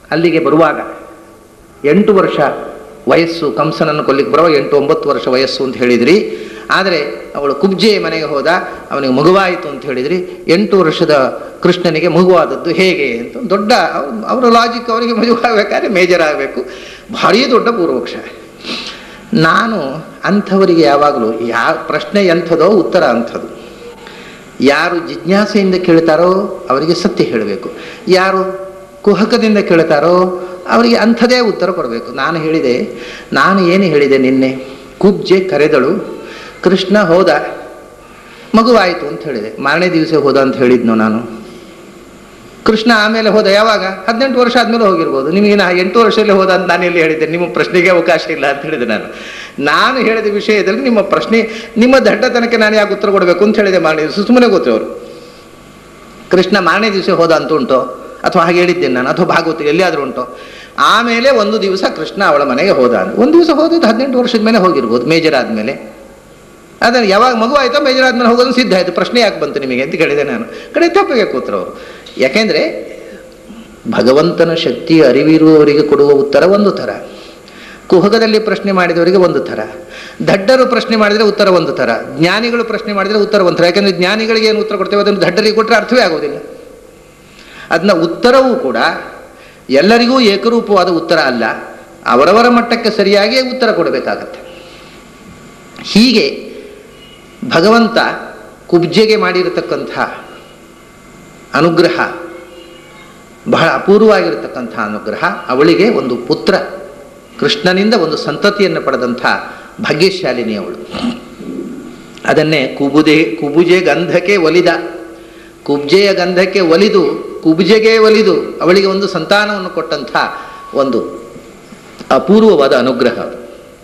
ಅಲ್ಲಿಗೆ ಬರುವಾಗ ಎಂಟು ವರ್ಷ ವಯಸ್ಸು ಕಂಸನನ್ನು ಕೊಲ್ಲಿಕ್ಕೆ ಬರೋ ಎಂಟು ಒಂಬತ್ತು ವರ್ಷ ವಯಸ್ಸು ಅಂತ ಹೇಳಿದ್ರಿ ಆದರೆ ಅವಳು ಕುಬ್ಜೆ ಮನೆಗೆ ಹೋದ ಅವನಿಗೆ ಮಗುವಾಯಿತು ಅಂತ ಹೇಳಿದ್ರಿ ಎಂಟು ವರ್ಷದ ಕೃಷ್ಣನಿಗೆ ಮಗುವಾದದ್ದು ಹೇಗೆ ಅಂತ ಒಂದು ದೊಡ್ಡ ಅವ್ರ- ಅವರ ಲಾಜಿಕ್ ಅವರಿಗೆ ಮಗುವಾಗಬೇಕಾದ್ರೆ ಮೇಜರ್ ಆಗಬೇಕು ಭಾರೀ ದೊಡ್ಡ ಪೂರ್ವಕ್ಷ ನಾನು ಅಂಥವರಿಗೆ ಯಾವಾಗಲೂ ಯಾ ಪ್ರಶ್ನೆ ಎಂಥದೋ ಉತ್ತರ ಅಂಥದ್ದು ಯಾರು ಜಿಜ್ಞಾಸೆಯಿಂದ ಕೇಳ್ತಾರೋ ಅವರಿಗೆ ಸತ್ಯ ಹೇಳಬೇಕು ಯಾರು ಕುಹಕದಿಂದ ಕೇಳ್ತಾರೋ ಅವರಿಗೆ ಅಂಥದೇ ಉತ್ತರ ಕೊಡಬೇಕು ನಾನು ಹೇಳಿದೆ ನಾನು ಏನು ಹೇಳಿದೆ ನಿನ್ನೆ ಕುಬ್ಜೆ ಕರೆದಳು ಕೃಷ್ಣ ಹೋದ ಮಗುವಾಯಿತು ಅಂತ ಹೇಳಿದೆ ಮಾರನೇ ದಿವಸ ಹೋದ ಅಂತ ಹೇಳಿದ್ನು ನಾನು ಕೃಷ್ಣ ಆಮೇಲೆ ಹೋದ ಯಾವಾಗ ಹದಿನೆಂಟು ವರ್ಷ ಆದ್ಮೇಲೆ ಹೋಗಿರ್ಬೋದು ನಿಮಗೆ ನಾ ಎಂಟು ವರ್ಷದಲ್ಲಿ ಹೋದ ಅಂತ ನಾನು ಎಲ್ಲಿ ಹೇಳಿದ್ದೆ ನಿಮ್ಮ ಪ್ರಶ್ನೆಗೆ ಅವಕಾಶ ಇಲ್ಲ ಅಂತ ಹೇಳಿದೆ ನಾನು ನಾನು ಹೇಳಿದ ವಿಷಯದಲ್ಲಿ ನಿಮ್ಮ ಪ್ರಶ್ನೆ ನಿಮ್ಮ ದಡ್ಡತನಕ್ಕೆ ನಾನು ಯಾಕೆ ಉತ್ತರ ಕೊಡಬೇಕು ಅಂತ ಹೇಳಿದೆ ಮಾರನೇ ದಿವಸ ಸುಮ್ಮನೆ ಗೊತ್ತು ಅವರು ಕೃಷ್ಣ ಮಾರನೇ ದಿವಸ ಹೋದ ಅಂತ ಉಂಟು ಅಥವಾ ಹಾಗೆ ಹೇಳಿದ್ದೇನೆ ನಾನು ಅಥವಾ ಭಾಗವತ ಎಲ್ಲಿಯಾದರೂ ಉಂಟು ಆಮೇಲೆ ಒಂದು ದಿವಸ ಕೃಷ್ಣ ಅವಳ ಮನೆಗೆ ಹೋದ ಅಂತ ಒಂದು ದಿವಸ ಹೋದದ್ದು ಹದಿನೆಂಟು ವರ್ಷದ ಮೇಲೆ ಹೋಗಿರ್ಬೋದು ಮೇಜರ್ ಆದಮೇಲೆ ಅದನ್ನು ಯಾವಾಗ ಮಗು ಆಯ್ತೋ ಮೇಜರ್ ಆದ್ಮೇಲೆ ಹೋಗೋದು ಸಿದ್ಧ ಆಯಿತು ಪ್ರಶ್ನೆ ಯಾಕೆ ಬಂತು ನಿಮಗೆ ಅಂತ ಕೇಳಿದೆ ನಾನು ಕಡೆ ತಪ್ಪಿಗೆ ಕೂತ್ರು ಅವರು ಯಾಕೆಂದರೆ ಭಗವಂತನ ಶಕ್ತಿ ಅರಿವಿರುವವರಿಗೆ ಕೊಡುವ ಉತ್ತರ ಒಂದು ಥರ ಕುಹಕದಲ್ಲಿ ಪ್ರಶ್ನೆ ಮಾಡಿದವರಿಗೆ ಒಂದು ಥರ ದಡ್ಡರು ಪ್ರಶ್ನೆ ಮಾಡಿದರೆ ಉತ್ತರ ಒಂದು ಥರ ಜ್ಞಾನಿಗಳು ಪ್ರಶ್ನೆ ಮಾಡಿದರೆ ಉತ್ತರ ಒಂದು ಥರ ಯಾಕೆಂದರೆ ಜ್ಞಾನಿಗಳಿಗೆ ಏನು ಉತ್ತರ ಕೊಡ್ತೇವೆ ಅದನ್ನು ದಡ್ಡರಿಗೆ ಕೊಟ್ಟರೆ ಅರ್ಥವೇ ಆಗೋದಿಲ್ಲ ಅದನ್ನ ಉತ್ತರವೂ ಕೂಡ ಎಲ್ಲರಿಗೂ ಏಕರೂಪವಾದ ಉತ್ತರ ಅಲ್ಲ ಅವರವರ ಮಟ್ಟಕ್ಕೆ ಸರಿಯಾಗಿಯೇ ಉತ್ತರ ಕೊಡಬೇಕಾಗತ್ತೆ ಹೀಗೆ ಭಗವಂತ ಕುಬ್ಜೆಗೆ ಮಾಡಿರತಕ್ಕಂಥ ಅನುಗ್ರಹ ಬಹಳ ಅಪೂರ್ವವಾಗಿರತಕ್ಕಂಥ ಅನುಗ್ರಹ ಅವಳಿಗೆ ಒಂದು ಪುತ್ರ ಕೃಷ್ಣನಿಂದ ಒಂದು ಸಂತತಿಯನ್ನು ಪಡೆದಂಥ ಭಾಗ್ಯಶಾಲಿನಿ ಅವಳು ಅದನ್ನೇ ಕುಬುದೆ ಕುಬುಜೆ ಗಂಧಕ್ಕೆ ಒಲಿದ ಕುಬ್ಜೆಯ ಗಂಧಕ್ಕೆ ಒಲಿದು ಕುಬ್ಜೆಗೆ ಒಲಿದು ಅವಳಿಗೆ ಒಂದು ಸಂತಾನವನ್ನು ಕೊಟ್ಟಂಥ ಒಂದು ಅಪೂರ್ವವಾದ ಅನುಗ್ರಹ ಅದು.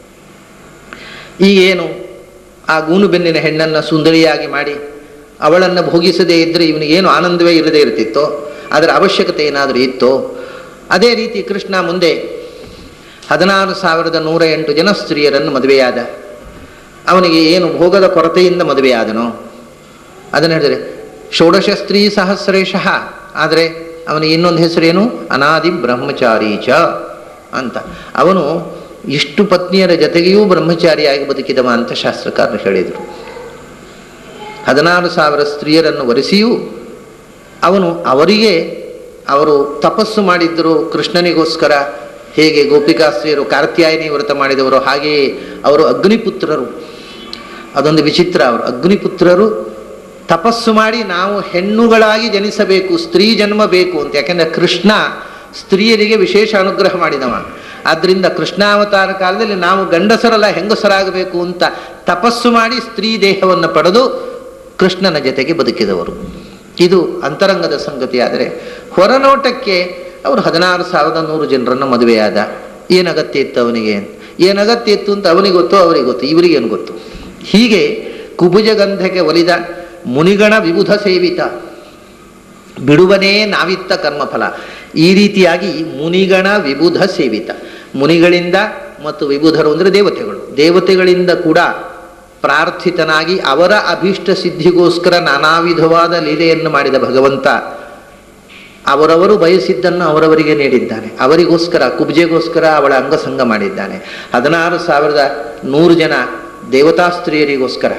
ಈಗೇನು ಆ ಗೂನು ಬೆನ್ನಿನ ಹೆಣ್ಣನ್ನು ಸುಂದರಿಯಾಗಿ ಮಾಡಿ ಅವಳನ್ನು ಭೋಗಿಸದೇ ಇದ್ದರೆ ಇವನಿಗೇನು ಆನಂದವೇ ಇರದೇ ಇರ್ತಿತ್ತೋ ಅದರ ಅವಶ್ಯಕತೆ ಏನಾದರೂ ಇತ್ತೋ ಅದೇ ರೀತಿ ಕೃಷ್ಣ ಮುಂದೆ ಹದಿನಾರು ಸಾವಿರದ ನೂರ ಎಂಟು ಜನ ಸ್ತ್ರೀಯರನ್ನು ಮದುವೆಯಾದ ಅವನಿಗೆ ಏನು ಭೋಗದ ಕೊರತೆಯಿಂದ ಮದುವೆಯಾದನೋ ಅದನ್ನು ಹೇಳಿದರೆ ಷೋಡಶ ಸ್ತ್ರೀ ಸಹಸ್ರೇಶಃ ಆದರೆ ಅವನಿಗೆ ಇನ್ನೊಂದು ಹೆಸರೇನು ಅನಾದಿ ಬ್ರಹ್ಮಚಾರಿ ಚ ಅಂತ ಅವನು ಇಷ್ಟು ಪತ್ನಿಯರ ಜೊತೆಗೆಯೂ ಬ್ರಹ್ಮಚಾರಿಯಾಗಿ ಬದುಕಿದವ ಅಂತ ಶಾಸ್ತ್ರಕಾರರು ಹೇಳಿದರು ಹದಿನಾರು ಸಾವಿರ ಸ್ತ್ರೀಯರನ್ನು ವರೆಸಿಯೂ ಅವನು ಅವರಿಗೆ ಅವರು ತಪಸ್ಸು ಮಾಡಿದ್ದರು ಕೃಷ್ಣನಿಗೋಸ್ಕರ ಹೇಗೆ ಗೋಪಿಕಾಸ್ತ್ರೀಯರು ಕಾರ್ತ್ಯಾಯನಿ ವ್ರತ ಮಾಡಿದವರು ಹಾಗೆಯೇ ಅವರು ಅಗ್ನಿಪುತ್ರರು ಅದೊಂದು ವಿಚಿತ್ರ ಅವರು ಅಗ್ನಿಪುತ್ರರು ತಪಸ್ಸು ಮಾಡಿ ನಾವು ಹೆಣ್ಣುಗಳಾಗಿ ಜನಿಸಬೇಕು ಸ್ತ್ರೀ ಜನ್ಮ ಬೇಕು ಅಂತ ಯಾಕೆಂದರೆ ಕೃಷ್ಣ ಸ್ತ್ರೀಯರಿಗೆ ವಿಶೇಷ ಅನುಗ್ರಹ ಮಾಡಿದವ ಆದ್ದರಿಂದ ಕೃಷ್ಣಾವತಾರ ಕಾಲದಲ್ಲಿ ನಾವು ಗಂಡಸರಲ್ಲ ಹೆಂಗಸರಾಗಬೇಕು ಅಂತ ತಪಸ್ಸು ಮಾಡಿ ಸ್ತ್ರೀ ದೇಹವನ್ನು ಪಡೆದು ಕೃಷ್ಣನ ಜೊತೆಗೆ ಬದುಕಿದವರು ಇದು ಅಂತರಂಗದ ಸಂಗತಿ ಆದರೆ ಹೊರನೋಟಕ್ಕೆ ಅವರು ಹದಿನಾರು ಸಾವಿರದ ನೂರು ಜನರನ್ನು ಮದುವೆಯಾದ ಏನಗತ್ಯ ಇತ್ತು ಅವನಿಗೆ ಏನಗತ್ಯ ಇತ್ತು ಅಂತ ಅವನಿಗೆ ಗೊತ್ತು ಅವರಿಗೆ ಗೊತ್ತು ಇವರಿಗೇನು ಗೊತ್ತು ಹೀಗೆ ಕುಬುಜಗಂಧಕ್ಕೆ ಒಲಿದ ಮುನಿಗಣ ವಿಬುಧ ಸೇವಿತ ಬಿಡುವನೇ ನಾವಿತ್ತ ಕರ್ಮಫಲ ಈ ರೀತಿಯಾಗಿ ಮುನಿಗಣ ವಿಬುಧ ಸೇವಿತ ಮುನಿಗಳಿಂದ ಮತ್ತು ವಿಬುಧರು ಅಂದರೆ ದೇವತೆಗಳು ದೇವತೆಗಳಿಂದ ಕೂಡ ಪ್ರಾರ್ಥಿತನಾಗಿ ಅವರ ಅಭೀಷ್ಟ ಸಿದ್ಧಿಗೋಸ್ಕರ ನಾನಾ ವಿಧವಾದ ಲೀಲೆಯನ್ನು ಮಾಡಿದ ಭಗವಂತ ಅವರವರು ಬಯಸಿದ್ದನ್ನು ಅವರವರಿಗೆ ನೀಡಿದ್ದಾನೆ ಅವರಿಗೋಸ್ಕರ ಕುಬ್ಜೆಗೋಸ್ಕರ ಅವಳ ಅಂಗಸಂಗ ಮಾಡಿದ್ದಾನೆ ಹದಿನಾರು ಸಾವಿರದ ನೂರು ಜನ ದೇವತಾ ಸ್ತ್ರೀಯರಿಗೋಸ್ಕರ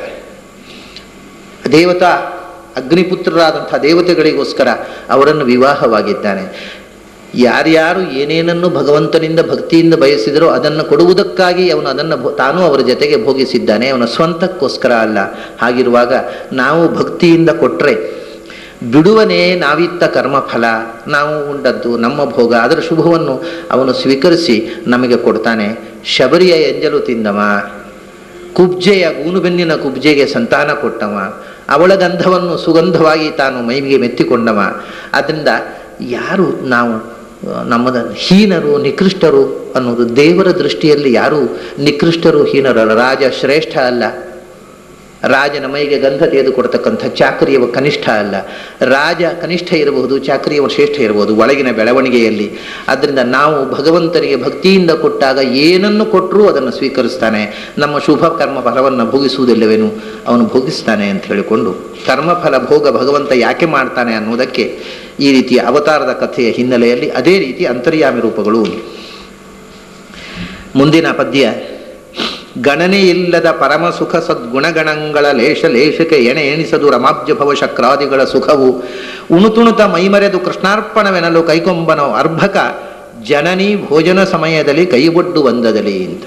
ದೇವತಾ ಅಗ್ನಿಪುತ್ರರಾದಂಥ ದೇವತೆಗಳಿಗೋಸ್ಕರ ಅವರನ್ನು ವಿವಾಹವಾಗಿದ್ದಾನೆ ಯಾರ್ಯಾರು ಏನೇನನ್ನು ಭಗವಂತನಿಂದ ಭಕ್ತಿಯಿಂದ ಬಯಸಿದರೋ ಅದನ್ನು ಕೊಡುವುದಕ್ಕಾಗಿ ಅವನು ಅದನ್ನು ಭೋ- ತಾನೂ ಅವರ ಜೊತೆಗೆ ಭೋಗಿಸಿದ್ದಾನೆ ಅವನ ಸ್ವಂತಕ್ಕೋಸ್ಕರ ಅಲ್ಲ ಹಾಗಿರುವಾಗ ನಾವು ಭಕ್ತಿಯಿಂದ ಕೊಟ್ಟರೆ ಬಿಡುವನೇ ನಾವಿತ್ತ ಕರ್ಮಫಲ ನಾವು ಉಂಡದ್ದು ನಮ್ಮ ಭೋಗ ಅದರ ಶುಭವನ್ನು ಅವನು ಸ್ವೀಕರಿಸಿ ನಮಗೆ ಕೊಡ್ತಾನೆ ಶಬರಿಯ ಎಂಜಲು ತಿಂದವ ಕುಬ್ಜೆಯ ಗೂನುಬೆನ್ನಿನ ಕುಬ್ಜೆಗೆ ಸಂತಾನ ಕೊಟ್ಟವ ಅವಳ ಗಂಧವನ್ನು ಸುಗಂಧವಾಗಿ ತಾನು ಮೈಗೆ ಮೆತ್ತಿಕೊಂಡವ ಆದ್ದರಿಂದ ಯಾರು ನಾವು ಆ, ನಮ್ಮದ ಹೀನರು ನಿಕೃಷ್ಟರು ಅನ್ನೋದು ದೇವರ ದೃಷ್ಟಿಯಲ್ಲಿ ಯಾರು ನಿಕೃಷ್ಟರು ಹೀನರಲ್ಲ ರಾಜ ಶ್ರೇಷ್ಠ ಅಲ್ಲ ರಾಜನ ಮೈಗೆ ಗಂಧ ತೆಗೆದುಕೊಡ್ತಕ್ಕಂಥ ಚಾಕರಿಯವ ಕನಿಷ್ಠ ಅಲ್ಲ ರಾಜ ಕನಿಷ್ಠ ಇರಬಹುದು ಚಾಕರಿಯವ ಶ್ರೇಷ್ಠ ಇರಬಹುದು ಒಳಗಿನ ಬೆಳವಣಿಗೆಯಲ್ಲಿ ಅದರಿಂದ ನಾವು ಭಗವಂತನಿಗೆ ಭಕ್ತಿಯಿಂದ ಕೊಟ್ಟಾಗ ಏನನ್ನು ಕೊಟ್ಟರೂ ಅದನ್ನು ಸ್ವೀಕರಿಸ್ತಾನೆ ನಮ್ಮ ಶುಭ ಕರ್ಮ ಫಲವನ್ನು ಭೋಗಿಸುವುದಿಲ್ಲವೇನು ಅವನು ಭೋಗಿಸ್ತಾನೆ ಅಂತ ಹೇಳಿಕೊಂಡು ಕರ್ಮಫಲ ಭೋಗ ಭಗವಂತ ಯಾಕೆ ಮಾಡ್ತಾನೆ ಅನ್ನುವುದಕ್ಕೆ ಈ ರೀತಿಯ ಅವತಾರದ ಕಥೆಯ ಹಿನ್ನೆಲೆಯಲ್ಲಿ ಅದೇ ರೀತಿ ಅಂತರ್ಯಾಮಿ ರೂಪಗಳು ಉಂಟು ಮುಂದಿನ ಪದ್ಯ ಗಣನೆ ಇಲ್ಲದ ಪರಮ ಸುಖ ಸದ್ಗುಣಗಣಗಳ ಲೇಷ ಲೇಷಕ್ಕೆ ಎಣೆ ಎಣಿಸದು ರಮಾಬ್ಜ ಭವ ಶಕ್ರಾದಿಗಳ ಸುಖವು ಉಣುತುಣುತ ಮೈಮರೆದು ಕೃಷ್ಣಾರ್ಪಣವೆನಲು ಕೈಕೊಂಬನೋ ಅರ್ಭಕ ಜನನಿ ಭೋಜನ ಸಮಯದಲ್ಲಿ ಕೈಬೊಡ್ಡು ಬಂದದಲಿ ಅಂತ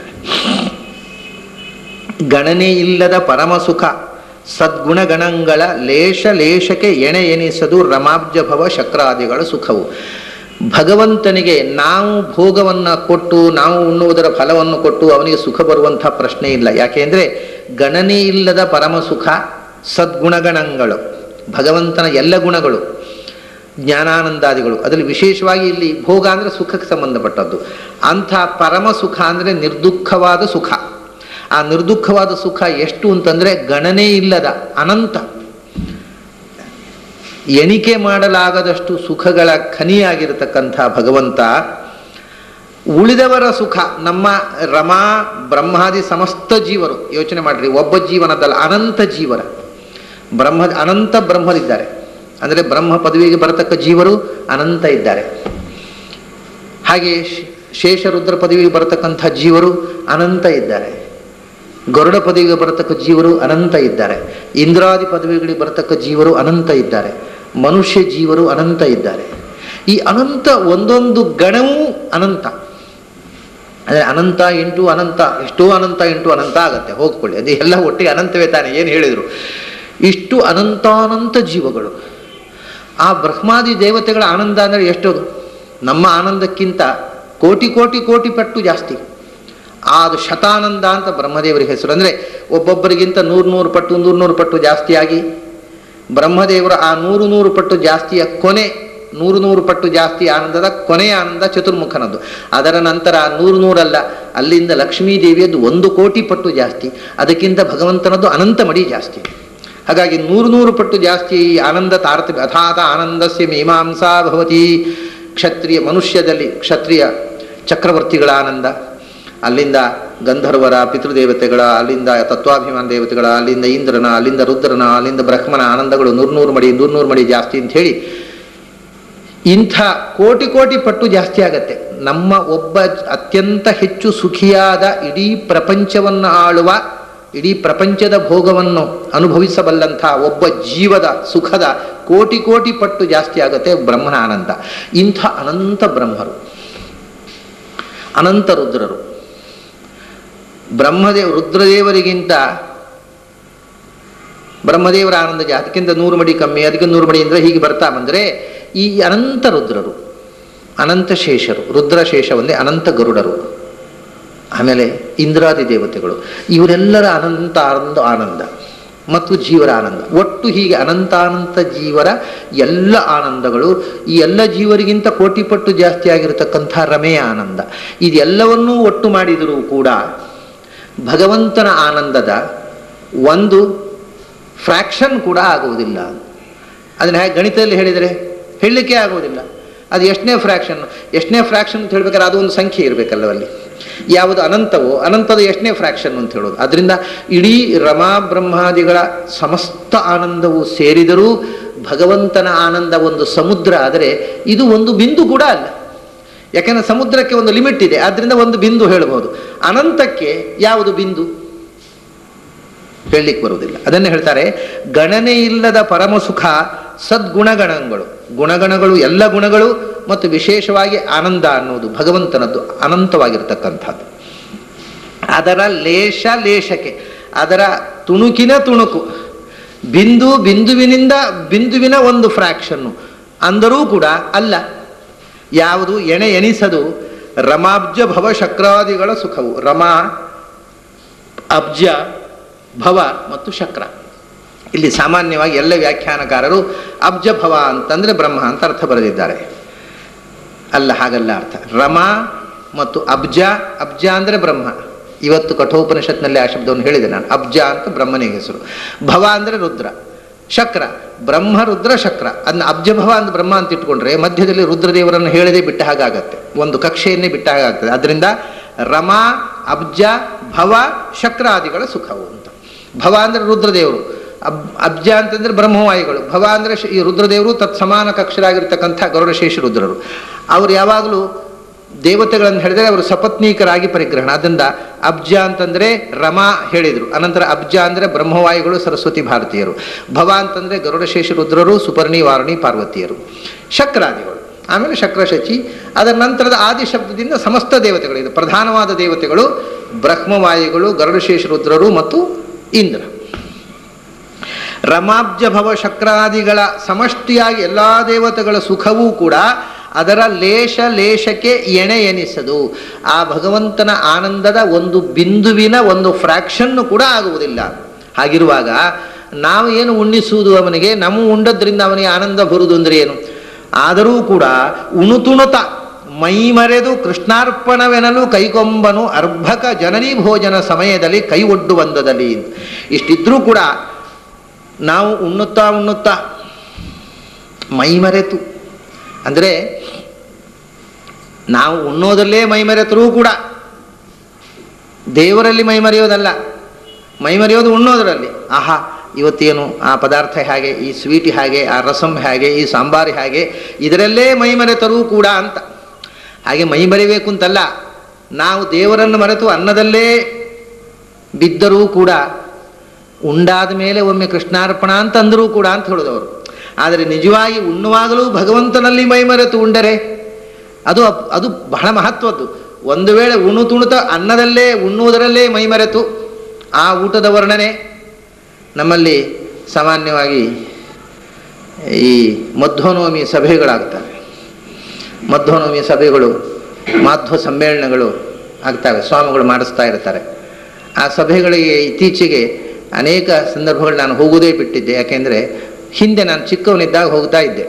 ಗಣನೆ ಇಲ್ಲದ ಪರಮ ಸುಖ ಸದ್ಗುಣಗಣಗಳ ಲೇಷ ಲೇಷಕ್ಕೆ ಎಣೆ ಎನಿಸದು ರಮಾಬ್ಜ ಭವ ಶಕ್ರಾದಿಗಳ ಸುಖವು ಭಗವಂತನಿಗೆ ನಾವು ಭೋಗವನ್ನು ಕೊಟ್ಟು ನಾವು ಉಣ್ಣುವುದರ ಫಲವನ್ನು ಕೊಟ್ಟು ಅವನಿಗೆ ಸುಖ ಬರುವಂಥ ಪ್ರಶ್ನೆ ಇಲ್ಲ ಯಾಕೆಂದರೆ ಗಣನೆ ಇಲ್ಲದ ಪರಮ ಸುಖ ಸದ್ಗುಣಗಣಗಳು ಭಗವಂತನ ಎಲ್ಲ ಗುಣಗಳು ಜ್ಞಾನಾನಂದಾದಿಗಳು ಅದರಲ್ಲಿ ವಿಶೇಷವಾಗಿ ಇಲ್ಲಿ ಭೋಗ ಅಂದರೆ ಸುಖಕ್ಕೆ ಸಂಬಂಧಪಟ್ಟದ್ದು ಅಂಥ ಪರಮ ಸುಖ ಅಂದರೆ ನಿರ್ದುಃಖವಾದ ಸುಖ ಆ ನಿರ್ದುಃಖವಾದ ಸುಖ ಎಷ್ಟು ಅಂತಂದರೆ ಗಣನೆ ಇಲ್ಲದ ಅನಂತ ಎಣಿಕೆ ಮಾಡಲಾಗದಷ್ಟು ಸುಖಗಳ ಖನಿಯಾಗಿರತಕ್ಕಂಥ ಭಗವಂತ ಉಳಿದವರ ಸುಖ ನಮ್ಮ ರಮಾ ಬ್ರಹ್ಮಾದಿ ಸಮಸ್ತ ಜೀವರು ಯೋಚನೆ ಮಾಡ್ರಿ ಒಬ್ಬ ಜೀವನದಲ್ಲ ಅನಂತ ಜೀವರ ಬ್ರಹ್ಮ ಅನಂತ ಬ್ರಹ್ಮರಿದ್ದಾರೆ ಅಂದರೆ ಬ್ರಹ್ಮ ಪದವಿಗೆ ಬರತಕ್ಕ ಜೀವರು ಅನಂತ ಇದ್ದಾರೆ ಹಾಗೆ ಶೇಷರುದ್ರ ಪದವಿಗೆ ಬರತಕ್ಕಂಥ ಜೀವರು ಅನಂತ ಇದ್ದಾರೆ ಗರುಡ ಪದವಿಗೆ ಬರತಕ್ಕ ಜೀವರು ಅನಂತ ಇದ್ದಾರೆ ಇಂದ್ರಾದಿ ಪದವಿಗಳಿಗೆ ಬರತಕ್ಕ ಜೀವರು ಅನಂತ ಇದ್ದಾರೆ ಮನುಷ್ಯ ಜೀವರು ಅನಂತ ಇದ್ದಾರೆ ಈ ಅನಂತ ಒಂದೊಂದು ಗಣವೂ ಅನಂತ ಅಂದರೆ ಅನಂತ ಇಂಟು ಅನಂತ ಎಷ್ಟೋ ಅನಂತ ಇಂಟು ಅನಂತ ಆಗತ್ತೆ ಹೋಗ್ಕೊಳ್ಳಿ ಅದು ಎಲ್ಲ ಒಟ್ಟಿಗೆ ಅನಂತವೇ ತಾನೆ ಏನು ಹೇಳಿದರು ಇಷ್ಟು ಅನಂತಾನಂತ ಜೀವಗಳು ಆ ಬ್ರಹ್ಮಾದಿ ದೇವತೆಗಳ ಆನಂದ ಅಂದರೆ ಎಷ್ಟದು ನಮ್ಮ ಆನಂದಕ್ಕಿಂತ ಕೋಟಿ ಕೋಟಿ ಕೋಟಿ ಪಟ್ಟು ಜಾಸ್ತಿ ಆ ಅದು ಶತಾನಂದ ಅಂತ ಬ್ರಹ್ಮದೇವರಿಗೆ ಹೆಸರು ಅಂದರೆ ಒಬ್ಬೊಬ್ಬರಿಗಿಂತ ನೂರು ನೂರು ಪಟ್ಟು ನೂರು ನೂರು ಪಟ್ಟು ಜಾಸ್ತಿಯಾಗಿ ಬ್ರಹ್ಮದೇವರ ಆ ನೂರು ನೂರು ಪಟ್ಟು ಜಾಸ್ತಿಯ ಕೊನೆ ನೂರು ನೂರು ಪಟ್ಟು ಜಾಸ್ತಿ ಆನಂದದ ಕೊನೆಯ ಆನಂದ ಚತುರ್ಮುಖನದ್ದು ಅದರ ನಂತರ ನೂರು ನೂರಲ್ಲ ಅಲ್ಲಿಂದ ಲಕ್ಷ್ಮೀ ದೇವಿಯದ್ದು ಒಂದು ಕೋಟಿ ಪಟ್ಟು ಜಾಸ್ತಿ ಅದಕ್ಕಿಂತ ಭಗವಂತನದ್ದು ಅನಂತ ಮಡಿ ಜಾಸ್ತಿ ಹಾಗಾಗಿ ನೂರು ನೂರು ಪಟ್ಟು ಜಾಸ್ತಿ ಆನಂದ ತಾರತಮ್ಯ ಅಥಾತ ಆನಂದಸ್ಯ ಮೀಮಾಂಸಾ ಭವತಿ ಕ್ಷತ್ರಿಯ ಮನುಷ್ಯದಲ್ಲಿ ಕ್ಷತ್ರಿಯ ಚಕ್ರವರ್ತಿಗಳ ಆನಂದ ಅಲ್ಲಿಂದ ಗಂಧರ್ವರ ಪಿತೃದೇವತೆಗಳ ಅಲ್ಲಿಂದ ತತ್ವಾಭಿಮಾನ ದೇವತೆಗಳ ಅಲ್ಲಿಂದ ಇಂದ್ರನ ಅಲ್ಲಿಂದ ರುದ್ರನ ಅಲ್ಲಿಂದ ಬ್ರಹ್ಮನ ಆನಂದಗಳು ನೂರ್ನೂರು ಮಡಿ ನೂರ್ನೂರು ಮಡಿ ಜಾಸ್ತಿ ಅಂತ ಹೇಳಿ ಇಂಥ ಕೋಟಿ ಕೋಟಿ ಪಟ್ಟು ಜಾಸ್ತಿ ಆಗತ್ತೆ ನಮ್ಮ ಒಬ್ಬ ಅತ್ಯಂತ ಹೆಚ್ಚು ಸುಖಿಯಾದ ಇಡೀ ಪ್ರಪಂಚವನ್ನು ಆಳುವ ಇಡೀ ಪ್ರಪಂಚದ ಭೋಗವನ್ನು ಅನುಭವಿಸಬಲ್ಲಂಥ ಒಬ್ಬ ಜೀವದ ಸುಖದ ಕೋಟಿ ಕೋಟಿ ಪಟ್ಟು ಜಾಸ್ತಿ ಆಗುತ್ತೆ ಬ್ರಹ್ಮನ ಆನಂದ ಇಂಥ ಅನಂತ ಬ್ರಹ್ಮರು ಅನಂತ ರುದ್ರರು ಬ್ರಹ್ಮದೇವ ರುದ್ರದೇವರಿಗಿಂತ ಬ್ರಹ್ಮದೇವರ ಆನಂದ ಜಾ ಅದಕ್ಕಿಂತ ನೂರು ಮಡಿ ಕಮ್ಮಿ ಅದಕ್ಕೆ ನೂರು ಮಡಿ ಅಂದರೆ ಹೀಗೆ ಬರ್ತಾ ಬಂದರೆ ಈ ಅನಂತ ರುದ್ರರು ಅನಂತ ಶೇಷರು ರುದ್ರಶೇಷ ಒಂದೇ ಅನಂತ ಗರುಡರು ಆಮೇಲೆ ಇಂದ್ರಾದಿ ದೇವತೆಗಳು ಇವರೆಲ್ಲರ ಅನಂತ ಆನಂದ ಆನಂದ ಮತ್ತು ಜೀವರ ಆನಂದ ಒಟ್ಟು ಹೀಗೆ ಅನಂತಾನಂತ ಜೀವರ ಎಲ್ಲ ಆನಂದಗಳು ಈ ಎಲ್ಲ ಜೀವರಿಗಿಂತ ಕೋಟಿ ಪಟ್ಟು ಜಾಸ್ತಿ ಆಗಿರತಕ್ಕಂಥ ರಮೆಯ ಆನಂದ ಇದೆಲ್ಲವನ್ನೂ ಒಟ್ಟು ಮಾಡಿದರೂ ಕೂಡ ಭಗವಂತನ ಆನಂದದ ಒಂದು ಫ್ರ್ಯಾಕ್ಷನ್ ಕೂಡ ಆಗುವುದಿಲ್ಲ ಅದನ್ನ ಹೇಗೆ ಗಣಿತದಲ್ಲಿ ಹೇಳಿದರೆ ಹೇಳಲಿಕ್ಕೆ ಆಗುವುದಿಲ್ಲ ಅದು ಎಷ್ಟನೇ ಫ್ರ್ಯಾಕ್ಷನ್ ಎಷ್ಟನೇ ಫ್ರ್ಯಾಕ್ಷನ್ ಅಂತ ಹೇಳ್ಬೇಕಾದ್ರೆ ಅದು ಒಂದು ಸಂಖ್ಯೆ ಇರಬೇಕಲ್ಲವಲ್ಲಿ ಯಾವುದು ಅನಂತವೋ ಅನಂತದ ಎಷ್ಟನೇ ಫ್ರ್ಯಾಕ್ಷನ್ ಅಂತ ಹೇಳೋದು ಅದರಿಂದ ಇಡೀ ರಮಾ ಬ್ರಹ್ಮಾದಿಗಳ ಸಮಸ್ತ ಆನಂದವು ಸೇರಿದರೂ ಭಗವಂತನ ಆನಂದ ಒಂದು ಸಮುದ್ರ ಆದರೆ ಇದು ಒಂದು ಬಿಂದು ಕೂಡ ಅಲ್ಲ ಯಾಕೆಂದರೆ ಸಮುದ್ರಕ್ಕೆ ಒಂದು ಲಿಮಿಟ್ ಇದೆ ಆದ್ದರಿಂದ ಒಂದು ಬಿಂದು ಹೇಳಬಹುದು ಅನಂತಕ್ಕೆ ಯಾವುದು ಬಿಂದು ಹೇಳಲಿಕ್ಕೆ ಬರುವುದಿಲ್ಲ ಅದನ್ನೇ ಹೇಳ್ತಾರೆ ಗಣನೆ ಇಲ್ಲದ ಪರಮ ಸುಖ ಸದ್ಗುಣಗಣಗಳು ಗುಣಗಣಗಳು ಎಲ್ಲ ಗುಣಗಳು ಮತ್ತು ವಿಶೇಷವಾಗಿ ಆನಂದ ಅನ್ನೋದು ಭಗವಂತನದ್ದು ಅನಂತವಾಗಿರ್ತಕ್ಕಂಥದ್ದು ಅದರ ಲೇಷ ಲೇಷಕ್ಕೆ ಅದರ ತುಣುಕಿನ ತುಣುಕು ಬಿಂದು ಬಿಂದುವಿನಿಂದ ಬಿಂದುವಿನ ಒಂದು ಫ್ರ್ಯಾಕ್ಷನ್ನು ಅಂದರೂ ಕೂಡ ಅಲ್ಲ ಯಾವುದು ಎಣೆ ಎಣಿಸದು ರಮಾಬ್ಜ ಭವ ಶಕ್ರಾದಿಗಳ ಸುಖವು ರಮಾ ಅಬ್ಜ ಭವ ಮತ್ತು ಶಕ್ರ ಇಲ್ಲಿ ಸಾಮಾನ್ಯವಾಗಿ ಎಲ್ಲ ವ್ಯಾಖ್ಯಾನಕಾರರು ಅಬ್ಜ ಭವ ಅಂತಂದ್ರೆ ಬ್ರಹ್ಮ ಅಂತ ಅರ್ಥ ಬರೆದಿದ್ದಾರೆ ಅಲ್ಲ ಹಾಗಲ್ಲ ಅರ್ಥ ರಮ ಮತ್ತು ಅಬ್ಜ ಅಬ್ಜ ಅಂದರೆ ಬ್ರಹ್ಮ ಇವತ್ತು ಕಠೋಪನಿಷತ್ನಲ್ಲಿ ಆ ಶಬ್ದವನ್ನು ಹೇಳಿದೆ ನಾನು ಅಬ್ಜ ಅಂತ ಬ್ರಹ್ಮನಿಗೆ ಹೆಸರು ಭವ ಅಂದರೆ ರುದ್ರ ಶಕ್ರ ಬ್ರಹ್ಮ ರುದ್ರ ಶಕ್ರ ಅದನ್ನ ಅಬ್ಜಭವ ಅಂತ ಬ್ರಹ್ಮ ಅಂತ ಇಟ್ಕೊಂಡ್ರೆ ಮಧ್ಯದಲ್ಲಿ ರುದ್ರದೇವರನ್ನು ಹೇಳದೆ ಬಿಟ್ಟ ಹಾಗಾಗತ್ತೆ ಒಂದು ಕಕ್ಷೆಯನ್ನೇ ಬಿಟ್ಟ ಹಾಗಾಗ್ತದೆ ಅದರಿಂದ ರಮಾ ಅಬ್ಜ ಭವ ಶಕ್ರಾದಿಗಳ ಸುಖವು ಅಂತ ಭವ ಅಂದರೆ ರುದ್ರದೇವರು ಅಬ್ ಅಬ್ಜ ಅಂತಂದ್ರೆ ಬ್ರಹ್ಮವಾಯುಗಳು ಭವ ಅಂದರೆ ಶ- ಈ ರುದ್ರದೇವರು ತತ್ ಸಮಾನ ಕಕ್ಷರಾಗಿರ್ತಕ್ಕಂಥ ಗರುಡಶೇಷ ರುದ್ರರು ಅವರು ಯಾವಾಗಲೂ ದೇವತೆಗಳನ್ನು ಹೇಳಿದರೆ ಅವರು ಸಪತ್ನೀಕರಾಗಿ ಪರಿಗ್ರಹಣ ಅದರಿಂದ ಅಬ್ಜ ಅಂತಂದ್ರೆ ರಮಾ ಹೇಳಿದರು ಅನಂತರ ಅಬ್ಜ ಅಂದರೆ ಬ್ರಹ್ಮವಾಯುಗಳು ಸರಸ್ವತಿ ಭಾರತೀಯರು ಭವ ಅಂತಂದ್ರೆ ಗರುಡಶೇಷ ರುದ್ರರು ಸುಪರ್ಣಿ ವಾರುಣಿ ಪಾರ್ವತಿಯರು ಶಕ್ರಾದಿಗಳು ಆಮೇಲೆ ಶಕ್ರಶಚಿ ಅದರ ನಂತರದ ಆದಿ ಶಬ್ದದಿಂದ ಸಮಸ್ತ ದೇವತೆಗಳು ಇದು ಪ್ರಧಾನವಾದ ದೇವತೆಗಳು ಬ್ರಹ್ಮವಾಯುಗಳು ಗರುಡಶೇಷ ರುದ್ರರು ಮತ್ತು ಇಂದ್ರ ರಮಾಬ್ಜ ಭವ ಶಕ್ರಾದಿಗಳ ಸಮಷ್ಟಿಯಾಗಿ ಎಲ್ಲ ದೇವತೆಗಳ ಸುಖವೂ ಕೂಡ ಅದರ ಲೇಷ ಲೇಷಕ್ಕೆ ಎಣೆ ಎನಿಸದು ಆ ಭಗವಂತನ ಆನಂದದ ಒಂದು ಬಿಂದುವಿನ ಒಂದು ಫ್ರ್ಯಾಕ್ಷನ್ನು ಕೂಡ ಆಗುವುದಿಲ್ಲ ಹಾಗಿರುವಾಗ ನಾವು ಏನು ಉಣ್ಣಿಸುವುದು ಅವನಿಗೆ ನಮ್ಮ ಉಂಡದ್ರಿಂದ ಅವನಿಗೆ ಆನಂದ ಬರುವುದು ಅಂದರೆ ಏನು ಆದರೂ ಕೂಡ ಉಣುತುಣುತ ಮೈಮರೆದು ಕೃಷ್ಣಾರ್ಪಣವೆನಲು ಕೈಗೊಂಬನು ಅರ್ಭಕ ಜನನಿ ಭೋಜನ ಸಮಯದಲ್ಲಿ ಕೈ ಒಡ್ಡು ಬಂದದಲ್ಲಿ ಇಷ್ಟಿದ್ರೂ ಕೂಡ ನಾವು ಉಣ್ಣುತ್ತಾ ಉಣ್ಣುತ್ತಾ ಮೈಮರೆತು ಅಂದರೆ ನಾವು ಉಣ್ಣೋದಲ್ಲೇ ಮೈಮರೆತರೂ ಕೂಡ ದೇವರಲ್ಲಿ ಮೈಮರೆಯೋದಲ್ಲ ಮೈಮರೆಯೋದು ಉಣ್ಣೋದರಲ್ಲಿ ಆಹಾ ಇವತ್ತೇನು ಆ ಪದಾರ್ಥ ಹೇಗೆ ಈ ಸ್ವೀಟ್ ಹೇಗೆ ಆ ರಸಂ ಹೇಗೆ ಈ ಸಾಂಬಾರು ಹೇಗೆ ಇದರಲ್ಲೇ ಮೈಮರೆತರೂ ಕೂಡ ಅಂತ ಹಾಗೆ ಮೈಮರಿಬೇಕು ಅಂತಲ್ಲ ನಾವು ದೇವರನ್ನು ಮರೆತು ಅನ್ನದಲ್ಲೇ ಬಿದ್ದರೂ ಕೂಡ ಉಂಡಾದ ಮೇಲೆ ಒಮ್ಮೆ ಕೃಷ್ಣಾರ್ಪಣ ಅಂತ ಅಂದರೂ ಕೂಡ ಅಂತ ಹೇಳಿದವರು ಆದರೆ ನಿಜವಾಗಿ ಉಣ್ಣುವಾಗಲೂ ಭಗವಂತನಲ್ಲಿ ಮೈಮರೆತು ಉಂಡರೆ ಅದು ಅಪ್- ಅದು ಬಹಳ ಮಹತ್ವದ್ದು ಒಂದು ವೇಳೆ ಉಣ್ಣು ತುಣುತ ಅನ್ನದಲ್ಲೇ ಉಣ್ಣುವುದರಲ್ಲೇ ಮೈಮರೆತು ಆ ಊಟದ ವರ್ಣನೆ ನಮ್ಮಲ್ಲಿ ಸಾಮಾನ್ಯವಾಗಿ ಈ ಮಧ್ವನವಮಿ ಸಭೆಗಳಾಗ್ತವೆ ಮಧ್ವನವಮಿ ಸಭೆಗಳು ಮಾಧ್ವ ಸಮ್ಮೇಳನಗಳು ಆಗ್ತವೆ ಸ್ವಾಮಿಗಳು ಮಾಡಿಸ್ತಾ ಇರ್ತಾರೆ ಆ ಸಭೆಗಳಿಗೆ ಇತ್ತೀಚೆಗೆ ಅನೇಕ ಸಂದರ್ಭಗಳು ನಾನು ಹೋಗುವುದೇ ಬಿಟ್ಟಿದ್ದೆ ಯಾಕೆಂದರೆ ಹಿಂದೆ ನಾನು ಚಿಕ್ಕವನಿದ್ದಾಗ ಹೋಗ್ತಾ ಇದ್ದೆ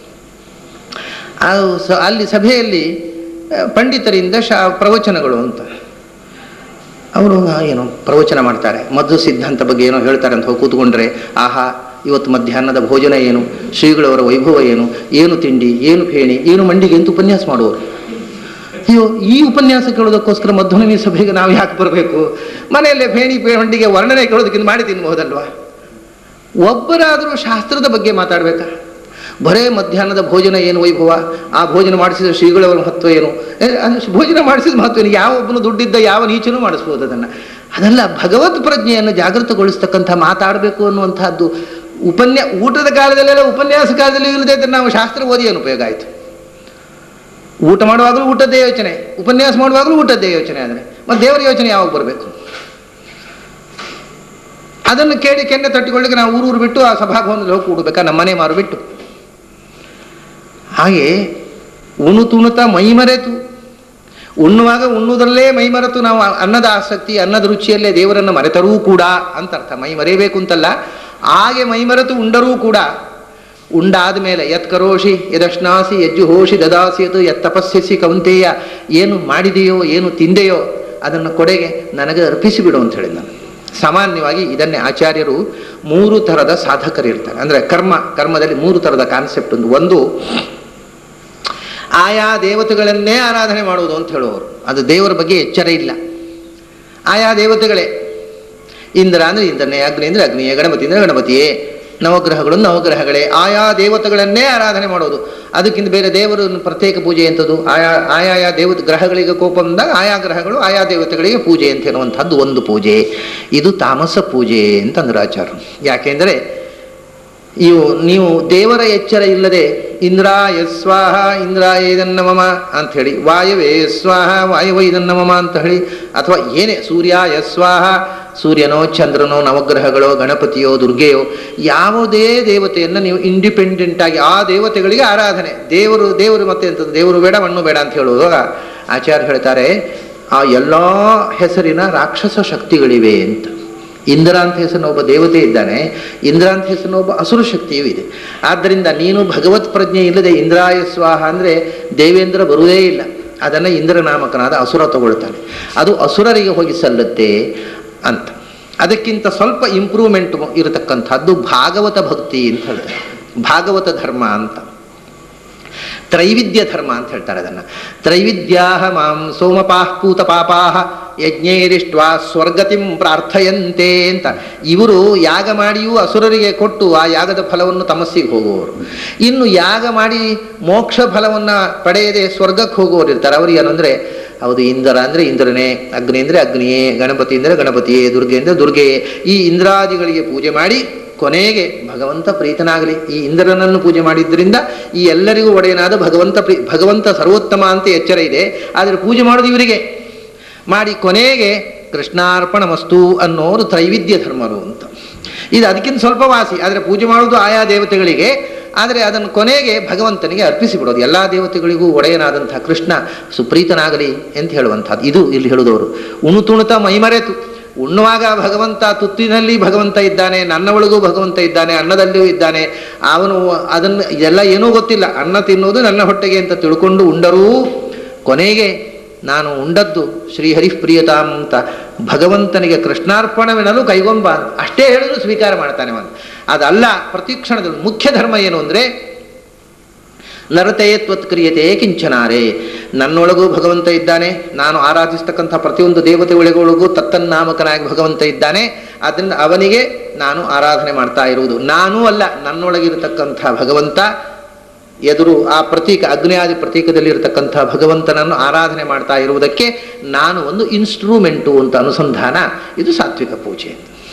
ಆ ಸ- ಅಲ್ಲಿ ಸಭೆಯಲ್ಲಿ ಆ, ಪಂಡಿತರಿಂದ ಶಾ ಪ್ರವಚನಗಳು ಅಂತ ಅವರು ಏನು ಪ್ರವಚನ ಮಾಡ್ತಾರೆ ಮಧು ಸಿದ್ಧಾಂತ ಬಗ್ಗೆ ಏನೋ ಹೇಳ್ತಾರೆ ಅಂತ ಹೋಗಿ ಕೂತ್ಕೊಂಡ್ರೆ ಆಹಾ ಇವತ್ತು ಮಧ್ಯಾಹ್ನದ ಭೋಜನ ಏನು ಶ್ರೀಗಳವರ ವೈಭವ ಏನು ಏನು ತಿಂಡಿ ಏನು ಫೇಣಿ ಏನು ಮಂಡಿಗೆ ಅಂತ ಉಪನ್ಯಾಸ ಮಾಡುವರು ಅಯ್ಯೋ ಈ ಉಪನ್ಯಾಸ ಕೇಳೋದಕ್ಕೋಸ್ಕರ ಮಧ್ವನಮಿ ಸಭೆಗೆ ನಾವು ಯಾಕೆ ಬರಬೇಕು ಮನೆಯಲ್ಲೇ ಫೇಣಿ ಪೇ- ಮಂಡಿಗೆ ವರ್ಣನೆ ಕೇಳೋದಕ್ಕಿಂತ ಮಾಡಿ ತಿನ್ಬಹುದಲ್ವಾ ಒಬ್ಬರಾದರೂ ಶಾಸ್ತ್ರದ ಬಗ್ಗೆ ಮಾತಾಡ್ಬೇಕಾ ಬರೇ ಮಧ್ಯಾಹ್ನದ ಭೋಜನ ಏನು ವೈಭವ ಆ ಭೋಜನ ಮಾಡಿಸಿದ ಶ್ರೀಗಳವರ ಮಹತ್ವ ಏನು ಏ, ಅದು ಭೋಜನ ಮಾಡಿಸಿದ ಮಹತ್ವ ಏನು ಯಾವ ಒಬ್ಬನು ದುಡ್ಡಿದ್ದ ಯಾವ ನೀಚನೂ ಮಾಡಿಸ್ಬೋದು ಅದನ್ನು ಅದಲ್ಲ ಭಗವತ್ ಪ್ರಜ್ಞೆಯನ್ನು ಜಾಗೃತಗೊಳಿಸ್ತಕ್ಕಂಥ ಮಾತಾಡಬೇಕು ಅನ್ನುವಂಥದ್ದು ಉಪನ್ಯಾ ಊಟದ ಕಾಲದಲ್ಲೆಲ್ಲ ಉಪನ್ಯಾಸ ಕಾಲದಲ್ಲಿ ಇಲ್ಲದೆ ಇದ್ರೆ ನಾವು ಶಾಸ್ತ್ರ ಓದಿ ಏನು ಉಪಯೋಗ ಆಯಿತು ಊಟ ಮಾಡುವಾಗಲೂ ಊಟದ್ದೇ ಯೋಚನೆ ಉಪನ್ಯಾಸ ಮಾಡುವಾಗಲೂ ಊಟದ್ದೇ ಯೋಚನೆ ಆದರೆ ಮತ್ತು ದೇವರ ಯೋಚನೆ ಯಾವಾಗ ಬರಬೇಕು ಅದನ್ನು ಕೇಳಿ ಕೆನ್ನೆ ತಟ್ಟಿಕೊಳ್ಳಿಕ್ಕೆ ನಾವು ಊರೂರು ಬಿಟ್ಟು ಆ ಸಭಾಭವನದಲ್ಲಿ ಹೋಗಿ ಕೂಡಬೇಕಾ ನಮ್ಮ ಮನೆ ಮಾರು ಬಿಟ್ಟು ಹಾಗೆ ಉಣು ತುಣುತ ಮೈಮರೆತು ಉಣ್ಣುವಾಗ ಉಣ್ಣುವುದರಲ್ಲೇ ಮೈಮರೆತು ನಾವು ಅನ್ನದ ಆಸಕ್ತಿ ಅನ್ನದ ರುಚಿಯಲ್ಲೇ ದೇವರನ್ನು ಮರೆತರೂ ಕೂಡ ಅಂತ ಅರ್ಥ ಮೈ ಮರೆಯಬೇಕು ಅಂತಲ್ಲ ಹಾಗೆ ಮೈಮರೆತು ಉಂಡರೂ ಕೂಡ ಉಂಡಾದ ಮೇಲೆ ಯತ್ ಕರೋಷಿ ಯದಶ್ನಾಸಿ ಯಜ್ಜು ಹೋಷಿ ದದಾಸಿಯದು ಯತ್ ತಪಸ್ಸಿಸಿ ಕೌಂತೆಯ ಏನು ಮಾಡಿದೆಯೋ ಏನು ತಿಂದೆಯೋ ಅದನ್ನು ಕೊಡೆಗೆ ನನಗೆ ಅರ್ಪಿಸಿಬಿಡು ಅಂತ ಹೇಳಿದ ನಾನು ಸಾಮಾನ್ಯವಾಗಿ ಇದನ್ನೇ ಆಚಾರ್ಯರು ಮೂರು ಥರದ ಸಾಧಕರಿರ್ತಾರೆ ಅಂದರೆ ಕರ್ಮ ಕರ್ಮದಲ್ಲಿ ಮೂರು ಥರದ ಕಾನ್ಸೆಪ್ಟ್ ಒಂದು ಒಂದು ಆಯಾ ದೇವತೆಗಳನ್ನೇ ಆರಾಧನೆ ಮಾಡುವುದು ಅಂತ ಹೇಳುವವರು ಅದು ದೇವರ ಬಗ್ಗೆ ಎಚ್ಚರ ಇಲ್ಲ ಆಯಾ ದೇವತೆಗಳೇ ಇಂದ್ರ ಅಂದರೆ ಇಂದ್ರನೇ ಅಗ್ನಿ ಅಂದರೆ ಅಗ್ನಿಯೇ ಗಣಪತಿ ಅಂದರೆ ಗಣಪತಿಯೇ ನವಗ್ರಹಗಳು ನವಗ್ರಹಗಳೇ ಆಯಾ ದೇವತೆಗಳನ್ನೇ ಆರಾಧನೆ ಮಾಡೋದು ಅದಕ್ಕಿಂತ ಬೇರೆ ದೇವರು ಪ್ರತ್ಯೇಕ ಪೂಜೆ ಎಂಥದ್ದು ಆಯಾ ಆಯಾಯ ದೇವ ಗ್ರಹಗಳಿಗೆ ಕೋಪ ಬಂದಾಗ ಆಯಾ ಗ್ರಹಗಳು ಆಯಾ ದೇವತೆಗಳಿಗೆ ಪೂಜೆ ಅಂತ ಹೇಳುವಂಥದ್ದು ಒಂದು ಪೂಜೆ ಇದು ತಾಮಸ ಪೂಜೆ ಅಂತಂದ್ರು ಆಚಾರ್ಯರು ಯಾಕೆಂದರೆ ಇವು ನೀವು ದೇವರ ಎಚ್ಚರ ಇಲ್ಲದೆ ಇಂದ್ರಾಯ ಸ್ವಾಹ ಇಂದ್ರಾಯ ಇದನ್ನ ಮಮ ಅಂತ ಹೇಳಿ ವಾಯವೇ ಸ್ವಾಹ ವಾಯವ ಇದನ್ನ ಮಮ ಅಂತ ಹೇಳಿ ಅಥವಾ ಏನೇ ಸೂರ್ಯಾಯ ಸ್ವಾಹ ಸೂರ್ಯನೋ ಚಂದ್ರನೋ ನವಗ್ರಹಗಳೋ ಗಣಪತಿಯೋ ದುರ್ಗೆಯೋ ಯಾವುದೇ ದೇವತೆಯನ್ನು ನೀವು ಇಂಡಿಪೆಂಡೆಂಟ್ ಆಗಿ ಆ ದೇವತೆಗಳಿಗೆ ಆರಾಧನೆ ದೇವರು ದೇವರು ಮತ್ತೆ ಎಂಥದ್ದು ದೇವರು ಬೇಡ ಮಣ್ಣು ಬೇಡ ಅಂತ ಹೇಳುವಾಗ ಆಚಾರ್ಯ ಹೇಳ್ತಾರೆ ಆ ಎಲ್ಲ ಹೆಸರಿನ ರಾಕ್ಷಸ ಶಕ್ತಿಗಳಿವೆ ಅಂತ ಇಂದ್ರ ಅಂತ ಹೆಸರಿನ ಒಬ್ಬ ದೇವತೆ ಇದ್ದಾನೆ ಇಂದ್ರ ಅಂತ ಹೆಸರಿನ ಒಬ್ಬ ಅಸುರ ಶಕ್ತಿಯೂ ಇದೆ ಆದ್ದರಿಂದ ನೀನು ಭಗವತ್ ಪ್ರಜ್ಞೆ ಇಲ್ಲದೆ ಇಂದ್ರಾಯ ಸ್ವಾಹ ಅಂದರೆ ದೇವೇಂದ್ರ ಬರುವುದೇ ಇಲ್ಲ ಅದನ್ನು ಇಂದ್ರನಾಮಕನಾದ ಅಸುರ ತಗೊಳ್ತಾನೆ ಅದು ಅಸುರರಿಗೆ ಹೋಗಿ ಸಲ್ಲುತ್ತೆ ಅಂತ ಅದಕ್ಕಿಂತ ಸ್ವಲ್ಪ ಇಂಪ್ರೂವ್ಮೆಂಟ್ ಇರತಕ್ಕಂಥದ್ದು ಭಾಗವತ ಭಕ್ತಿ ಅಂತ ಹೇಳ್ತಾರೆ ಭಾಗವತ ಧರ್ಮ ಅಂತ ತ್ರೈವಿಧ್ಯ ಧರ್ಮ ಅಂತ ಹೇಳ್ತಾರೆ ಅದನ್ನು ತ್ರೈವಿದ್ಯಾಹ ಮಾಂ ಸೋಮಪಾಃ ಪೂತ ಪಾಪಾಹ ಯಜ್ಞೇರಿಷ್ಟ್ವಾ ಸ್ವರ್ಗತಿಂ ಪ್ರಾರ್ಥಯಂತೆ ಅಂತ ಇವರು ಯಾಗ ಮಾಡಿಯೂ ಅಸುರರಿಗೆ ಕೊಟ್ಟು ಆ ಯಾಗದ ಫಲವನ್ನು ತಮಸ್ಸಿಗೆ ಹೋಗುವವರು ಇನ್ನು ಯಾಗ ಮಾಡಿ ಮೋಕ್ಷ ಫಲವನ್ನು ಪಡೆಯದೆ ಸ್ವರ್ಗಕ್ಕೆ ಹೋಗುವವರು ಇರ್ತಾರೆ ಅವ್ರಿಗೆ ಏನಂದರೆ ಹೌದು ಇಂದ್ರ ಅಂದರೆ ಇಂದ್ರನೇ ಅಗ್ನಿ ಅಂದರೆ ಅಗ್ನಿಯೇ ಗಣಪತಿ ಅಂದರೆ ಗಣಪತಿಯೇ ದುರ್ಗೆ ಅಂದರೆ ದುರ್ಗೆಯೇ ಈ ಇಂದ್ರಾದಿಗಳಿಗೆ ಪೂಜೆ ಮಾಡಿ ಕೊನೆಗೆ ಭಗವಂತ ಪ್ರೀತನಾಗಲಿ ಈ ಇಂದ್ರನನ್ನು ಪೂಜೆ ಮಾಡಿದ್ರಿಂದ ಈ ಎಲ್ಲರಿಗೂ ಒಡೆಯನಾದ ಭಗವಂತ ಪ್ರೀ ಭಗವಂತ ಸರ್ವೋತ್ತಮ ಅಂತ ಎಚ್ಚರ ಇದೆ ಆದರೆ ಪೂಜೆ ಮಾಡೋದು ಇವರಿಗೆ ಮಾಡಿ ಕೊನೆಗೆ ಕೃಷ್ಣಾರ್ಪಣ ಮಸ್ತು ಅನ್ನೋರು ತ್ರೈವಿಧ್ಯ ಧರ್ಮರು ಅಂತ ಇದು ಅದಕ್ಕಿಂತ ಸ್ವಲ್ಪ ವಾಸಿ ಆದರೆ ಪೂಜೆ ಮಾಡೋದು ಆಯಾ ದೇವತೆಗಳಿಗೆ ಆದರೆ ಅದನ್ನು ಕೊನೆಗೆ ಭಗವಂತನಿಗೆ ಅರ್ಪಿಸಿಬಿಡೋದು ಎಲ್ಲ ದೇವತೆಗಳಿಗೂ ಒಡೆಯನಾದಂಥ ಕೃಷ್ಣ ಸುಪ್ರೀತನಾಗಲಿ ಅಂತ ಹೇಳುವಂಥದ್ದು ಇದು ಇಲ್ಲಿ ಹೇಳುದವರು ಉಣುತುಣುತ ಮೈಮರೆತು ಉಣ್ಣುವಾಗ ಭಗವಂತ ತುತ್ತಿನಲ್ಲಿ ಭಗವಂತ ಇದ್ದಾನೆ ನನ್ನ ಒಳಗೂ ಭಗವಂತ ಇದ್ದಾನೆ ಅನ್ನದಲ್ಲಿಯೂ ಇದ್ದಾನೆ ಅವನು ಅದನ್ನು ಇದೆಲ್ಲ ಏನೂ ಗೊತ್ತಿಲ್ಲ ಅನ್ನ ತಿನ್ನುವುದು ನನ್ನ ಹೊಟ್ಟೆಗೆ ಅಂತ ತಿಳ್ಕೊಂಡು ಉಂಡರೂ ಕೊನೆಗೆ ನಾನು ಉಂಡದ್ದು ಶ್ರೀಹರಿ ಪ್ರಿಯತಾಂ ಅಂತ ಭಗವಂತನಿಗೆ ಕೃಷ್ಣಾರ್ಪಣವೆನಲು ಕೈಗೊಂಬ ಅಂತ ಅಷ್ಟೇ ಹೇಳಿದ್ರು ಸ್ವೀಕಾರ ಮಾಡ್ತಾನೆ ಅವನು ಅದಲ್ಲ ಪ್ರತಿ ಕ್ಷಣದಲ್ಲಿ ಮುಖ್ಯ ಧರ್ಮ ಏನು ಅಂದರೆ ನರತೆಯೇ ತ್ವತ್ಕ್ರಿಯತೆ ಕಿಂಚನಾರೆ ನನ್ನೊಳಗೂ ಭಗವಂತ ಇದ್ದಾನೆ ನಾನು ಆರಾಧಿಸ್ತಕ್ಕಂಥ ಪ್ರತಿಯೊಂದು ದೇವತೆ ಒಳಗೊಳಗೂ ತತ್ತನ್ನಾಮಕನಾಗಿ ಭಗವಂತ ಇದ್ದಾನೆ ಆದ್ದರಿಂದ ಅವನಿಗೆ ನಾನು ಆರಾಧನೆ ಮಾಡ್ತಾ ಇರುವುದು ನಾನೂ ಅಲ್ಲ ನನ್ನೊಳಗಿರತಕ್ಕಂಥ ಭಗವಂತ ಎದುರು ಆ ಪ್ರತೀಕ ಅಗ್ನಿಯಾದಿ ಪ್ರತೀಕದಲ್ಲಿ ಇರತಕ್ಕಂಥ ಭಗವಂತನನ್ನು ಆರಾಧನೆ ಮಾಡ್ತಾ ಇರುವುದಕ್ಕೆ ನಾನು ಒಂದು ಇನ್ಸ್ಟ್ರೂಮೆಂಟು ಅಂತ ಅನುಸಂಧಾನ ಇದು ಸಾತ್ವಿಕ ಪೂಜೆ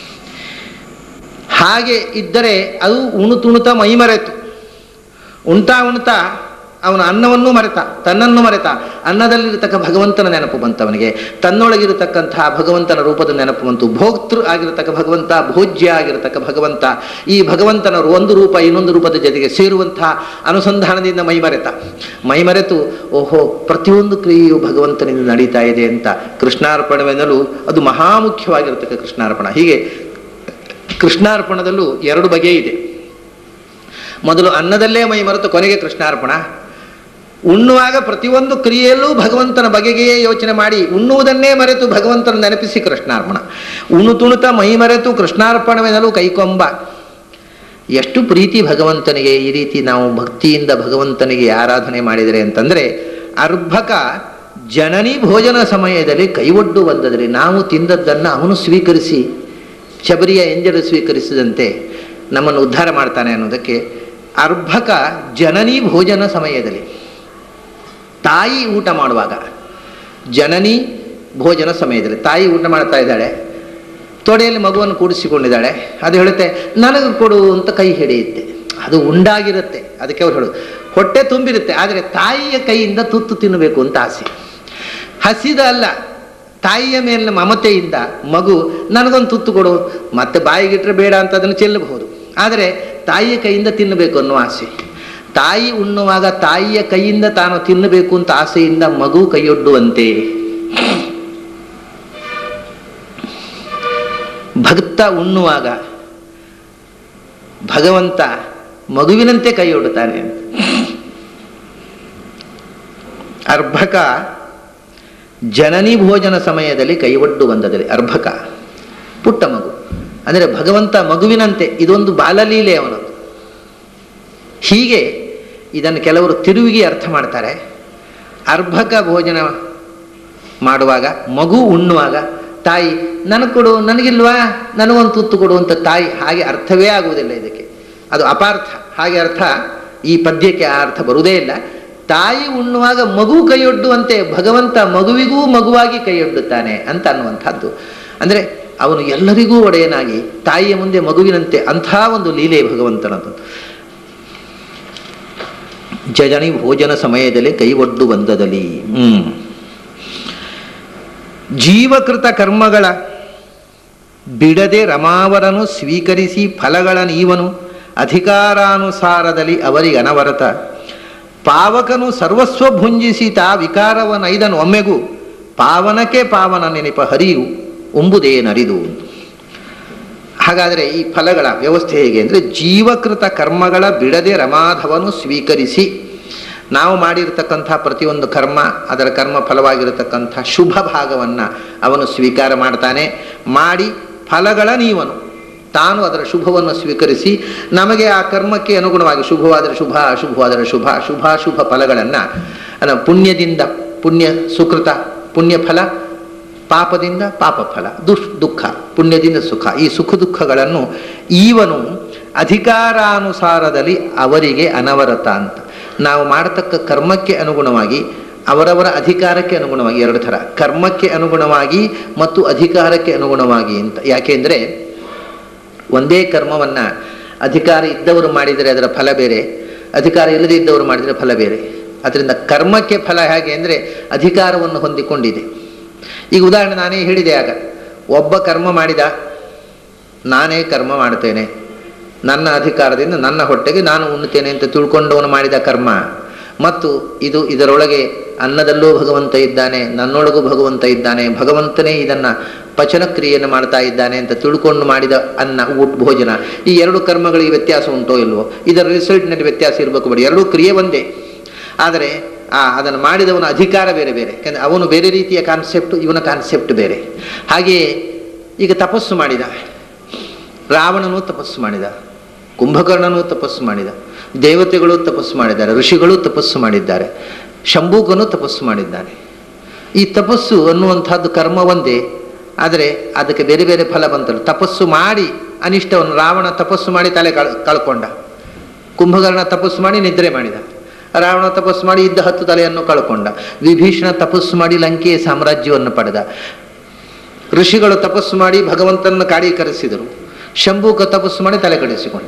ಹಾಗೆ ಇದ್ದರೆ ಅದು ಉಣುತುಣುತ ಮೈಮರೆತು ಉಣ್ತಾ ಉಣ್ತಾ ಅವನ ಅನ್ನವನ್ನು ಮರೆತ ತನ್ನನ್ನು ಮರೆತ ಅನ್ನದಲ್ಲಿರತಕ್ಕ ಭಗವಂತನ ನೆನಪು ಬಂತವನಿಗೆ ತನ್ನೊಳಗಿರತಕ್ಕಂತಹ ಭಗವಂತನ ರೂಪದ ನೆನಪು ಬಂತು ಭೋಕ್ತೃ ಆಗಿರತಕ್ಕ ಭಗವಂತ ಭೋಜ್ಯ ಆಗಿರತಕ್ಕ ಭಗವಂತ ಈ ಭಗವಂತನ ಒಂದು ರೂಪ ಇನ್ನೊಂದು ರೂಪದ ಜೊತೆಗೆ ಸೇರುವಂತಹ ಅನುಸಂಧಾನದಿಂದ ಮೈಮರೆತ ಮೈಮರೆತು ಓಹೋ ಪ್ರತಿಯೊಂದು ಕ್ರಿಯೆಯು ಭಗವಂತನಿಂದ ನಡೀತಾ ಇದೆ ಅಂತ ಕೃಷ್ಣಾರ್ಪಣವೆನ್ನಲು ಅದು ಮಹಾಮುಖ್ಯವಾಗಿರತಕ್ಕ ಕೃಷ್ಣಾರ್ಪಣ ಹೀಗೆ ಕೃಷ್ಣಾರ್ಪಣದಲ್ಲೂ ಎರಡು ಬಗೆ ಇದೆ ಮೊದಲು ಅನ್ನದಲ್ಲೇ ಮೈ ಮರೆತು ಕೊನೆಗೆ ಕೃಷ್ಣಾರ್ಪಣ ಉಣ್ಣುವಾಗ ಪ್ರತಿಯೊಂದು ಕ್ರಿಯೆಯಲ್ಲೂ ಭಗವಂತನ ಬಗೆಗೆಯೇ ಯೋಚನೆ ಮಾಡಿ ಉಣ್ಣುವುದನ್ನೇ ಮರೆತು ಭಗವಂತನ ನೆನಪಿಸಿ ಕೃಷ್ಣಾರ್ಪಣ ಉಣ್ಣು ತುಣುತ ಮೈ ಮರೆತು ಕೃಷ್ಣಾರ್ಪಣವೆನಲು ಕೈಕೊಂಬ ಎಷ್ಟು ಪ್ರೀತಿ ಭಗವಂತನಿಗೆ ಈ ರೀತಿ ನಾವು ಭಕ್ತಿಯಿಂದ ಭಗವಂತನಿಗೆ ಆರಾಧನೆ ಮಾಡಿದರೆ ಅಂತಂದರೆ ಅರ್ಭಕ ಜನನಿ ಭೋಜನ ಸಮಯದಲ್ಲಿ ಕೈಒಡ್ಡು ಬಂದದರೆ ನಾವು ತಿಂದದ್ದನ್ನು ಅವನು ಸ್ವೀಕರಿಸಿ ಶಬರಿಯ ಎಂಜಲು ಸ್ವೀಕರಿಸಿದಂತೆ ನಮ್ಮನ್ನು ಉದ್ಧಾರ ಮಾಡ್ತಾನೆ ಅನ್ನೋದಕ್ಕೆ ಅರ್ಭಕ ಜನನಿ ಭೋಜನ ಸಮಯದಲ್ಲಿ ತಾಯಿ ಊಟ ಮಾಡುವಾಗ ಜನನಿ ಭೋಜನ ಸಮಯದಲ್ಲಿ ತಾಯಿ ಊಟ ಮಾಡ್ತಾ ಇದ್ದಾಳೆ ತೊಡೆಯಲ್ಲಿ ಮಗುವನ್ನು ಕೂಡಿಸಿಕೊಂಡಿದ್ದಾಳೆ ಅದು ಹೇಳುತ್ತೆ ನನಗೆ ಕೊಡು ಅಂತ ಕೈ ಹಿಡಿಯುತ್ತೆ ಅದು ಉಂಡಾಗಿರುತ್ತೆ ಅದಕ್ಕೆ ಅವ್ರು ಹೇಳೋದು ಹೊಟ್ಟೆ ತುಂಬಿರುತ್ತೆ ಆದರೆ ತಾಯಿಯ ಕೈಯಿಂದ ತುತ್ತು ತಿನ್ನಬೇಕು ಅಂತ ಆಸೆ ಹಸಿದ ಅಲ್ಲ ತಾಯಿಯ ಮೇಲಿನ ಮಮತೆಯಿಂದ ಮಗು ನನಗೊಂದು ತುತ್ತು ಕೊಡು ಮತ್ತೆ ಬಾಯಿಗಿಟ್ರೆ ಬೇಡ ಅಂತ ಅದನ್ನು ಚೆಲ್ಲಬಹುದು ಆದರೆ ತಾಯಿಯ ಕೈಯಿಂದ ತಿನ್ನಬೇಕು ಅನ್ನೋ ಆಸೆ ತಾಯಿ ಉಣ್ಣುವಾಗ ತಾಯಿಯ ಕೈಯಿಂದ ತಾನು ತಿನ್ನಬೇಕು ಅಂತ ಆಸೆಯಿಂದ ಮಗು ಕೈಯೊಡ್ಡುವಂತೆ ಭಕ್ತ ಉಣ್ಣುವಾಗ ಭಗವಂತ ಮಗುವಿನಂತೆ ಕೈಯೊಡ್ಡುತ್ತಾನೆ ಅರ್ಭಕ ಜನನಿ ಭೋಜನ ಸಮಯದಲ್ಲಿ ಕೈಒಡ್ಡು ಬಂದದಲ್ಲಿ ಅರ್ಭಕ ಪುಟ್ಟ ಮಗು ಅಂದರೆ ಭಗವಂತ ಮಗುವಿನಂತೆ ಇದೊಂದು ಬಾಲಲೀಲೆ ಅವನದು ಹೀಗೆ ಇದನ್ನು ಕೆಲವರು ತಿರುವಿಗೆ ಅರ್ಥ ಮಾಡ್ತಾರೆ ಅರ್ಭಕ ಭೋಜನ ಮಾಡುವಾಗ ಮಗು ಉಣ್ಣುವಾಗ ತಾಯಿ ನನಗೆ ಕೊಡು ನನಗಿಲ್ವಾ ನನಗೊಂದು ತುತ್ತು ಕೊಡು ಅಂತ ತಾಯಿ ಹಾಗೆ ಅರ್ಥವೇ ಆಗುವುದಿಲ್ಲ ಇದಕ್ಕೆ ಅದು ಅಪಾರ್ಥ ಹಾಗೆ ಅರ್ಥ ಈ ಪದ್ಯಕ್ಕೆ ಆ ಅರ್ಥ ಬರುವುದೇ ಇಲ್ಲ ತಾಯಿ ಉಣ್ಣುವಾಗ ಮಗು ಕೈಯೊಡ್ಡುವಂತೆ ಭಗವಂತ ಮಗುವಿಗೂ ಮಗುವಾಗಿ ಕೈಯೊಡ್ಡುತ್ತಾನೆ ಅಂತ ಅನ್ನುವಂಥದ್ದು ಅಂದರೆ ಅವನು ಎಲ್ಲರಿಗೂ ಒಡೆಯನಾಗಿ ತಾಯಿಯ ಮುಂದೆ ಮಗುವಿನಂತೆ ಅಂಥ ಒಂದು ಲೀಲೆ ಭಗವಂತನದು ಜಜನಿ ಭೋಜನ ಸಮಯದಲ್ಲಿ ಕೈ ಒಡ್ಡು ಬಂದದಲ್ಲಿ ಹ್ಮ್ ಜೀವಕೃತ ಕರ್ಮಗಳ ಬಿಡದೆ ರಮಾವರನು ಸ್ವೀಕರಿಸಿ ಫಲಗಳ ನೀವನು ಅಧಿಕಾರಾನುಸಾರದಲ್ಲಿ ಅವರಿಗೆ ಅನವರತ ಪಾವಕನು ಸರ್ವಸ್ವ ಭುಂಜಿಸಿ ತಾ ವಿಕಾರವನೈದನು ಒಮ್ಮೆಗೂ ಪಾವನಕ್ಕೆ ಪಾವನ ನೆನಪ ಹರಿಯು ಉಂಬುದೇ ನರಿದು ಹಾಗಾದರೆ ಈ ಫಲಗಳ ವ್ಯವಸ್ಥೆ ಹೇಗೆ ಅಂದರೆ ಜೀವಕೃತ ಕರ್ಮಗಳ ಬಿಡದೆ ರಮಾಧವನು ಸ್ವೀಕರಿಸಿ ನಾವು ಮಾಡಿರ್ತಕ್ಕಂಥ ಪ್ರತಿಯೊಂದು ಕರ್ಮ ಅದರ ಕರ್ಮ ಫಲವಾಗಿರತಕ್ಕಂಥ ಶುಭ ಭಾಗವನ್ನು ಅವನು ಸ್ವೀಕಾರ ಮಾಡ್ತಾನೆ ಮಾಡಿ ಫಲಗಳ ನೀವನು ತಾನು ಅದರ ಶುಭವನ್ನು ಸ್ವೀಕರಿಸಿ ನಮಗೆ ಆ ಕರ್ಮಕ್ಕೆ ಅನುಗುಣವಾಗಿ ಶುಭವಾದರೆ ಶುಭ ಅಶುಭವಾದರೆ ಶುಭ ಶುಭಾಶುಭ ಫಲಗಳನ್ನು ಪುಣ್ಯದಿಂದ ಪುಣ್ಯ ಸುಕೃತ ಪುಣ್ಯ ಫಲ ಪಾಪದಿಂದ ಪಾಪ ಫಲ ದುಷ್ ದುಃಖ ಪುಣ್ಯದಿಂದ ಸುಖ ಈ ಸುಖ ದುಃಖಗಳನ್ನು ಈವನು ಅಧಿಕಾರಾನುಸಾರದಲ್ಲಿ ಅವರಿಗೆ ಅನವರತ ಅಂತ ನಾವು ಮಾಡತಕ್ಕ ಕರ್ಮಕ್ಕೆ ಅನುಗುಣವಾಗಿ ಅವರವರ ಅಧಿಕಾರಕ್ಕೆ ಅನುಗುಣವಾಗಿ ಎರಡು ಥರ ಕರ್ಮಕ್ಕೆ ಅನುಗುಣವಾಗಿ ಮತ್ತು ಅಧಿಕಾರಕ್ಕೆ ಅನುಗುಣವಾಗಿ ಅಂತ ಯಾಕೆಂದರೆ ಒಂದೇ ಕರ್ಮವನ್ನು ಅಧಿಕಾರ ಇದ್ದವರು ಮಾಡಿದರೆ ಅದರ ಫಲ ಬೇರೆ ಅಧಿಕಾರ ಇಲ್ಲದೇ ಇದ್ದವರು ಮಾಡಿದರೆ ಫಲ ಬೇರೆ ಅದರಿಂದ ಕರ್ಮಕ್ಕೆ ಫಲ ಹೇಗೆ ಅಂದರೆ ಅಧಿಕಾರವನ್ನು ಹೊಂದಿಕೊಂಡಿದೆ ಈಗ ಉದಾಹರಣೆ ನಾನೇ ಹೇಳಿದೆ ಆಗ ಒಬ್ಬ ಕರ್ಮ ಮಾಡಿದ ನಾನೇ ಕರ್ಮ ಮಾಡ್ತೇನೆ ನನ್ನ ಅಧಿಕಾರದಿಂದ ನನ್ನ ಹೊಟ್ಟೆಗೆ ನಾನು ಉಣ್ಣುತ್ತೇನೆ ಅಂತ ತಿಳ್ಕೊಂಡವನು ಮಾಡಿದ ಕರ್ಮ ಮತ್ತು ಇದು ಇದರೊಳಗೆ ಅನ್ನದಲ್ಲೂ ಭಗವಂತ ಇದ್ದಾನೆ ನನ್ನೊಳಗೂ ಭಗವಂತ ಇದ್ದಾನೆ ಭಗವಂತನೇ ಇದನ್ನು ಪಚನ ಕ್ರಿಯೆಯನ್ನು ಮಾಡ್ತಾ ಇದ್ದಾನೆ ಅಂತ ತಿಳ್ಕೊಂಡು ಮಾಡಿದ ಅನ್ನ ಊಟ ಭೋಜನ ಈ ಎರಡು ಕರ್ಮಗಳಿಗೆ ವ್ಯತ್ಯಾಸ ಉಂಟೋ ಇಲ್ವೋ ಇದರ ರಿಸಲ್ಟ್ನಲ್ಲಿ ವ್ಯತ್ಯಾಸ ಇರಬೇಕು ಬೇಡ ಎರಡೂ ಕ್ರಿಯೆ ಒಂದೇ ಆದರೆ ಆ ಅದನ್ನು ಮಾಡಿದವನ ಅಧಿಕಾರ ಬೇರೆ ಬೇರೆ ಯಾಕಂದರೆ ಅವನು ಬೇರೆ ರೀತಿಯ ಕಾನ್ಸೆಪ್ಟ್ ಇವನ ಕಾನ್ಸೆಪ್ಟ್ ಬೇರೆ ಹಾಗೆಯೇ ಈಗ ತಪಸ್ಸು ಮಾಡಿದ ರಾವಣನೂ ತಪಸ್ಸು ಮಾಡಿದ ಕುಂಭಕರ್ಣನೂ ತಪಸ್ಸು ಮಾಡಿದ ದೇವತೆಗಳು ತಪಸ್ಸು ಮಾಡಿದ್ದಾರೆ ಋಷಿಗಳು ತಪಸ್ಸು ಮಾಡಿದ್ದಾರೆ ಶಂಭೂಕನು ತಪಸ್ಸು ಮಾಡಿದ್ದಾನೆ ಈ ತಪಸ್ಸು ಅನ್ನುವಂಥದ್ದು ಕರ್ಮ ಒಂದೇ ಆದರೆ ಅದಕ್ಕೆ ಬೇರೆ ಬೇರೆ ಫಲ ಬಂತಲ್ಲ ತಪಸ್ಸು ಮಾಡಿ ಅನಿಷ್ಟವನ್ನು ರಾವಣ ತಪಸ್ಸು ಮಾಡಿ ತಲೆ ಕಳ್ ಕಳ್ಕೊಂಡ ಕುಂಭಕರ್ಣ ತಪಸ್ಸು ಮಾಡಿ ನಿದ್ರೆ ಮಾಡಿದ ರಾವಣ ತಪಸ್ಸು ಮಾಡಿ ಇದ್ದ ಹತ್ತು ತಲೆಯನ್ನು ಕಳ್ಕೊಂಡ ವಿಭೀಷಣ ತಪಸ್ಸು ಮಾಡಿ ಲಂಕೆಯ ಸಾಮ್ರಾಜ್ಯವನ್ನು ಪಡೆದ ಋಷಿಗಳು ತಪಸ್ಸು ಮಾಡಿ ಭಗವಂತನನ್ನು ಕಾಡೀಕರಿಸಿದರು ಶಂಭೂಕ ತಪಸ್ಸು ಮಾಡಿ ತಲೆ ಕಡಿಸಿಕೊಂಡ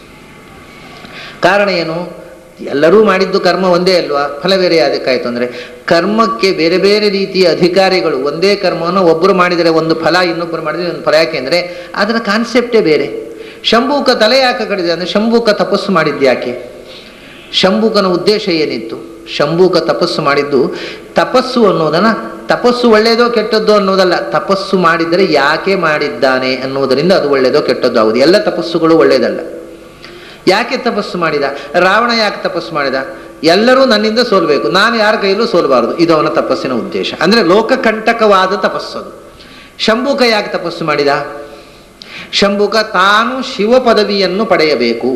ಕಾರಣ ಏನು ಎಲ್ಲರೂ ಮಾಡಿದ್ದು ಕರ್ಮ ಒಂದೇ ಅಲ್ವಾ ಫಲ ಬೇರೆ ಅದಕ್ಕಾಯ್ತು ಅಂದರೆ ಕರ್ಮಕ್ಕೆ ಬೇರೆ ಬೇರೆ ರೀತಿಯ ಅಧಿಕಾರಿಗಳು ಒಂದೇ ಕರ್ಮವನ್ನು ಒಬ್ಬರು ಮಾಡಿದರೆ ಒಂದು ಫಲ ಇನ್ನೊಬ್ಬರು ಮಾಡಿದರೆ ಒಂದು ಫಲ ಯಾಕೆ ಅದರ ಕಾನ್ಸೆಪ್ಟೇ ಬೇರೆ ಶಂಭೂಕ ತಲೆ ಯಾಕೆ ಕಡಿದೆ ಅಂದರೆ ಶಂಭೂಕ ತಪಸ್ಸು ಮಾಡಿದ್ದು ಯಾಕೆ ಶಂಭೂಕನ ಉದ್ದೇಶ ಏನಿತ್ತು ಶಂಭೂಕ ತಪಸ್ಸು ಮಾಡಿದ್ದು ತಪಸ್ಸು ಅನ್ನೋದನ್ನ ತಪಸ್ಸು ಒಳ್ಳೆಯದೋ ಕೆಟ್ಟದ್ದೋ ಅನ್ನೋದಲ್ಲ ತಪಸ್ಸು ಮಾಡಿದರೆ ಯಾಕೆ ಮಾಡಿದ್ದಾನೆ ಅನ್ನೋದರಿಂದ ಅದು ಒಳ್ಳೆಯದೋ ಕೆಟ್ಟದ್ದೋ ಆಗುದು ಎಲ್ಲ ತಪಸ್ಸುಗಳು ಒಳ್ಳೆಯದಲ್ಲ ಯಾಕೆ ತಪಸ್ಸು ಮಾಡಿದ ರಾವಣ ಯಾಕೆ ತಪಸ್ಸು ಮಾಡಿದ ಎಲ್ಲರೂ ನನ್ನಿಂದ ಸೋಲ್ಬೇಕು ನಾನು ಯಾರ ಕೈಯಲ್ಲೂ ಸೋಲಬಾರದು ಇದು ಅವನ ತಪಸ್ಸಿನ ಉದ್ದೇಶ ಅಂದರೆ ಲೋಕಕಂಟಕವಾದ ತಪಸ್ಸದು ಶಂಭುಕ ಯಾಕೆ ತಪಸ್ಸು ಮಾಡಿದ ಶಂಭುಕ ತಾನು ಶಿವ ಪದವಿಯನ್ನು ಪಡೆಯಬೇಕು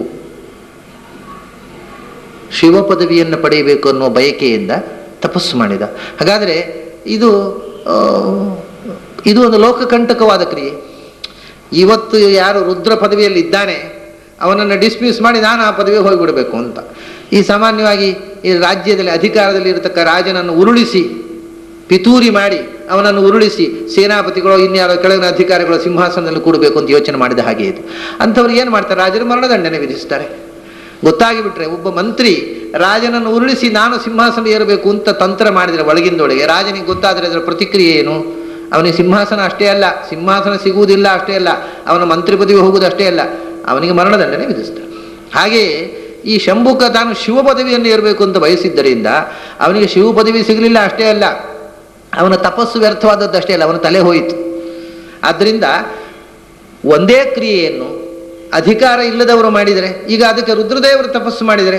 ಶಿವ ಪದವಿಯನ್ನು ಪಡೆಯಬೇಕು ಅನ್ನುವ ಬಯಕೆಯಿಂದ ತಪಸ್ಸು ಮಾಡಿದ ಹಾಗಾದರೆ ಇದು ಆ, ಇದು ಒಂದು ಲೋಕಕಂಟಕವಾದ ಕ್ರಿಯೆ ಇವತ್ತು ಯಾರು ರುದ್ರ ಪದವಿಯಲ್ಲಿ ಇದ್ದಾನೆ ಅವನನ್ನು ಡಿಸ್ಮಿಸ್ ಮಾಡಿ ನಾನು ಆ ಪದವಿಗೆ ಹೋಗಿಬಿಡಬೇಕು ಅಂತ ಈ ಸಾಮಾನ್ಯವಾಗಿ ಈ ರಾಜ್ಯದಲ್ಲಿ ಅಧಿಕಾರದಲ್ಲಿ ಇರತಕ್ಕ ರಾಜನನ್ನು ಉರುಳಿಸಿ ಪಿತೂರಿ ಮಾಡಿ ಅವನನ್ನು ಉರುಳಿಸಿ ಸೇನಾಪತಿಗಳು ಇನ್ಯಾರೋ ಕೆಳಗಿನ ಅಧಿಕಾರಿಗಳು ಸಿಂಹಾಸನದಲ್ಲಿ ಕೂಡಬೇಕು ಅಂತ ಯೋಚನೆ ಮಾಡಿದ ಹಾಗೆ ಇದು ಅಂಥವ್ರು ಏನು ಮಾಡ್ತಾರೆ ರಾಜರು ಮರಣದಂಡನೆ ವಿಧಿಸ್ತಾರೆ ಗೊತ್ತಾಗಿ ಬಿಟ್ರೆ ಒಬ್ಬ ಮಂತ್ರಿ ರಾಜನನ್ನು ಉರುಳಿಸಿ ನಾನು ಸಿಂಹಾಸನ ಏರಬೇಕು ಅಂತ ತಂತ್ರ ಮಾಡಿದರೆ ಒಳಗಿಂದೊಳಗೆ ರಾಜನಿಗೆ ಗೊತ್ತಾದರೆ ಅದರ ಪ್ರತಿಕ್ರಿಯೆ ಏನು ಅವನಿಗೆ ಸಿಂಹಾಸನ ಅಷ್ಟೇ ಅಲ್ಲ ಸಿಂಹಾಸನ ಸಿಗುವುದಿಲ್ಲ ಅಷ್ಟೇ ಅಲ್ಲ ಅವನ ಮಂತ್ರಿ ಪದವಿ ಹೋಗುವುದು ಅಷ್ಟೇ ಅಲ್ಲ ಅವನಿಗೆ ಮರಣದಂಡನೆ ವಿಧಿಸ್ತಾರೆ ಹಾಗೆಯೇ ಈ ಶಂಭುಕ ತಾನು ಶಿವ ಪದವಿಯನ್ನು ಏರಬೇಕು ಅಂತ ಬಯಸಿದ್ದರಿಂದ ಅವನಿಗೆ ಶಿವ ಪದವಿ ಸಿಗಲಿಲ್ಲ ಅಷ್ಟೇ ಅಲ್ಲ ಅವನ ತಪಸ್ಸು ವ್ಯರ್ಥವಾದದ್ದು ಅಷ್ಟೇ ಅಲ್ಲ ಅವನ ತಲೆ ಹೋಯಿತು ಆದ್ದರಿಂದ ಒಂದೇ ಕ್ರಿಯೆಯನ್ನು ಅಧಿಕಾರ ಇಲ್ಲದವರು ಮಾಡಿದರೆ ಈಗ ಅದಕ್ಕೆ ರುದ್ರದೇವರು ತಪಸ್ಸು ಮಾಡಿದರೆ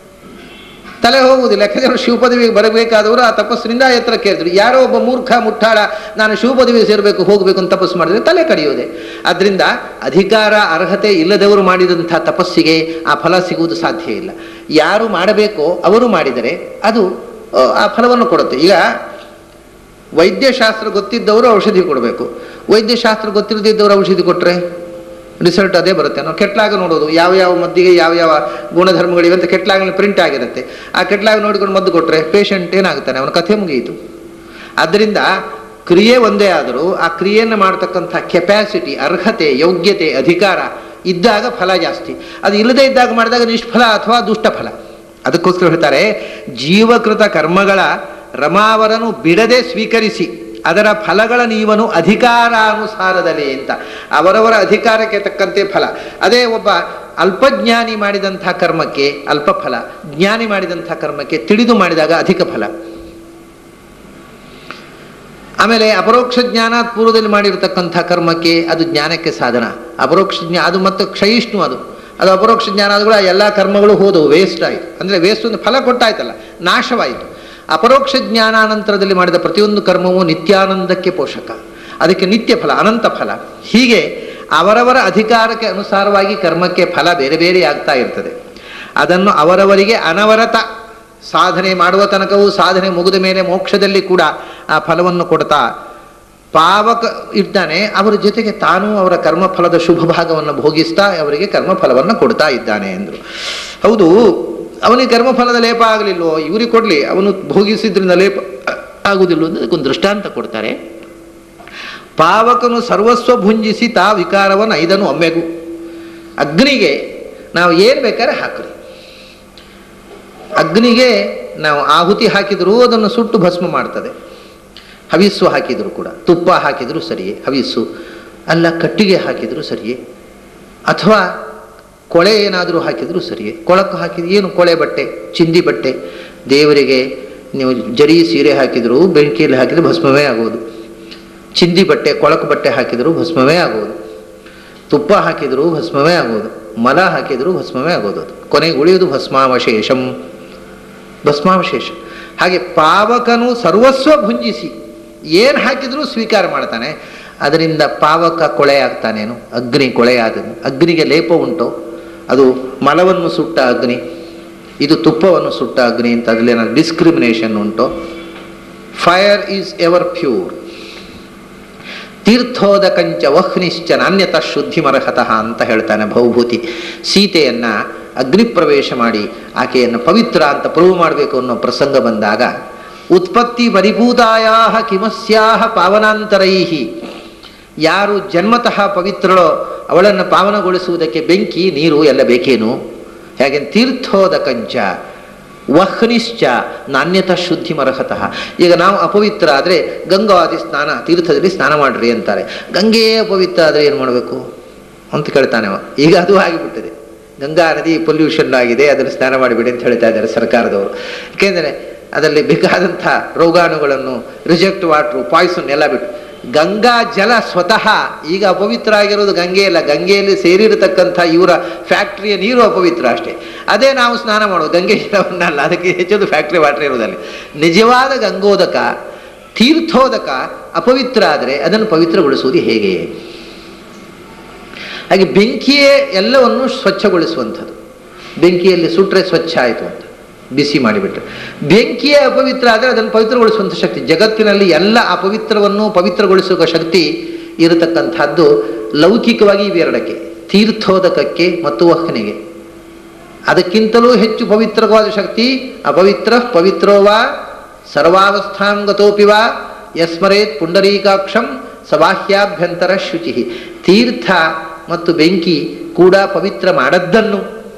ತಲೆ ಹೋಗುವುದಿಲ್ಲ ಯಾಕಂದರೆ ಅವರು ಶಿವಪದವಿಗೆ ಬರಬೇಕಾದವರು ಆ ತಪಸ್ಸಿನಿಂದ ಎತ್ತರಕ್ಕೆ ಏರಿದ್ರು ಯಾರೋ ಒಬ್ಬ ಮೂರ್ಖ ಮುಟ್ಟಾಳ ನಾನು ಶಿವಪದವಿಗೆ ಸೇರಬೇಕು ಹೋಗಬೇಕು ಅಂತ ತಪಸ್ಸು ಮಾಡಿದರೆ ತಲೆ ಕಡಿಯೋದೆ ಅದರಿಂದ ಅಧಿಕಾರ ಅರ್ಹತೆ ಇಲ್ಲದವರು ಮಾಡಿದಂಥ ತಪಸ್ಸಿಗೆ ಆ ಫಲ ಸಿಗುವುದು ಸಾಧ್ಯ ಇಲ್ಲ ಯಾರು ಮಾಡಬೇಕೋ ಅವರು ಮಾಡಿದರೆ ಅದು ಆ, ಆ ಫಲವನ್ನು ಕೊಡುತ್ತೆ ಈಗ ವೈದ್ಯಶಾಸ್ತ್ರ ಗೊತ್ತಿದ್ದವರು ಔಷಧಿ ಕೊಡಬೇಕು ವೈದ್ಯಶಾಸ್ತ್ರ ಗೊತ್ತಿರದಿದ್ದವರು ಔಷಧಿ ಕೊಟ್ಟರೆ ರಿಸಲ್ಟ್ ಅದೇ ಬರುತ್ತೆ ನಾವು ಕೆಟ್ಲಾಗ ನೋಡೋದು ಯಾವ ಯಾವ ಮದ್ದಿಗೆ ಯಾವ ಯಾವ ಗುಣಧರ್ಮಗಳಿವೆ ಅಂತ ಕೆಟ್ಲಾಗಲ್ಲಿ ಪ್ರಿಂಟ್ ಆಗಿರುತ್ತೆ ಆ ಕೆಟ್ಲಾಗ ನೋಡಿಕೊಂಡು ಮದ್ದು ಕೊಟ್ಟರೆ ಪೇಷಂಟ್ ಏನಾಗುತ್ತಾನೆ ಅವನ ಕಥೆ ಮುಗಿಯಿತು ಆದ್ದರಿಂದ ಕ್ರಿಯೆ ಒಂದೇ ಆದರೂ ಆ ಕ್ರಿಯೆಯನ್ನು ಮಾಡ್ತಕ್ಕಂಥ ಕೆಪ್ಯಾಸಿಟಿ ಅರ್ಹತೆ ಯೋಗ್ಯತೆ ಅಧಿಕಾರ ಇದ್ದಾಗ ಫಲ ಜಾಸ್ತಿ ಅದು ಇಲ್ಲದೇ ಇದ್ದಾಗ ಮಾಡಿದಾಗ ನಿಷ್ಫಲ ಅಥವಾ ದುಷ್ಟಫಲ ಅದಕ್ಕೋಸ್ಕರ ಹೇಳ್ತಾರೆ ಜೀವಕೃತ ಕರ್ಮಗಳ ರಮಾವರನು ಬಿಡದೆ ಸ್ವೀಕರಿಸಿ ಅದರ ಫಲಗಳ ನೀವನು ಅಧಿಕಾರಾನುಸಾರದಲ್ಲಿ ಅಂತ ಅವರವರ ಅಧಿಕಾರಕ್ಕೆ ತಕ್ಕಂತೆ ಫಲ ಅದೇ ಒಬ್ಬ ಅಲ್ಪಜ್ಞಾನಿ ಮಾಡಿದಂಥ ಕರ್ಮಕ್ಕೆ ಅಲ್ಪ ಫಲ ಜ್ಞಾನಿ ಮಾಡಿದಂಥ ಕರ್ಮಕ್ಕೆ ತಿಳಿದು ಮಾಡಿದಾಗ ಅಧಿಕ ಫಲ ಆಮೇಲೆ ಅಪರೋಕ್ಷ ಜ್ಞಾನ ಪೂರ್ವದಲ್ಲಿ ಮಾಡಿರತಕ್ಕಂಥ ಕರ್ಮಕ್ಕೆ ಅದು ಜ್ಞಾನಕ್ಕೆ ಸಾಧನ ಅಪರೋಕ್ಷ ಜ್ಞಾನ ಅದು ಮತ್ತು ಕ್ಷಯಿಷ್ಣು ಅದು ಅದು ಅಪರೋಕ್ಷ ಜ್ಞಾನ ಆದಗಳು ಆ ಎಲ್ಲ ಕರ್ಮಗಳು ಹೋದವು ವೇಸ್ಟ್ ಆಯಿತು ಅಂದರೆ ವೇಸ್ಟ್ ಒಂದು ಫಲ ಕೊಟ್ಟಾಯ್ತಲ್ಲ ನಾಶವಾಯಿತು ಅಪರೋಕ್ಷ ಜ್ಞಾನಾನಂತರದಲ್ಲಿ ಮಾಡಿದ ಪ್ರತಿಯೊಂದು ಕರ್ಮವು ನಿತ್ಯಾನಂದಕ್ಕೆ ಪೋಷಕ ಅದಕ್ಕೆ ನಿತ್ಯ ಫಲ ಅನಂತ ಫಲ ಹೀಗೆ ಅವರವರ ಅಧಿಕಾರಕ್ಕೆ ಅನುಸಾರವಾಗಿ ಕರ್ಮಕ್ಕೆ ಫಲ ಬೇರೆ ಬೇರೆ ಆಗ್ತಾ ಇರ್ತದೆ ಅದನ್ನು ಅವರವರಿಗೆ ಅನವರತ ಸಾಧನೆ ಮಾಡುವ ತನಕವೂ ಸಾಧನೆ ಮುಗಿದ ಮೇಲೆ ಮೋಕ್ಷದಲ್ಲಿ ಕೂಡ ಆ ಫಲವನ್ನು ಕೊಡ್ತಾ ಪಾವಕ ಇರ್ತಾನೆ ಅವರ ಜೊತೆಗೆ ತಾನೂ ಅವರ ಕರ್ಮಫಲದ ಶುಭ ಭಾಗವನ್ನು ಭೋಗಿಸ್ತಾ ಅವರಿಗೆ ಕರ್ಮಫಲವನ್ನು ಕೊಡ್ತಾ ಇದ್ದಾನೆ ಎಂದರು ಹೌದು ಅವನಿಗೆ ಕರ್ಮಫಲದ ಲೇಪ ಆಗಲಿಲ್ವೋ ಇವರಿಗೆ ಕೊಡಲಿ ಅವನು ಭೋಗಿಸಿದ್ರಿಂದ ಲೇಪ ಆಗುವುದಿಲ್ಲ ಅಂತ ಅದಕ್ಕೊಂದು ದೃಷ್ಟಾಂತ ಕೊಡ್ತಾರೆ ಪಾವಕನು ಸರ್ವಸ್ವ ಭುಂಜಿಸಿ ತಾ ವಿಕಾರವನ್ನು ಐದನು ಒಮ್ಮೆಗೂ ಅಗ್ನಿಗೆ ನಾವು ಏನು ಬೇಕಾದ್ರೆ ಹಾಕ್ರಿ ಅಗ್ನಿಗೆ ನಾವು ಆಹುತಿ ಹಾಕಿದರೂ ಅದನ್ನು ಸುಟ್ಟು ಭಸ್ಮ ಮಾಡ್ತದೆ ಹವಿಸ್ಸು ಹಾಕಿದರೂ ಕೂಡ ತುಪ್ಪ ಹಾಕಿದರೂ ಸರಿಯೇ ಹವಿಸ್ಸು ಅಲ್ಲ ಕಟ್ಟಿಗೆ ಹಾಕಿದರೂ ಸರಿಯೇ ಅಥವಾ ಕೊಳೆ ಏನಾದರೂ ಹಾಕಿದರೂ ಸರಿಯೇ ಕೊಳಕು ಹಾಕಿದ ಏನು ಕೊಳೆ ಬಟ್ಟೆ ಚಿಂದಿ ಬಟ್ಟೆ ದೇವರಿಗೆ ನೀವು ಜರಿ ಸೀರೆ ಹಾಕಿದರೂ ಬೆಂಕಿಯಲ್ಲಿ ಹಾಕಿದರೆ ಭಸ್ಮವೇ ಆಗೋದು ಚಿಂದಿ ಬಟ್ಟೆ ಕೊಳಕು ಬಟ್ಟೆ ಹಾಕಿದರೂ ಭಸ್ಮವೇ ಆಗೋದು ತುಪ್ಪ ಹಾಕಿದರೂ ಭಸ್ಮವೇ ಆಗೋದು ಮಲ ಹಾಕಿದರೂ ಭಸ್ಮವೇ ಆಗೋದು ಅದು ಕೊನೆಗೆ ಉಳಿಯುವುದು ಭಸ್ಮಾವಶೇಷಂ ಭಸ್ಮಾವಶೇಷ ಹಾಗೆ ಪಾವಕನು ಸರ್ವಸ್ವ ಭುಂಜಿಸಿ ಏನು ಹಾಕಿದರೂ ಸ್ವೀಕಾರ ಮಾಡ್ತಾನೆ ಅದರಿಂದ ಪಾವಕ ಕೊಳೆ ಆಗ್ತಾನೇನು ಅಗ್ನಿ ಕೊಳೆಯಾದನು ಅಗ್ನಿಗೆ ಲೇಪ ಉಂಟು ಅದು ಮಲವನ್ನು ಸುಟ್ಟ ಅಗ್ನಿ ಇದು ತುಪ್ಪವನ್ನು ಸುಟ್ಟ ಅಗ್ನಿ ಅಂತ ಅದರಲ್ಲಿ ಏನಾದ್ರು ಡಿಸ್ಕ್ರಿಮಿನೇಷನ್ ಉಂಟು ಫೈರ್ ಈಸ್ ಎವರ್ ಪ್ಯೂರ್ ತೀರ್ಥೋದಕಂಚ ವಹ್ನಿಶ್ಚ ನಾಣ್ಯತ ಶುದ್ಧಿಮರ್ಹತಃ ಅಂತ ಹೇಳ್ತಾನೆ ಭೌಭೂತಿ ಸೀತೆಯನ್ನ ಅಗ್ನಿ ಪ್ರವೇಶ ಮಾಡಿ ಆಕೆಯನ್ನು ಪವಿತ್ರ ಅಂತ ಪ್ರೂವ್ ಮಾಡಬೇಕು ಅನ್ನೋ ಪ್ರಸಂಗ ಬಂದಾಗ ಉತ್ಪತ್ತಿ ಪರಿಭೂತಾಯಾ ಕಿಮಸ್ಯಾಹ ಪಾವನಾಂತರೈಹಿ ಯಾರು ಜನ್ಮತಃ ಪವಿತ್ರಳೋ ಅವಳನ್ನು ಪಾವನಗೊಳಿಸುವುದಕ್ಕೆ ಬೆಂಕಿ ನೀರು ಎಲ್ಲ ಬೇಕೇನು ಹೇಗೆ ತೀರ್ಥೋದಕಂಚ ವಹ್ನಿಶ್ಚ ನಾಣ್ಯತ ಶುದ್ಧಿ ಮರಹತಃ ಈಗ ನಾವು ಅಪವಿತ್ರ ಆದರೆ ಗಂಗಾದಿ ಸ್ನಾನ ತೀರ್ಥದಲ್ಲಿ ಸ್ನಾನ ಮಾಡ್ರಿ ಅಂತಾರೆ ಗಂಗೆ ಅಪವಿತ್ರ ಆದರೆ ಏನು ಮಾಡಬೇಕು ಅಂತ ಕೇಳ್ತಾನೆ ಅವ ಈಗ ಅದು ಆಗಿಬಿಟ್ಟಿದೆ ಗಂಗಾ ನದಿ ಪೊಲ್ಯೂಷನ್ ಆಗಿದೆ ಅದನ್ನು ಸ್ನಾನ ಮಾಡಿಬಿಡಿ ಅಂತ ಹೇಳ್ತಾ ಇದ್ದಾರೆ ಸರ್ಕಾರದವರು ಏಕೆಂದರೆ ಅದರಲ್ಲಿ ಬೇಕಾದಂಥ ರೋಗಾಣುಗಳನ್ನು ರಿಜೆಕ್ಟ್ ವಾಟ್ರು ಪಾಯ್ಸನ್ ಎಲ್ಲ ಬಿಟ್ಟು ಗಂಗಾ ಜಲ ಸ್ವತಃ ಈಗ ಅಪವಿತ್ರ ಆಗಿರೋದು ಗಂಗೆ ಇಲ್ಲ ಗಂಗೆಯಲ್ಲಿ ಸೇರಿರತಕ್ಕಂಥ ಇವರ ಫ್ಯಾಕ್ಟ್ರಿಯ ನೀರು ಅಪವಿತ್ರ ಅಷ್ಟೇ ಅದೇ ನಾವು ಸ್ನಾನ ಮಾಡೋದು ಗಂಗೆ ಜಲವನ್ನಲ್ಲ ಅದಕ್ಕೆ ಹೆಚ್ಚೊಂದು ಫ್ಯಾಕ್ಟ್ರಿ ವಾಟರ್ ಇರೋದಲ್ಲಿ ನಿಜವಾದ ಗಂಗೋದಕ ತೀರ್ಥೋದಕ ಅಪವಿತ್ರ ಆದರೆ ಅದನ್ನು ಪವಿತ್ರಗೊಳಿಸುವುದು ಹೇಗೆ ಹಾಗೆ ಬೆಂಕಿಯೇ ಎಲ್ಲವನ್ನು ಸ್ವಚ್ಛಗೊಳಿಸುವಂಥದ್ದು ಬೆಂಕಿಯಲ್ಲಿ ಸುಟ್ಟರೆ ಸ್ವಚ್ಛ ಆಯಿತು ಅಂತ ಬಿಸಿ ಮಾಡಿಬಿಟ್ರೆ ಬೆಂಕಿಯೇ ಅಪವಿತ್ರ ಆದರೆ ಅದನ್ನು ಪವಿತ್ರಗೊಳಿಸುವಂಥ ಶಕ್ತಿ ಜಗತ್ತಿನಲ್ಲಿ ಎಲ್ಲ ಅಪವಿತ್ರವನ್ನು ಪವಿತ್ರಗೊಳಿಸುವ ಶಕ್ತಿ ಇರತಕ್ಕಂಥದ್ದು ಲೌಕಿಕವಾಗಿ ಇವೆರಡಕ್ಕೆ ತೀರ್ಥೋದಕಕ್ಕೆ ಮತ್ತು ವಹ್ನಿಗೆ ಅದಕ್ಕಿಂತಲೂ ಹೆಚ್ಚು ಪವಿತ್ರವಾದ ಶಕ್ತಿ ಅಪವಿತ್ರ ಪವಿತ್ರೋವಾ ಸರ್ವಾವಸ್ಥಾಂಗತೋಪಿ ವಾ ಯಸ್ಮರೇತ್ ಪುಂಡರೀಕಾಕ್ಷಂ ಸಬಾಹ್ಯಾಭ್ಯಂತರ ಶುಚಿ ತೀರ್ಥ ಮತ್ತು ಬೆಂಕಿ ಕೂಡ ಪವಿತ್ರ ಮಾಡದ್ದನ್ನು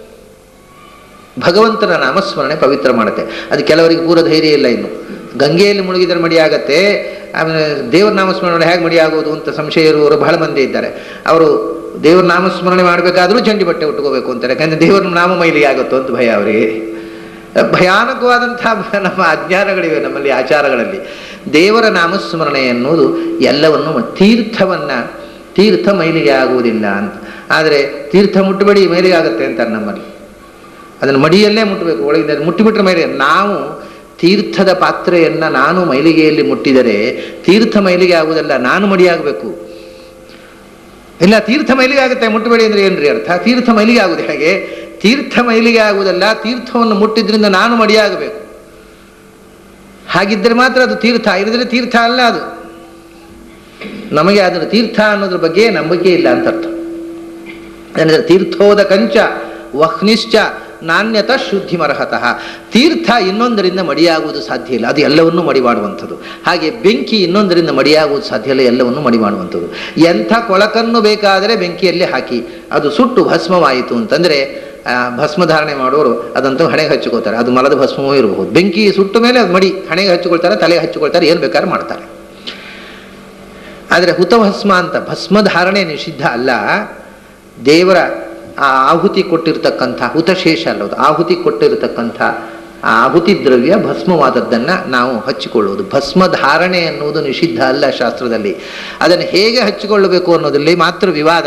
ಭಗವಂತನ ನಾಮಸ್ಮರಣೆ ಪವಿತ್ರ ಮಾಡುತ್ತೆ ಅದು ಕೆಲವರಿಗೆ ಪೂರ ಧೈರ್ಯ ಇಲ್ಲ ಇನ್ನು ಗಂಗೆಯಲ್ಲಿ ಮುಳುಗಿದರೆ ಮಡಿ ಆಗತ್ತೆ ಆಮೇಲೆ ದೇವರ ನಾಮಸ್ಮರಣೆ ಹೇಗೆ ಮಡಿ ಆಗೋದು ಅಂತ ಸಂಶಯ ಇರುವವರು ಬಹಳ ಮಂದಿ ಇದ್ದಾರೆ ಅವರು ದೇವರ ನಾಮಸ್ಮರಣೆ ಮಾಡಬೇಕಾದ್ರೂ ಚಂಡಿ ಬಟ್ಟೆ ಉಟ್ಕೋಬೇಕು ಅಂತಾರೆ ಯಾಕಂದ್ರೆ ದೇವರ ನಾಮ ಮೈಲಿಗೆ ಆಗುತ್ತೋ ಅಂತ ಭಯ ಅವರಿಗೆ ಭಯಾನಕವಾದಂಥ ನಮ್ಮ ಅಜ್ಞಾನಗಳಿವೆ ನಮ್ಮಲ್ಲಿ ಆಚಾರಗಳಲ್ಲಿ ದೇವರ ನಾಮಸ್ಮರಣೆ ಎನ್ನುವುದು ಎಲ್ಲವನ್ನು ತೀರ್ಥವನ್ನ ತೀರ್ಥ ಮೈಲಿಗೆ ಆಗುವುದಿಲ್ಲ ಅಂತ ಆದರೆ ತೀರ್ಥ ಮುಟ್ಟಬೇಡಿ ಮೈಲಿಗೆ ಆಗುತ್ತೆ ಅಂತಾರೆ ನಮ್ಮಲ್ಲಿ ಅದನ್ನು ಮಡಿಯಲ್ಲೇ ಮುಟ್ಟಬೇಕು ಒಳಗಿಂದ ಮುಟ್ಟಿಬಿಟ್ರೆ ಮೇಲೆ ನಾವು ತೀರ್ಥದ ಪಾತ್ರೆಯನ್ನು ನಾನು ಮೈಲಿಗೆಯಲ್ಲಿ ಮುಟ್ಟಿದರೆ ತೀರ್ಥ ಮೈಲಿಗೆ ಆಗುವುದಲ್ಲ ನಾನು ಮಡಿಯಾಗಬೇಕು ಇಲ್ಲ ತೀರ್ಥ ಮೈಲಿಗೆ ಆಗುತ್ತೆ ಮುಟ್ಟಬೇಡಿ ಅಂದ್ರೆ ಏನ್ರಿ ಅರ್ಥ ತೀರ್ಥ ಮೈಲಿಗೆ ಆಗುದು ಹೇಗೆ ತೀರ್ಥ ಮೈಲಿಗೆ ಆಗುವುದಲ್ಲ ತೀರ್ಥವನ್ನು ಮುಟ್ಟಿದ್ರಿಂದ ನಾನು ಮಡಿಯಾಗಬೇಕು ಹಾಗಿದ್ದರೆ ಮಾತ್ರ ಅದು ತೀರ್ಥ ಇರಿದ್ರೆ ತೀರ್ಥ ಅಲ್ಲ ಅದು ನಮಗೆ ಅದರ ತೀರ್ಥ ಅನ್ನೋದ್ರ ಬಗ್ಗೆ ನಂಬಿಕೆ ಇಲ್ಲ ಅಂತ ಅರ್ಥ ಅಂದರೆ ತೀರ್ಥೋದ ಕಂಚ ವಹ್ನಿಶ್ಚ ನಾಣ್ಯತ ಶುದ್ಧಿ ಮರಹತಃ ತೀರ್ಥ ಇನ್ನೊಂದರಿಂದ ಮಡಿಯಾಗುವುದು ಸಾಧ್ಯ ಇಲ್ಲ ಅದು ಎಲ್ಲವನ್ನೂ ಮಡಿ ಮಾಡುವಂಥದ್ದು ಹಾಗೆ ಬೆಂಕಿ ಇನ್ನೊಂದರಿಂದ ಮಡಿಯಾಗುವುದು ಸಾಧ್ಯ ಇಲ್ಲ ಎಲ್ಲವನ್ನೂ ಮಡಿ ಮಾಡುವಂಥದ್ದು ಎಂಥ ಕೊಳಕನ್ನು ಬೇಕಾದರೆ ಬೆಂಕಿಯಲ್ಲಿ ಹಾಕಿ ಅದು ಸುಟ್ಟು ಭಸ್ಮವಾಯಿತು ಅಂತಂದರೆ ಭಸ್ಮ ಧಾರಣೆ ಮಾಡೋರು ಅದಂತೂ ಹಣೆಗೆ ಹಚ್ಚಿಕೊಳ್ತಾರೆ ಅದು ಮಲದ ಭಸ್ಮವೂ ಇರಬಹುದು ಬೆಂಕಿ ಸುಟ್ಟ ಮೇಲೆ ಅದು ಮಡಿ ಹಣೆಗೆ ಹಚ್ಚಿಕೊಳ್ತಾರೆ ತಲೆಗೆ ಹಚ್ಚಿಕೊಳ್ತಾರೆ ಏನು ಬೇಕಾದ್ರೆ ಮಾಡ್ತಾರೆ ಆದರೆ ಹುತಭಸ್ಮ ಅಂತ ಭಸ್ಮ ಧಾರಣೆ ನಿಷಿದ್ಧ ಅಲ್ಲ ದೇವರ ಆ ಆಹುತಿ ಕೊಟ್ಟಿರ್ತಕ್ಕಂಥ ಹುತಶೇಷ ಅಲ್ಲದು ಆಹುತಿ ಕೊಟ್ಟಿರತಕ್ಕಂಥ ಆ ಆಹುತಿ ದ್ರವ್ಯ ಭಸ್ಮವಾದದ್ದನ್ನು ನಾವು ಹಚ್ಚಿಕೊಳ್ಳುವುದು ಭಸ್ಮ ಧಾರಣೆ ಅನ್ನುವುದು ನಿಷಿದ್ಧ ಅಲ್ಲ ಶಾಸ್ತ್ರದಲ್ಲಿ ಅದನ್ನು ಹೇಗೆ ಹಚ್ಚಿಕೊಳ್ಳಬೇಕು ಅನ್ನೋದರಲ್ಲಿ ಮಾತ್ರ ವಿವಾದ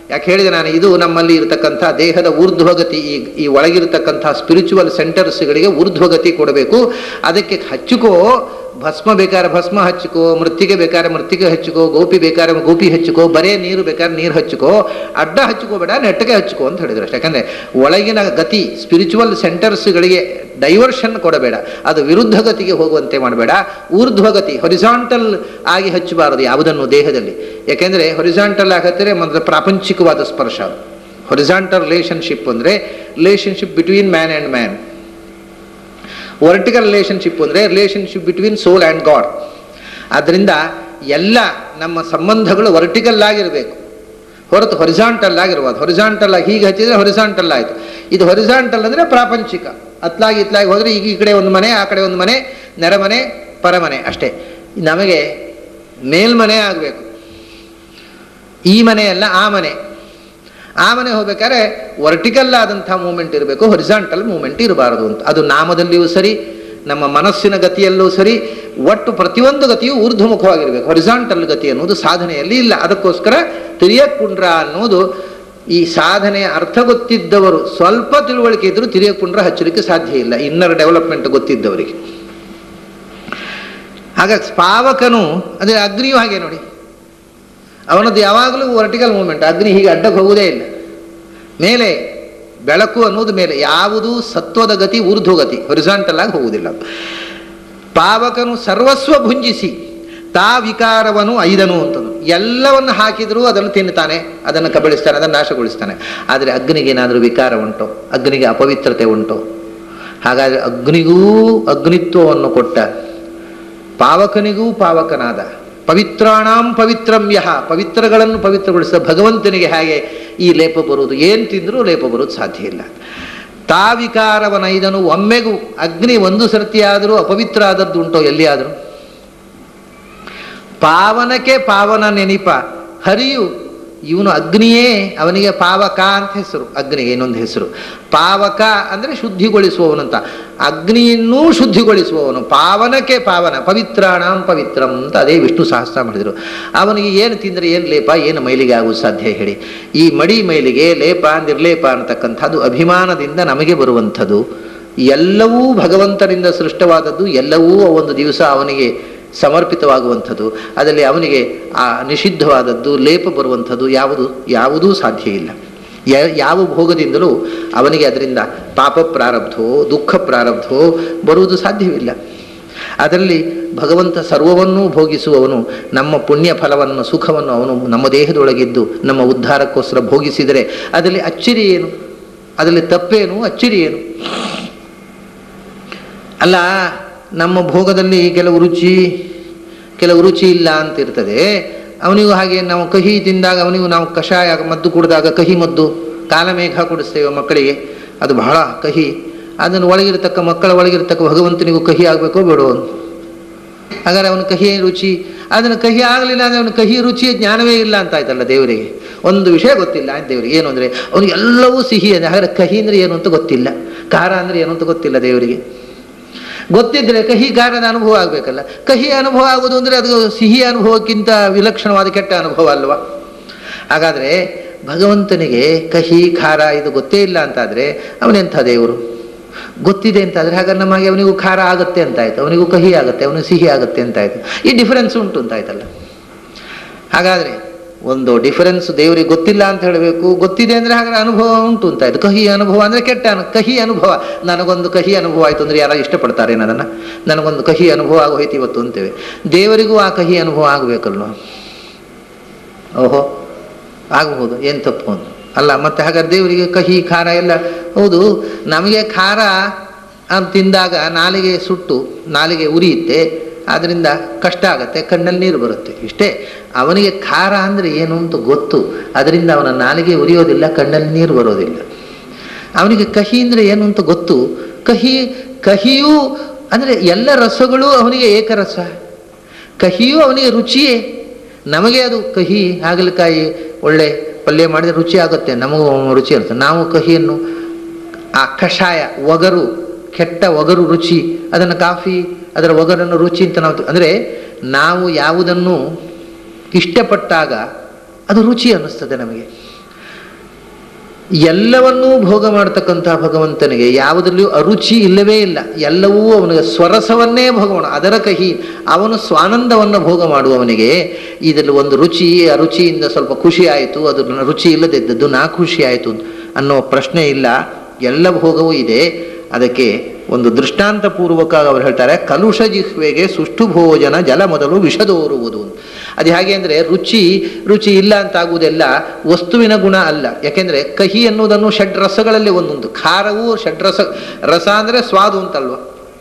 ಯಾಕೆ ಹೇಳಿದೆ ನಾನು ಇದು ನಮ್ಮಲ್ಲಿ ಇರತಕ್ಕಂಥ ದೇಹದ ಊರ್ಧ್ವಗತಿ ಈ ಈ ಒಳಗಿರತಕ್ಕಂಥ ಸ್ಪಿರಿಚುವಲ್ ಸೆಂಟರ್ಸ್ಗಳಿಗೆ ಊರ್ಧ್ವಗತಿ ಕೊಡಬೇಕು ಅದಕ್ಕೆ ಹಚ್ಚಿಕೋ ಭಸ್ಮ ಬೇಕಾದ್ರೆ ಭಸ್ಮ ಹಚ್ಚಿಕೋ ಮೃತ್ತಿಗೆ ಬೇಕಾದ್ರೆ ಮೃತ್ತಿಗೆ ಹಚ್ಚಿಕೋ ಗೋಪಿ ಬೇಕಾದ್ರೆ ಗೋಪಿ ಹಚ್ಚಿಕೋ ಬರೇ ನೀರು ಬೇಕಾದ್ರೆ ನೀರು ಹಚ್ಚಿಕೋ ಅಡ್ಡ ಹಚ್ಕೋಬೇಡ ನೆಟ್ಟಗೆ ಹಚ್ಕೋ ಅಂತ ಹೇಳಿದ್ರು ಅಷ್ಟೇ ಯಾಕಂದ್ರೆ ಒಳಗಿನ ಗತಿ ಸ್ಪಿರಿಚುವಲ್ ಸೆಂಟರ್ಸ್ಗಳಿಗೆ ಡೈವರ್ಷನ್ ಕೊಡಬೇಡ ಅದು ವಿರುದ್ಧ ಗತಿಗೆ ಹೋಗುವಂತೆ ಮಾಡಬೇಡ ಊರ್ಧ್ವಗತಿ ಹೊರಿಸಾಂಟಲ್ ಆಗಿ ಹಚ್ಚಬಾರದು ಯಾವುದನ್ನು ದೇಹದಲ್ಲಿ ಯಾಕೆಂದ್ರೆ ಹೊರಿಸಾಂಟಲ್ ಆಗತ್ತಿದ್ರೆ ಮೊದಲು ಪ್ರಾಪಂಚಿಕವಾದ ಸ್ಪರ್ಶ ಅದು ಹೊರಿಸಾಂಟಲ್ ರಿಲೇಶನ್ಶಿಪ್ ಅಂದರೆ relationship between man and man vertical relationship ಅಂದರೆ relationship between soul and God ಆದ್ದರಿಂದ ಎಲ್ಲ ನಮ್ಮ ಸಂಬಂಧಗಳು ವರ್ಟಿಕಲ್ ಆಗಿರಬೇಕು ಹೊರತು ಹೊರಿಸಾಂಟಲ್ ಆಗಿರ್ಬೋದು ಹೊರಿಸಾಂಟಲ್ ಆಗಿ ಹೀಗೆ ಹಚ್ಚಿದ್ರೆ ಹೊರಿಸಾಂಟಲ್ ಆಯಿತು ಇದು ಹೊರಿಸಾಂಟಲ್ ಅಂದರೆ ಪ್ರಾಪಂಚಿಕ ಅತ್ಲಾಗಿ ಇತ್ಲಾಗಿ ಹೋದರೆ ಈಗ ಈ ಕಡೆ ಒಂದು ಮನೆ ಆ ಕಡೆ ಒಂದು ಮನೆ ನೆರೆಮನೆ ಪರಮನೆ ಅಷ್ಟೇ ನಮಗೆ ಮೇಲ್ಮನೆ ಆಗಬೇಕು ಈ ಮನೆ ಅಲ್ಲ ಆ ಮನೆ ಆ ಮನೆ ಹೋಗ್ಬೇಕಾದ್ರೆ ವರ್ಟಿಕಲ್ ಆದಂಥ ಮೂಮೆಂಟ್ ಇರಬೇಕು ಹೊರಿಸಾಂಟಲ್ ಮೂಮೆಂಟ್ ಇರಬಾರದು ಅಂತ ಅದು ನಾಮದಲ್ಲಿಯೂ ಸರಿ ನಮ್ಮ ಮನಸ್ಸಿನ ಗತಿಯಲ್ಲೂ ಸರಿ ಒಟ್ಟು ಪ್ರತಿಯೊಂದು ಗತಿಯು ಊರ್ಧ್ವಮುಖವಾಗಿರಬೇಕು ಹೊರಿಸಾಂಟಲ್ ಗತಿ ಅನ್ನೋದು ಸಾಧನೆಯಲ್ಲಿ ಇಲ್ಲ ಅದಕ್ಕೋಸ್ಕರ ತಿರಿಯಕುಂಡ್ರ ಅನ್ನೋದು ಈ ಸಾಧನೆಯ ಅರ್ಥ ಗೊತ್ತಿದ್ದವರು ಸ್ವಲ್ಪ ತಿಳುವಳಿಕೆ ಇದ್ದರೂ ತಿರಿಯಕುಂಡ್ರ ಹಚ್ಚಲಿಕ್ಕೆ ಸಾಧ್ಯ ಇಲ್ಲ ಇನ್ನರ್ ಡೆವಲಪ್ಮೆಂಟ್ ಗೊತ್ತಿದ್ದವರಿಗೆ ಆಗ ಪಾವಕನು ಅಂದರೆ ಅಗ್ನಿಯೂ ಹಾಗೆ ನೋಡಿ ಅವನದ್ದು ಯಾವಾಗಲೂ ವರ್ಟಿಕಲ್ ಮೂಮೆಂಟ್ ಅಗ್ನಿ ಹೀಗೆ ಅಡ್ಡಕ್ಕೆ ಹೋಗುವುದೇ ಇಲ್ಲ ಮೇಲೆ ಬೆಳಕು ಅನ್ನೋದು ಮೇಲೆ ಯಾವುದು ಸತ್ವದ ಗತಿ ಊರ್ಧ್ವಗತಿ ಹೊರಿಸಾಂಟಲ್ ಆಗಿ ಹೋಗುವುದಿಲ್ಲ ಪಾವಕನು ಸರ್ವಸ್ವ ಭುಂಜಿಸಿ ತಾ ವಿಕಾರವನು ಐದನು ಅಂತನು ಎಲ್ಲವನ್ನು ಹಾಕಿದರೂ ಅದನ್ನು ತಿನ್ನುತ್ತಾನೆ ಅದನ್ನು ಕಬಳಿಸ್ತಾನೆ ಅದನ್ನು ನಾಶಗೊಳಿಸ್ತಾನೆ ಆದರೆ ಅಗ್ನಿಗೆ ಏನಾದರೂ ವಿಕಾರ ಉಂಟು ಅಗ್ನಿಗೆ ಅಪವಿತ್ರತೆ ಉಂಟು ಹಾಗಾದರೆ ಅಗ್ನಿಗೂ ಅಗ್ನಿತ್ವವನ್ನು ಕೊಟ್ಟ ಪಾವಕನಿಗೂ ಪಾವಕನಾದ ಪವಿತ್ರಾಣಾಂ ಪವಿತ್ರಂ ಯಹ ಪವಿತ್ರಗಳನ್ನು ಪವಿತ್ರಗೊಳಿಸಿದ ಭಗವಂತನಿಗೆ ಹಾಗೆ ಈ ಲೇಪ ಬರುವುದು ಏನು ತಿಂದರೂ ಲೇಪ ಬರುವುದು ಸಾಧ್ಯ ಇಲ್ಲ ತಾವಿಕಾರವನೈದನು ಒಮ್ಮೆಗೂ ಅಗ್ನಿ ಒಂದು ಸರ್ತಿ ಆದರೂ ಅಪವಿತ್ರ ಆದದ್ದು ಉಂಟೋ ಎಲ್ಲಿಯಾದರೂ ಪಾವನಕ್ಕೆ ಪಾವನ ನೆನಿಪ ಹರಿಯು ಇವನು ಅಗ್ನಿಯೇ ಅವನಿಗೆ ಪಾವಕ ಅಂತ ಹೆಸರು ಅಗ್ನಿಗೆ ಇನ್ನೊಂದು ಹೆಸರು ಪಾವಕ ಅಂದರೆ ಶುದ್ಧಿಗೊಳಿಸುವವನಂತ ಅಗ್ನಿಯನ್ನೂ ಶುದ್ಧಿಗೊಳಿಸುವವನು ಪಾವನಕ್ಕೆ ಪಾವನ ಪವಿತ್ರಾಣಾಂ ಪವಿತ್ರಂ ಅಂತ ಅದೇ ವಿಷ್ಣು ಸಹಸ್ರ ಮಾಡಿದರು ಅವನಿಗೆ ಏನು ತಿಂದರೆ ಏನು ಲೇಪ ಏನು ಮೈಲಿಗೆ ಆಗುವುದು ಸಾಧ್ಯ ಹೇಳಿ ಈ ಮಡಿ ಮೈಲಿಗೆ ಲೇಪ ನಿರ್ಲೇಪ ಅನ್ನತಕ್ಕಂಥದ್ದು ಅಭಿಮಾನದಿಂದ ನಮಗೆ ಬರುವಂಥದ್ದು ಎಲ್ಲವೂ ಭಗವಂತನಿಂದ ಸೃಷ್ಟವಾದದ್ದು ಎಲ್ಲವೂ ಒಂದು ದಿವಸ ಅವನಿಗೆ ಸಮರ್ಪಿತವಾಗುವಂಥದ್ದು ಅದರಲ್ಲಿ ಅವನಿಗೆ ಆ ನಿಷಿದ್ಧವಾದದ್ದು ಲೇಪ ಬರುವಂಥದ್ದು ಯಾವುದು ಯಾವುದೂ ಸಾಧ್ಯ ಇಲ್ಲ ಯ- ಯಾವ ಭೋಗದಿಂದಲೂ ಅವನಿಗೆ ಅದರಿಂದ ಪಾಪ ಪ್ರಾರಬ್ಧವೋ ದುಃಖ ಪ್ರಾರಬ್ಧವೋ ಬರುವುದು ಸಾಧ್ಯವಿಲ್ಲ ಅದರಲ್ಲಿ ಭಗವಂತ ಸರ್ವವನ್ನೂ ಭೋಗಿಸುವವನು ನಮ್ಮ ಪುಣ್ಯ ಫಲವನ್ನು ಸುಖವನ್ನು ಅವನು ನಮ್ಮ ದೇಹದೊಳಗಿದ್ದು ನಮ್ಮ ಉದ್ಧಾರಕ್ಕೋಸ್ಕರ ಭೋಗಿಸಿದರೆ ಅದರಲ್ಲಿ ಅಚ್ಚರಿ ಏನು ಅದರಲ್ಲಿ ತಪ್ಪೇನು ಅಚ್ಚರಿ ಏನು ಅಲ್ಲ ನಮ್ಮ ಭೋಗದಲ್ಲಿ ಕೆಲವು ರುಚಿ ಕೆಲವು ರುಚಿ ಇಲ್ಲ ಅಂತ ಇರ್ತದೆ ಅವನಿಗೂ ಹಾಗೆ ನಾವು ಕಹಿ ತಿಂದಾಗ ಅವನಿಗೂ ನಾವು ಕಷಾಯ ಮದ್ದು ಕುಡಿದಾಗ ಕಹಿ ಮದ್ದು ಕಾಲಮೇಘ ಕುಡಿಸ್ತೇವೆ ಮಕ್ಕಳಿಗೆ ಅದು ಬಹಳ ಕಹಿ ಅದನ್ನು ಒಳಗಿರತಕ್ಕ ಮಕ್ಕಳ ಒಳಗಿರತಕ್ಕ ಭಗವಂತನಿಗೂ ಕಹಿ ಆಗಬೇಕೋ ಬೇಡೋ ಅಂತ ಹಾಗಾದ್ರೆ ಅವನ ಕಹಿ ರುಚಿ ಅದನ್ನು ಕಹಿ ಆಗಲಿಲ್ಲ ಅಂದರೆ ಅವನ ಕಹಿ ರುಚಿಯ ಜ್ಞಾನವೇ ಇಲ್ಲ ಅಂತ ಆಯ್ತಲ್ಲ ದೇವರಿಗೆ ಒಂದು ವಿಷಯ ಗೊತ್ತಿಲ್ಲ ಅಂತ ದೇವರಿಗೆ ಏನು ಅಂದರೆ ಅವನಿಗೆ ಎಲ್ಲವೂ ಸಿಹಿ ಅಂದರೆ ಹಾಗಾದ್ರೆ ಕಹಿ ಅಂದರೆ ಏನು ಅಂತ ಗೊತ್ತಿಲ್ಲ ಖಾರ ಅಂದರೆ ಏನು ಅಂತ ಗೊತ್ತಿಲ್ಲ ದೇವರಿಗೆ ಗೊತ್ತಿದ್ರೆ ಕಹಿ ಖಾರದ ಅನುಭವ ಆಗಬೇಕಲ್ಲ ಕಹಿ ಅನುಭವ ಆಗೋದು ಅಂದರೆ ಅದು ಸಿಹಿ ಅನುಭವಕ್ಕಿಂತ ವಿಲಕ್ಷಣವಾದ ಕೆಟ್ಟ ಅನುಭವ ಅಲ್ವಾ ಹಾಗಾದರೆ ಭಗವಂತನಿಗೆ ಕಹಿ ಖಾರ ಇದು ಗೊತ್ತೇ ಇಲ್ಲ ಅಂತಾದರೆ ಅವನೆಂಥ ದೇವರು ಗೊತ್ತಿದೆ ಅಂತಾದರೆ ಹಾಗಾದ್ರೆ ನಮಗೆ ಅವನಿಗೂ ಖಾರ ಆಗುತ್ತೆ ಅಂತಾಯ್ತು ಅವನಿಗೂ ಕಹಿ ಆಗುತ್ತೆ ಅವನಿಗೂ ಸಿಹಿ ಆಗುತ್ತೆ ಅಂತಾಯ್ತು ಈ ಡಿಫರೆನ್ಸ್ ಉಂಟು ಅಂತಾಯ್ತಲ್ಲ ಹಾಗಾದರೆ ಒಂದು ಡಿಫರೆನ್ಸ್ ದೇವರಿಗೆ ಗೊತ್ತಿಲ್ಲ ಅಂತ ಹೇಳಬೇಕು ಗೊತ್ತಿದೆ ಅಂದರೆ ಹಾಗಾದ್ರೆ ಅನುಭವ ಉಂಟು ಅಂತಾಯ್ತು ಕಹಿ ಅನುಭವ ಅಂದರೆ ಕೆಟ್ಟ ಅನು ಕಹಿ ಅನುಭವ ನನಗೊಂದು ಕಹಿ ಅನುಭವ ಆಯಿತು ಅಂದರೆ ಯಾರು ಇಷ್ಟಪಡ್ತಾರೆ ಅದನ್ನು ನನಗೊಂದು ಕಹಿ ಅನುಭವ ಆಗೋಯ್ತು ಇವತ್ತು ಅಂತೇವೆ ದೇವರಿಗೂ ಆ ಕಹಿ ಅನುಭವ ಆಗಬೇಕಲ್ವ ಓಹೋ ಆಗಬಹುದು ಏನು ತಪ್ಪು ಅಂತ ಅಲ್ಲ ಮತ್ತೆ ಹಾಗಾದ್ರೆ ದೇವರಿಗೆ ಕಹಿ ಖಾರ ಎಲ್ಲ ಹೌದು ನಮಗೆ ಖಾರ ಅಂತ ತಿಂದಾಗ ನಾಲಿಗೆ ಸುಟ್ಟು ನಾಲಿಗೆ ಉರಿಯುತ್ತೆ ಆದ್ದರಿಂದ ಕಷ್ಟ ಆಗತ್ತೆ ಕಣ್ಣಲ್ಲಿ ನೀರು ಬರುತ್ತೆ ಇಷ್ಟೇ ಅವನಿಗೆ ಖಾರ ಅಂದರೆ ಏನು ಅಂತ ಗೊತ್ತು ಅದರಿಂದ ಅವನ ನಾಲಿಗೆ ಉರಿಯೋದಿಲ್ಲ ಕಣ್ಣಲ್ಲಿ ನೀರು ಬರೋದಿಲ್ಲ ಅವನಿಗೆ ಕಹಿ ಅಂದರೆ ಏನು ಅಂತ ಗೊತ್ತು ಕಹಿ ಕಹಿಯೂ ಅಂದರೆ ಎಲ್ಲ ರಸಗಳು ಅವನಿಗೆ ಏಕರಸ ಕಹಿಯೂ ಅವನಿಗೆ ರುಚಿಯೇ ನಮಗೆ ಅದು ಕಹಿ ಹಾಗಲಕಾಯಿ ಒಳ್ಳೆ ಪಲ್ಯ ಮಾಡಿದರೆ ರುಚಿ ಆಗುತ್ತೆ ನಮಗೂ ರುಚಿ ಇರುತ್ತೆ ನಾವು ಕಹಿಯನ್ನು ಆ ಕಷಾಯ ಒಗರು ಕೆಟ್ಟ ಒಗರು ರುಚಿ ಅದನ್ನು ಕಾಫಿ ಅದರ ಒಗರನ್ನು ರುಚಿ ಅಂತ ನಾವು ಅಂದರೆ ನಾವು ಯಾವುದನ್ನು ಇಷ್ಟಪಟ್ಟಾಗ ಅದು ರುಚಿ ಅನ್ನಿಸ್ತದೆ ನಮಗೆ ಎಲ್ಲವನ್ನೂ ಭೋಗ ಮಾಡತಕ್ಕಂತಹ ಭಗವಂತನಿಗೆ ಯಾವುದರಲ್ಲಿಯೂ ಅರುಚಿ ಇಲ್ಲವೇ ಇಲ್ಲ ಎಲ್ಲವೂ ಅವನಿಗೆ ಸ್ವರಸವನ್ನೇ ಭೋಗ ಮಾಡ ಅದರ ಕಹಿ ಅವನು ಸ್ವಾನಂದವನ್ನು ಭೋಗ ಮಾಡುವವನಿಗೆ ಇದರಲ್ಲಿ ಒಂದು ರುಚಿ ಅರುಚಿಯಿಂದ ಸ್ವಲ್ಪ ಖುಷಿ ಆಯಿತು ಅದು ರುಚಿ ಇಲ್ಲದಿದ್ದದ್ದು ನಾ ಖುಷಿ ಆಯಿತು ಅನ್ನೋ ಪ್ರಶ್ನೆ ಇಲ್ಲ ಎಲ್ಲ ಭೋಗವೂ ಇದೆ ಅದಕ್ಕೆ ಒಂದು ದೃಷ್ಟಾಂತ ಪೂರ್ವಕ ಅವರು ಹೇಳ್ತಾರೆ ಕಲುಷ ಜಿಹ್ವೆಗೆ ಸುಷ್ಟು ಭೋಜನ ಜಲ ಮೊದಲು ವಿಷದೋರುವುದು ಅದು ಹೇಗೆ ಅಂದರೆ ರುಚಿ ರುಚಿ ಇಲ್ಲ ಅಂತಾಗುವುದೆಲ್ಲ ವಸ್ತುವಿನ ಗುಣ ಅಲ್ಲ ಯಾಕೆಂದರೆ ಕಹಿ ಎನ್ನುವುದನ್ನು ಷಡ್ ರಸಗಳಲ್ಲಿ ಒಂದೊಂದು ಖಾರವು ಷಡ್ರಸ ರಸ ಅಂದರೆ ಸ್ವಾದು ಅಂತಲ್ವ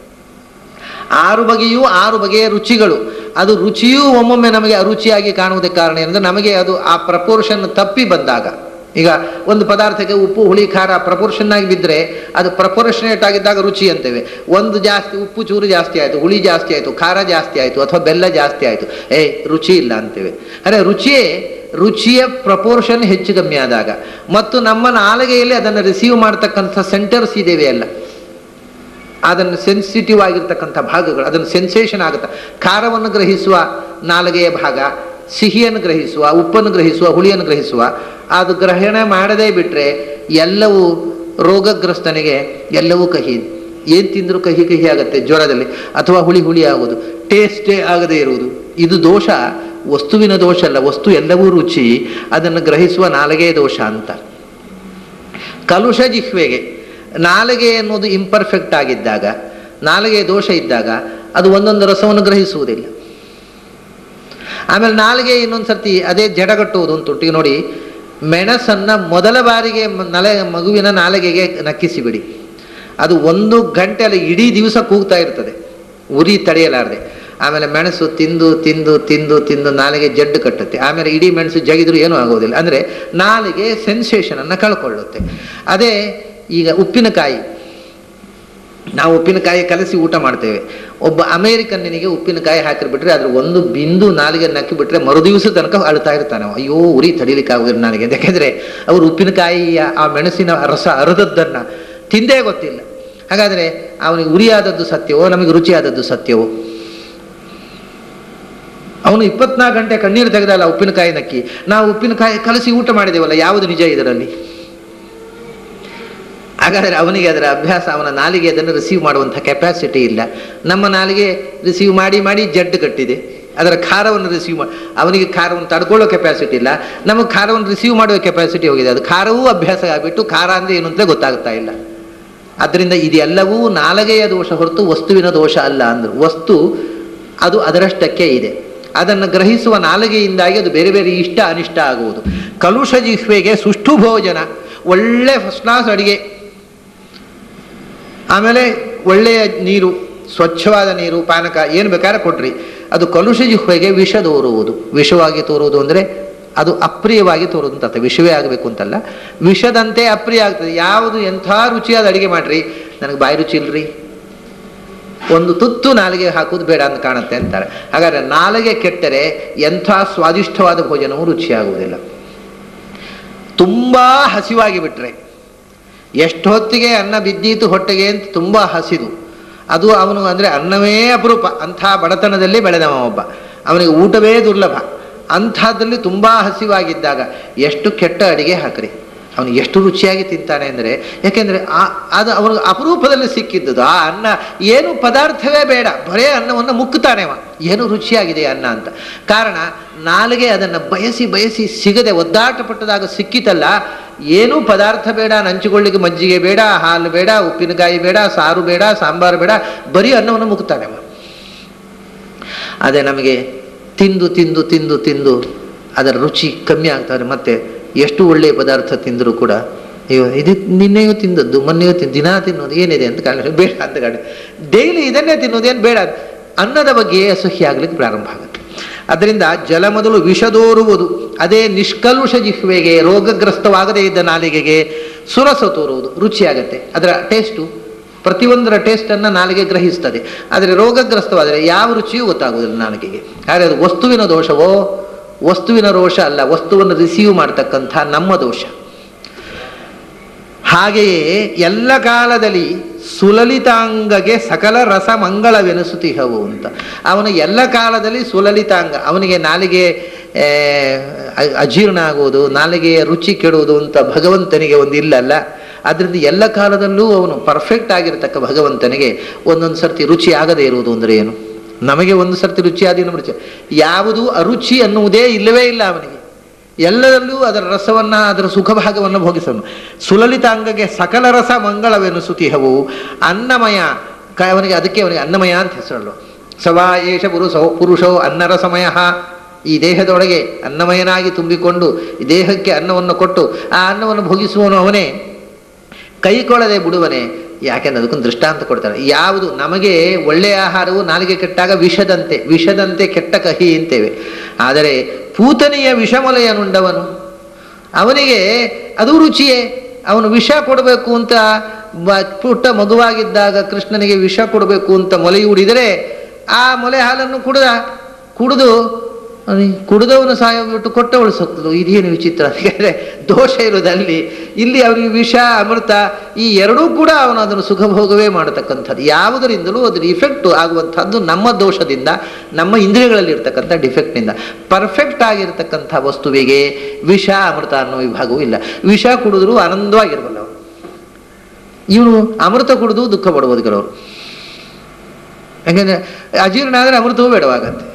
ಆರು ಬಗೆಯೂ ಆರು ಬಗೆಯ ರುಚಿಗಳು ಅದು ರುಚಿಯೂ ಒಮ್ಮೊಮ್ಮೆ ನಮಗೆ ಅರುಚಿಯಾಗಿ ಕಾಣುವುದಕ್ಕೆ ಕಾರಣ ಏನಂದ್ರೆ ನಮಗೆ ಅದು ಆ ಪ್ರಪೋರ್ಷನ್ ತಪ್ಪಿ ಬಂದಾಗ ಈಗ ಒಂದು ಪದಾರ್ಥಕ್ಕೆ ಉಪ್ಪು ಹುಳಿ ಖಾರ ಪ್ರಪೋರ್ಷನ್ ಆಗಿ ಬಿದ್ದರೆ ಅದು ಪ್ರಪೋರ್ಷನೇಟ್ ಆಗಿದ್ದಾಗ ರುಚಿ ಅಂತೇವೆ ಒಂದು ಜಾಸ್ತಿ ಉಪ್ಪು ಚೂರು ಜಾಸ್ತಿ ಆಯಿತು ಹುಳಿ ಜಾಸ್ತಿ ಆಯಿತು ಖಾರ ಜಾಸ್ತಿ ಆಯಿತು ಅಥವಾ ಬೆಲ್ಲ ಜಾಸ್ತಿ ಆಯಿತು ಏ ರುಚಿ ಇಲ್ಲ ಅಂತೇವೆ ಅಂದರೆ ರುಚಿಯೇ ರುಚಿಯ ಪ್ರಪೋರ್ಷನ್ ಹೆಚ್ಚು ಕಮ್ಮಿ ಆದಾಗ ಮತ್ತು ನಮ್ಮ ನಾಲಿಗೆಯಲ್ಲಿ ಅದನ್ನು ರಿಸೀವ್ ಮಾಡ್ತಕ್ಕಂಥ ಸೆಂಟರ್ಸ್ ಇದ್ದೇವೆ ಅಲ್ಲ ಅದನ್ನು ಸೆನ್ಸಿಟಿವ್ ಆಗಿರ್ತಕ್ಕಂಥ ಭಾಗಗಳು ಅದನ್ನು ಸೆನ್ಸೇಷನ್ ಆಗುತ್ತೆ ಖಾರವನ್ನು ಗ್ರಹಿಸುವ ನಾಲಿಗೆಯ ಭಾಗ ಸಿಹಿಯನ್ನು ಗ್ರಹಿಸುವ ಉಪ್ಪನ್ನು ಗ್ರಹಿಸುವ ಹುಳಿಯನ್ನು ಗ್ರಹಿಸುವ ಅದು ಗ್ರಹಣ ಮಾಡದೇ ಬಿಟ್ಟರೆ ಎಲ್ಲವೂ ರೋಗಗ್ರಸ್ತನಿಗೆ ಎಲ್ಲವೂ ಕಹಿ ಏನು ತಿಂದರೂ ಕಹಿ ಕಹಿ ಆಗುತ್ತೆ ಜ್ವರದಲ್ಲಿ ಅಥವಾ ಹುಳಿ ಹುಳಿ ಆಗೋದು ಟೇಸ್ಟೇ ಆಗದೇ ಇರುವುದು ಇದು ದೋಷ ವಸ್ತುವಿನ ದೋಷ ಅಲ್ಲ ವಸ್ತು ಎಲ್ಲವೂ ರುಚಿ ಅದನ್ನು ಗ್ರಹಿಸುವ ನಾಲಿಗೆಯ ದೋಷ ಅಂತ ಕಲುಷ ಜಿಹ್ವೆಗೆ ನಾಲಿಗೆ ಎನ್ನುವುದು ಇಂಪರ್ಫೆಕ್ಟ್ ಆಗಿದ್ದಾಗ ನಾಲಿಗೆ ದೋಷ ಇದ್ದಾಗ ಅದು ಒಂದೊಂದು ರಸವನ್ನು ಗ್ರಹಿಸುವುದಿಲ್ಲ ಆಮೇಲೆ ನಾಲಿಗೆ ಇನ್ನೊಂದು ಸರ್ತಿ ಅದೇ ಜಡಗಟ್ಟುವುದು ಅಂತುಂಟು ಈಗ ನೋಡಿ ಮೆಣಸನ್ನ ಮೊದಲ ಬಾರಿಗೆ ಮ- ನಲೆ ಮಗುವಿನ ನಾಲಿಗೆಗೆ ನಕ್ಕಿಸಿಬಿಡಿ ಅದು ಒಂದು ಗಂಟೆ ಅಲ್ಲಿ ಇಡೀ ದಿವಸ ಕೂಗ್ತಾ ಇರ್ತದೆ ಉರಿ ತಡೆಯಲಾರದೆ ಆಮೇಲೆ ಮೆಣಸು ತಿಂದು ತಿಂದು ತಿಂದು ತಿಂದು ನಾಲಿಗೆ ಜಡ್ಡು ಕಟ್ಟುತ್ತೆ ಆಮೇಲೆ ಇಡೀ ಮೆಣಸು ಜಗಿದ್ರು ಏನೂ ಆಗೋದಿಲ್ಲ ಅಂದರೆ ನಾಲಿಗೆ ಸೆನ್ಸೇಷನ್ ಅನ್ನು ಕಳ್ಕೊಳ್ಳುತ್ತೆ ಅದೇ ಈಗ ಉಪ್ಪಿನಕಾಯಿ ನಾವು ಉಪ್ಪಿನಕಾಯಿ ಕಲಸಿ ಊಟ ಮಾಡ್ತೇವೆ ಒಬ್ಬ ಅಮೇರಿಕನ್ನಿಗೆ ಉಪ್ಪಿನಕಾಯಿ ಹಾಕಿಬಿಟ್ರೆ ಅದ್ರ ಒಂದು ಬಿಂದು ನಾಲಿಗೆ ನಕ್ಕಿ ಬಿಟ್ರೆ ಮರುದಿವಸ ತನಕ ಅಳ್ತಾ ಇರ್ತಾನೆ ಅವ. ಅಯ್ಯೋ ಉರಿ ತಡಿಲಿಕ್ಕೆ ಆಗೋದಿಲ್ಲ ನನಗೆ ಯಾಕೆಂದ್ರೆ ಅವರು ಉಪ್ಪಿನಕಾಯಿಯ ಆ ಮೆಣಸಿನ ರಸ ಅರದದ್ದನ್ನ ತಿಂದೇ ಗೊತ್ತಿಲ್ಲ ಹಾಗಾದ್ರೆ ಅವನಿಗೆ ಉರಿಯಾದದ್ದು ಸತ್ಯವೋ ನಮಗೆ ರುಚಿಯಾದದ್ದು ಸತ್ಯವೋ ಅವನು ಇಪ್ಪತ್ನಾಲ್ಕು ಗಂಟೆ ಕಣ್ಣೀರು ತೆಗೆದಲ್ಲ ಉಪ್ಪಿನಕಾಯಿ ನಕ್ಕಿ ನಾವು ಉಪ್ಪಿನಕಾಯಿ ಕಲಸಿ ಊಟ ಮಾಡಿದೇವಲ್ಲ ಯಾವುದು ನಿಜ ಇದರಲ್ಲಿ ಹಾಗಾದರೆ ಅವನಿಗೆ ಅದರ ಅಭ್ಯಾಸ ಅವನ ನಾಲಿಗೆ ಅದನ್ನು ರಿಸೀವ್ ಮಾಡುವಂಥ ಕೆಪಾಸಿಟಿ ಇಲ್ಲ ನಮ್ಮ ನಾಲಿಗೆ ರಿಸೀವ್ ಮಾಡಿ ಮಾಡಿ ಜಡ್ಡು ಕಟ್ಟಿದೆ ಅದರ ಖಾರವನ್ನು ರಿಸೀವ್ ಮಾಡಿ ಅವನಿಗೆ ಖಾರವನ್ನು ತಡ್ಕೊಳ್ಳೋ ಕೆಪಾಸಿಟಿ ಇಲ್ಲ ನಮಗೆ ಖಾರವನ್ನು ರಿಸೀವ್ ಮಾಡುವ ಕೆಪಾಸಿಟಿ ಹೋಗಿದೆ ಅದು ಖಾರವೂ ಅಭ್ಯಾಸ ಆಗಿಬಿಟ್ಟು ಖಾರ ಅಂದರೆ ಏನು ಅಂತಲೇ ಗೊತ್ತಾಗ್ತಾ ಇಲ್ಲ ಅದರಿಂದ ಇದೆಲ್ಲವೂ ನಾಲಿಗೆಯ ದೋಷ ಹೊರತು ವಸ್ತುವಿನ ದೋಷ ಅಲ್ಲ ಅಂದರು ವಸ್ತು ಅದು ಅದರಷ್ಟಕ್ಕೆ ಇದೆ ಅದನ್ನು ಗ್ರಹಿಸುವ ನಾಲಿಗೆಯಿಂದಾಗಿ ಅದು ಬೇರೆ ಬೇರೆ ಇಷ್ಟ ಅನಿಷ್ಟ ಆಗುವುದು ಕಲುಷ ಜಿಹ್ವೆಗೆ ಸುಷ್ಟು ಭೋಜನ ಒಳ್ಳೆ ಫಸ್ಟ್ ಕ್ಲಾಸ್ ಅಡಿಗೆ ಆಮೇಲೆ ಒಳ್ಳೆಯ ನೀರು ಸ್ವಚ್ಛವಾದ ನೀರು ಪಾನಕ ಏನು ಬೇಕಾದ್ರೆ ಕೊಟ್ರಿ ಅದು ಕಲುಷ ಜಿಹ್ವೆಗೆ ವಿಷ ತೋರುವುದು ವಿಷವಾಗಿ ತೋರುವುದು ಅಂದರೆ ಅದು ಅಪ್ರಿಯವಾಗಿ ತೋರುವುದು ಅಂತ ಅರ್ಥ. ವಿಷವೇ ಆಗಬೇಕು ಅಂತಲ್ಲ ವಿಷದಂತೆ ಅಪ್ರಿಯ ಆಗ್ತದೆ ಯಾವುದು ಎಂಥ ರುಚಿಯಾದ ಅಡಿಗೆ ಮಾಡ್ರಿ ನನಗೆ ಬಾಯಿ ರುಚಿ ಇಲ್ರಿ ಒಂದು ತುತ್ತು ನಾಲಿಗೆ ಹಾಕುವುದು ಬೇಡ ಅಂತ ಕಾಣುತ್ತೆ ಅಂತಾರೆ ಹಾಗಾದ್ರೆ ನಾಲಿಗೆ ಕೆಟ್ಟರೆ ಎಂಥ ಸ್ವಾದಿಷ್ಟವಾದ ಭೋಜನವೂ ರುಚಿಯಾಗುವುದಿಲ್ಲ ತುಂಬಾ ಹಸಿವಾಗಿ ಬಿಟ್ರೆ ಎಷ್ಟು ಹೊತ್ತಿಗೆ ಅನ್ನ ಬಿದ್ದೀತು ಹೊಟ್ಟೆಗೆ ಅಂತ ತುಂಬ ಹಸಿದು ಅದು ಅವನು ಅಂದರೆ ಅನ್ನವೇ ಅಪರೂಪ ಅಂಥ ಬಡತನದಲ್ಲಿ ಬೆಳೆದವ ಒಬ್ಬ ಅವನಿಗೆ ಊಟವೇ ದುರ್ಲಭ ಅಂಥದ್ದಲ್ಲಿ ತುಂಬ ಹಸಿವಾಗಿದ್ದಾಗ ಎಷ್ಟು ಕೆಟ್ಟ ಅಡಿಗೆ ಹಾಕ್ರಿ ಅವನು ಎಷ್ಟು ರುಚಿಯಾಗಿ ತಿಂತಾನೆ ಅಂದರೆ ಯಾಕೆಂದರೆ ಆ ಅದು ಅವನಿಗೆ ಅಪರೂಪದಲ್ಲಿ ಸಿಕ್ಕಿದ್ದದು ಆ ಅನ್ನ ಏನು ಪದಾರ್ಥವೇ ಬೇಡ ಬರೇ ಅನ್ನವನ್ನು ಮುಕ್ಕುತ್ತಾನೆ ಅವ ಏನು ರುಚಿಯಾಗಿದೆ ಅನ್ನ ಅಂತ ಕಾರಣ ನಾಲಿಗೆ ಅದನ್ನು ಬಯಸಿ ಬಯಸಿ ಸಿಗದೆ ಒದ್ದಾಟ ಪಟ್ಟದಾಗ ಸಿಕ್ಕಿತಲ್ಲ ಏನೂ ಪದಾರ್ಥ ಬೇಡ ನಂಚಿಕೊಳ್ಳಿಕ್ಕೆ ಮಜ್ಜಿಗೆ ಬೇಡ ಹಾಲು ಬೇಡ ಉಪ್ಪಿನಕಾಯಿ ಬೇಡ ಸಾರು ಬೇಡ ಸಾಂಬಾರು ಬೇಡ ಬರೀ ಅನ್ನವನ್ನು ಮುಕ್ತಾನೆ ಅವ ಅದೇ ನಮಗೆ ತಿಂದು ತಿಂದು ತಿಂದು ತಿಂದು ಅದರ ರುಚಿ ಕಮ್ಮಿ ಆಗ್ತಾರೆ ಮತ್ತೆ ಎಷ್ಟು ಒಳ್ಳೆಯ ಪದಾರ್ಥ ತಿಂದರೂ ಕೂಡ ಅಯ್ಯೋ ಇದು ನಿನ್ನೆಯೂ ತಿಂದದ್ದು ಮೊನ್ನೆಯೂ ತಿನ್ ದಿನ ತಿನ್ನೋದು ಏನಿದೆ ಅಂತ ಕಾಣ ಬೇಡ ಅಂತ ಕಾಣ ಡೈಲಿ ಇದನ್ನೇ ತಿನ್ನೋದೇನು ಬೇಡ ಅನ್ನದ ಬಗ್ಗೆ ಅಸಹ್ಯ ಆಗ್ಲಿಕ್ಕೆ ಪ್ರಾರಂಭ ಆಗುತ್ತೆ ಅದರಿಂದ ಜಲ ಮೊದಲು ವಿಷದೋರುವುದು ಅದೇ ನಿಷ್ಕಲುಷ ಜಿಹ್ವೆಗೆ ರೋಗಗ್ರಸ್ತವಾಗದೇ ಇದ್ದ ನಾಲಿಗೆಗೆ ಸುರಸ ತೋರುವುದು ರುಚಿಯಾಗತ್ತೆ ಅದರ ಟೇಸ್ಟು ಪ್ರತಿಯೊಂದರ ಟೇಸ್ಟನ್ನು ನಾಲಿಗೆ ಗ್ರಹಿಸ್ತದೆ ಆದರೆ ರೋಗಗ್ರಸ್ತವಾದರೆ ಯಾವ ರುಚಿಯೂ ಗೊತ್ತಾಗುವುದಿಲ್ಲ ನಾಲಿಗೆಗೆ ಆದರೆ ಅದು ವಸ್ತುವಿನ ದೋಷವೋ ವಸ್ತುವಿನ ರೋಷ ಅಲ್ಲ ವಸ್ತುವನ್ನು ರಿಸೀವ್ ಮಾಡ್ತಕ್ಕಂಥ ನಮ್ಮ ದೋಷ ಹಾಗೆಯೇ ಎಲ್ಲ ಕಾಲದಲ್ಲಿ ಸುಲಲಿತಾಂಗಗೆ ಸಕಲ ರಸ ಮಂಗಳವೆನಿಸುತ್ತಿಹವು ಅಂತ ಅವನು ಎಲ್ಲ ಕಾಲದಲ್ಲಿ ಸುಲಲಿತಾಂಗ ಅವನಿಗೆ ನಾಲಿಗೆ ಆ, ಅ- ಅಜೀರ್ಣ ಆಗುವುದು ನಾಲಿಗೆಯ ರುಚಿ ಕೆಡುವುದು ಅಂತ ಭಗವಂತನಿಗೆ ಒಂದು ಇಲ್ಲಲ್ಲ ಅದರಿಂದ ಎಲ್ಲ ಕಾಲದಲ್ಲೂ ಅವನು ಪರ್ಫೆಕ್ಟ್ ಆಗಿರತಕ್ಕ ಭಗವಂತನಿಗೆ ಒಂದೊಂದು ಸರ್ತಿ ರುಚಿ ಆಗದೇ ಇರುವುದು ಅಂದರೆ ಏನು ನಮಗೆ ಒಂದು ಸರ್ತಿ ರುಚಿ ಆದ ಇನ್ನೊಂದು ರುಚಿ ಯಾವುದು ಅರುಚಿ ಅನ್ನುವುದೇ ಇಲ್ಲವೇ ಇಲ್ಲ ಅವನಿಗೆ ಎಲ್ಲದಲ್ಲೂ ಅದರ ರಸವನ್ನ ಅದರ ಸುಖ ಭಾಗವನ್ನು ಭೋಗಿಸನು ಸುಲಲಿತಾಂಗಗೆ ಸಕಲ ರಸ ಮಂಗಳವೆನು ಸುತಿಹವು ಅನ್ನಮಯ ಕ- ಅವನಿಗೆ ಅದಕ್ಕೆ ಅವನಿಗೆ ಅನ್ನಮಯ ಅಂತ ಹೆಸರಳು ಸವಾ ಏಷ ಪುರುಷೋ ಪುರುಷೋ ಅನ್ನರಸಮಯ ಈ ದೇಹದೊಳಗೆ ಅನ್ನಮಯನಾಗಿ ತುಂಬಿಕೊಂಡು ಈ ದೇಹಕ್ಕೆ ಅನ್ನವನ್ನು ಕೊಟ್ಟು ಆ ಅನ್ನವನ್ನು ಭೋಗಿಸುವನು ಅವನೇ ಕೈಕೊಳ್ಳದೆ ಬಿಡುವನೆ ಯಾಕೆಂದ್ರೆ ಅದಕ್ಕೊಂದು ದೃಷ್ಟಾಂತ ಕೊಡ್ತಾರೆ ಯಾವುದು ನಮಗೆ ಒಳ್ಳೆಯ ಆಹಾರವು ನಾಲಿಗೆ ಕೆಟ್ಟಾಗ ವಿಷದಂತೆ ವಿಷದಂತೆ ಕೆಟ್ಟ ಕಹಿ ಅಂತೇವೆ ಆದರೆ ಪೂತನಿಯ ವಿಷಮಲೆಯನುಂಡವನು ಅವನಿಗೆ ಅದು ರುಚಿಯೇ ಅವನು ವಿಷ ಕೊಡಬೇಕು ಅಂತ ಬ- ಪುಟ್ಟ ಮಗುವಾಗಿದ್ದಾಗ ಕೃಷ್ಣನಿಗೆ ವಿಷ ಕೊಡಬೇಕು ಅಂತ ಮೊಲೆಯೂಡಿದರೆ ಆ ಮೊಲೆ ಹಾಲನ್ನು ಕುಡಿದ ಕುಡಿದು ಅವನಿಗೆ ಕುಡಿದವನು ಸಾಯ ಬಿಟ್ಟು ಕೊಟ್ಟವಳು ಸತ್ತದು ಇದೇನು ವಿಚಿತ್ರ ಯಾಕಂದ್ರೆ ದೋಷ ಇರೋದಲ್ಲಿ ಇಲ್ಲಿ ಅವನಿಗೆ ವಿಷ ಅಮೃತ ಈ ಎರಡೂ ಕೂಡ ಅವನು ಅದನ್ನು ಸುಖಭೋಗವೇ ಮಾಡತಕ್ಕಂಥದ್ದು ಯಾವುದರಿಂದಲೂ ಅದರ ಇಫೆಕ್ಟ್ ಆಗುವಂಥದ್ದು ನಮ್ಮ ದೋಷದಿಂದ ನಮ್ಮ ಇಂದ್ರಿಯಗಳಲ್ಲಿ ಇರ್ತಕ್ಕಂಥ ಡಿಫೆಕ್ಟ್ನಿಂದ ಪರ್ಫೆಕ್ಟ್ ಆಗಿರ್ತಕ್ಕಂಥ ವಸ್ತುವಿಗೆ ವಿಷ ಅಮೃತ ಅನ್ನೋ ವಿಭಾಗವೂ ಇಲ್ಲ ವಿಷ ಕುಡಿದ್ರು ಆನಂದವಾಗಿರ್ಬಲ್ಲ ಅವನು ಇವನು ಅಮೃತ ಕುಡಿದು ದುಃಖ ಪಡ್ಬೋದು ಕೆಲವರು ಯಾಕೆಂದ್ರೆ ಅಜೀರ್ಣ ಆದರೆ ಅಮೃತವೂ ಬೇಡವಾಗತ್ತೆ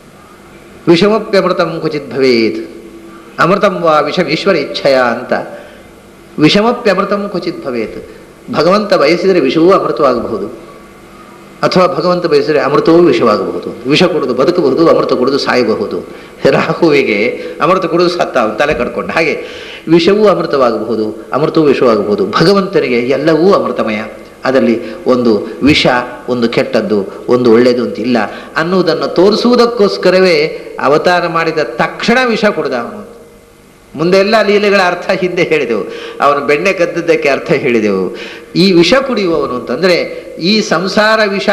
ವಿಷಮಪ್ಯಮೃತಂ ಕ್ವಚಿತ್ ಭವೇತ್ ಅಮೃತಂ ವಾ ವಿಷಂ ಈಶ್ವರ ಇಚ್ಛಯ ಅಂತ ವಿಷಮಪ್ಯಮೃತಂ ಕ್ವಚಿತ್ ಭವೇತ್ ಭಗವಂತ ಬಯಸಿದರೆ ವಿಷವೂ ಅಮೃತವಾಗಬಹುದು ಅಥವಾ ಭಗವಂತ ಬಯಸಿದರೆ ಅಮೃತವೂ ವಿಷವಾಗಬಹುದು ವಿಷ ಕುಡಿದು ಬದುಕಬಹುದು ಅಮೃತ ಕುಡಿದು ಸಾಯಬಹುದು ರಾಹುವಿಗೆ ಅಮೃತ ಕುಡಿದು ಸತ್ತ ಅವನು ತಲೆ ಕಟ್ಕೊಂಡು ಹಾಗೆ ವಿಷವೂ ಅಮೃತವಾಗಬಹುದು ಅಮೃತವೂ ವಿಷವಾಗಬಹುದು ಭಗವಂತನಿಗೆ ಎಲ್ಲವೂ ಅಮೃತಮಯ ಅದರಲ್ಲಿ ಒಂದು ವಿಷ ಒಂದು ಕೆಟ್ಟದ್ದು ಒಂದು ಒಳ್ಳೆಯದು ಅಂತ ಇಲ್ಲ ಅನ್ನುವುದನ್ನು ತೋರಿಸುವುದಕ್ಕೋಸ್ಕರವೇ ಅವತಾರ ಮಾಡಿದ ತಕ್ಷಣ ವಿಷ ಕುಡ್ದ ಅವನು ಮುಂದೆ ಎಲ್ಲ ಲೀಲೆಗಳ ಅರ್ಥ ಹಿಂದೆ ಹೇಳಿದೆವು ಅವನು ಬೆಣ್ಣೆ ಕದ್ದದ್ದಕ್ಕೆ ಅರ್ಥ ಹೇಳಿದೆವು ಈ ವಿಷ ಕುಡಿಯುವವನು ಅಂತಂದ್ರೆ ಈ ಸಂಸಾರ ವಿಷ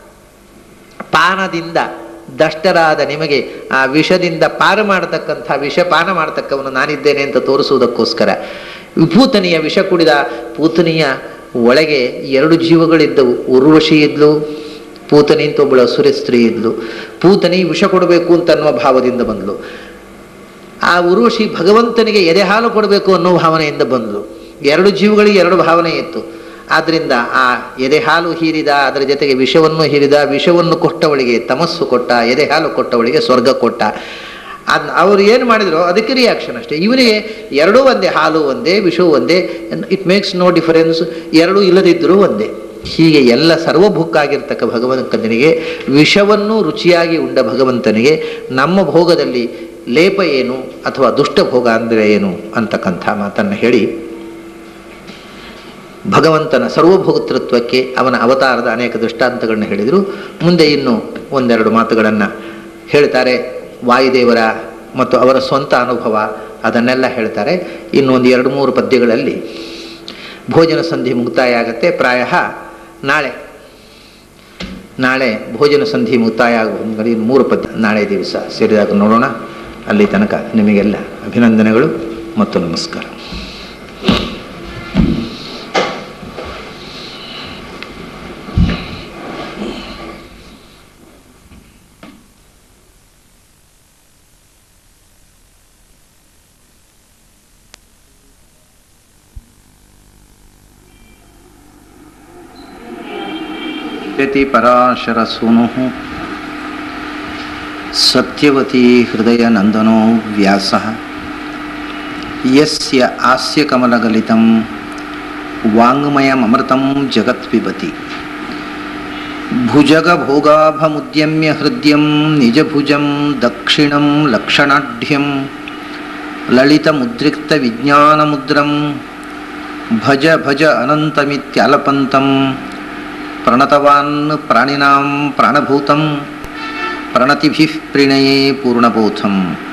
ಪಾನದಿಂದ ದಷ್ಟರಾದ ನಿಮಗೆ ಆ ವಿಷದಿಂದ ಪಾರು ಮಾಡತಕ್ಕಂಥ ವಿಷ ಪಾನ ಮಾಡತಕ್ಕವನು ನಾನಿದ್ದೇನೆ ಅಂತ ತೋರಿಸುವುದಕ್ಕೋಸ್ಕರ ವಿಭೂತನಿಯ ವಿಷ ಕುಡಿದ ಪೂತನಿಯ ಒಳಗೆ ಎರಡು ಜೀವಗಳಿದ್ದವು ಉರ್ವಶಿ ಇದ್ಲು ಪೂತನಿ ಅಂತ ಒಬ್ಬಳು ಅಸುರ ಸ್ತ್ರೀ ಇದ್ಲು ಪೂತನಿ ವಿಷ ಕೊಡಬೇಕು ಅಂತ ಅನ್ನುವ ಭಾವದಿಂದ ಬಂದ್ಲು ಆ ಉರ್ವಶಿ ಭಗವಂತನಿಗೆ ಎದೆ ಹಾಲು ಕೊಡಬೇಕು ಅನ್ನೋ ಭಾವನೆಯಿಂದ ಬಂದ್ಲು ಎರಡು ಜೀವಗಳಿಗೆ ಎರಡು ಭಾವನೆ ಇತ್ತು ಆದ್ರಿಂದ ಆ ಎದೆ ಹಾಲು ಹೀರಿದ ಅದರ ಜೊತೆಗೆ ವಿಷವನ್ನು ಹೀರಿದ ವಿಷವನ್ನು ಕೊಟ್ಟವಳಿಗೆ ತಮಸ್ಸು ಕೊಟ್ಟ ಎದೆ ಹಾಲು ಕೊಟ್ಟವಳಿಗೆ ಸ್ವರ್ಗ ಕೊಟ್ಟ ಅದ್ ಅವ್ರು ಏನು ಮಾಡಿದ್ರು ಅದಕ್ಕೆ ರಿಯಾಕ್ಷನ್ ಅಷ್ಟೇ ಇವನಿಗೆ ಎರಡೂ ಒಂದೇ ಹಾಲು ಒಂದೇ ವಿಷವು ಒಂದೇ ಇಟ್ ಮೇಕ್ಸ್ ನೋ ಡಿಫರೆನ್ಸ್ ಎರಡೂ ಇಲ್ಲದಿದ್ದರೂ ಒಂದೇ ಹೀಗೆ ಎಲ್ಲ ಸರ್ವಭುಕ್ಕಾಗಿರ್ತಕ್ಕ ಭಗವಂತನಿಗೆ ವಿಷವನ್ನು ರುಚಿಯಾಗಿ ಉಂಡ ಭಗವಂತನಿಗೆ ನಮ್ಮ ಭೋಗದಲ್ಲಿ ಲೇಪ ಏನು ಅಥವಾ ದುಷ್ಟ ಭೋಗ ಅಂದರೆ ಏನು ಅಂತಕ್ಕಂಥ ಮಾತನ್ನು ಹೇಳಿ ಭಗವಂತನ ಸರ್ವಭೋಗತೃತ್ವಕ್ಕೆ ಅವನ ಅವತಾರದ ಅನೇಕ ದೃಷ್ಟಾಂತಗಳನ್ನ ಹೇಳಿದರು ಮುಂದೆ ಇನ್ನು ಒಂದೆರಡು ಮಾತುಗಳನ್ನು ಹೇಳ್ತಾರೆ ವಾಯುದೇವರ ಮತ್ತು ಅವರ ಸ್ವಂತ ಅನುಭವ ಅದನ್ನೆಲ್ಲ ಹೇಳ್ತಾರೆ ಇನ್ನು ಒಂದು ಎರಡು ಮೂರು ಪದ್ಯಗಳಲ್ಲಿ ಭೋಜನ ಸಂಧಿ ಮುಕ್ತಾಯ ಆಗುತ್ತೆ ಪ್ರಾಯ ನಾಳೆ ನಾಳೆ ಭೋಜನ ಸಂಧಿ ಮುಕ್ತಾಯ ಆಗುವ ಇನ್ನು ಮೂರು ಪದ್ಯ ನಾಳೆ ದಿವಸ ಸೇರಿದಾಗ ನೋಡೋಣ ಅಲ್ಲಿ ತನಕ ನಿಮಗೆಲ್ಲ ಅಭಿನಂದನೆಗಳು ಮತ್ತು ನಮಸ್ಕಾರ ಯತಿ ಪರಾಶರಸೂನು ಸತ್ಯವತಿ ಹೃದಯ ನಂದನೋ ವ್ಯಾಸ ಯಸ್ಯ ಆಸ್ಯ ಕಮಲಗಲಿತಂ ವಾಂಗ್ಮಯಮೃತಂ ಜಗತ್ ಪಿಬತಿ ಭುಜಗಭೋಗಾಭಮುದ್ಯಮ್ಯ ಹೃದಯಂ ನಿಜಭುಜಂ ದಕ್ಷಿಣಂ ಲಕ್ಷಣಾಢ್ಯಂ ಲಲಿತಮುದ್ರಿಕ್ತ ವಿಜ್ಞಾನಮುದ್ರಂ ಭಜ ಭಜ ಅನಂತಮಿತ್ಯಲಪಂತಂ ಪ್ರಣತವಾನ್ ಪ್ರಾಣಿನಾಂ ಪ್ರಾಣಭೂತಂ ಪ್ರಣತಿಭಿಃ ಪ್ರಣಯೇ ಪೂರ್ಣಬೋಧಂ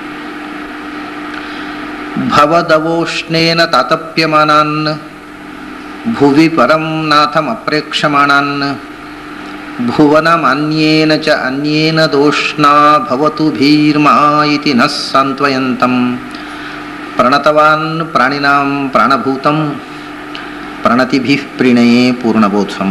ಭವದವೋಷ್ಣೇನ ತಾತಪ್ಯಮಾನಾನ್ ಭುವಿ ಪರಂ ನಾಥಮಪ್ರೇಕ್ಷಮಾಣಾನ್ ಭುವನಮಾನ್ಯೇನ ಚ ಅನ್ಯೇನ ದೋಷ್ಣಾ ಭವತು ಭೀರ್ಮಾ ಇತಿ ನಃ ಸಾಂತ್ವಯಂತಂ ಪ್ರಣತವಾನ್ ಪ್ರಾಣಿನಾಂ ಪ್ರಾಣಭೂತಂ ಪ್ರಣತಿಭಿ ಪ್ರಣಯೇ ಪೂರ್ಣಬೋಧಂ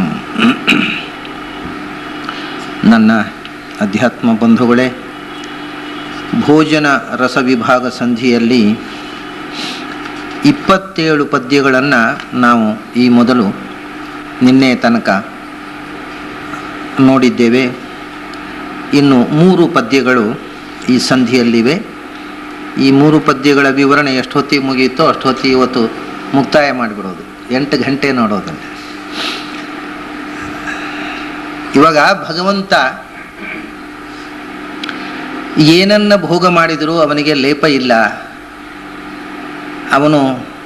ನನ್ನ ಅಧ್ಯಾತ್ಮ ಬಂಧುಗಳೇ ಭೋಜನ ರಸ ವಿಭಾಗ ಸಂಧಿಯಲ್ಲಿ ಇಪ್ಪತ್ತೇಳು ಪದ್ಯಗಳನ್ನು ನಾವು ಈ ಮೊದಲು ನಿನ್ನೆ ತನಕ ನೋಡಿದ್ದೇವೆ ಇನ್ನು ಮೂರು ಪದ್ಯಗಳು ಈ ಸಂಧಿಯಲ್ಲಿವೆ ಈ ಮೂರು ಪದ್ಯಗಳ ವಿವರಣೆ ಎಷ್ಟೊತ್ತಿಗೆ ಮುಗಿಯುತ್ತೋ ಅಷ್ಟೊತ್ತಿಗೆ ಇವತ್ತು ಮುಕ್ತಾಯ ಮಾಡಿಬಿಡೋದು ಎಂಟು ಗಂಟೆ ನೋಡೋದನ್ನು ಇವಾಗ ಭಗವಂತ ಏನನ್ನ ಭೋಗ ಮಾಡಿದರೂ ಅವನಿಗೆ ಲೇಪ ಇಲ್ಲ ಅವನು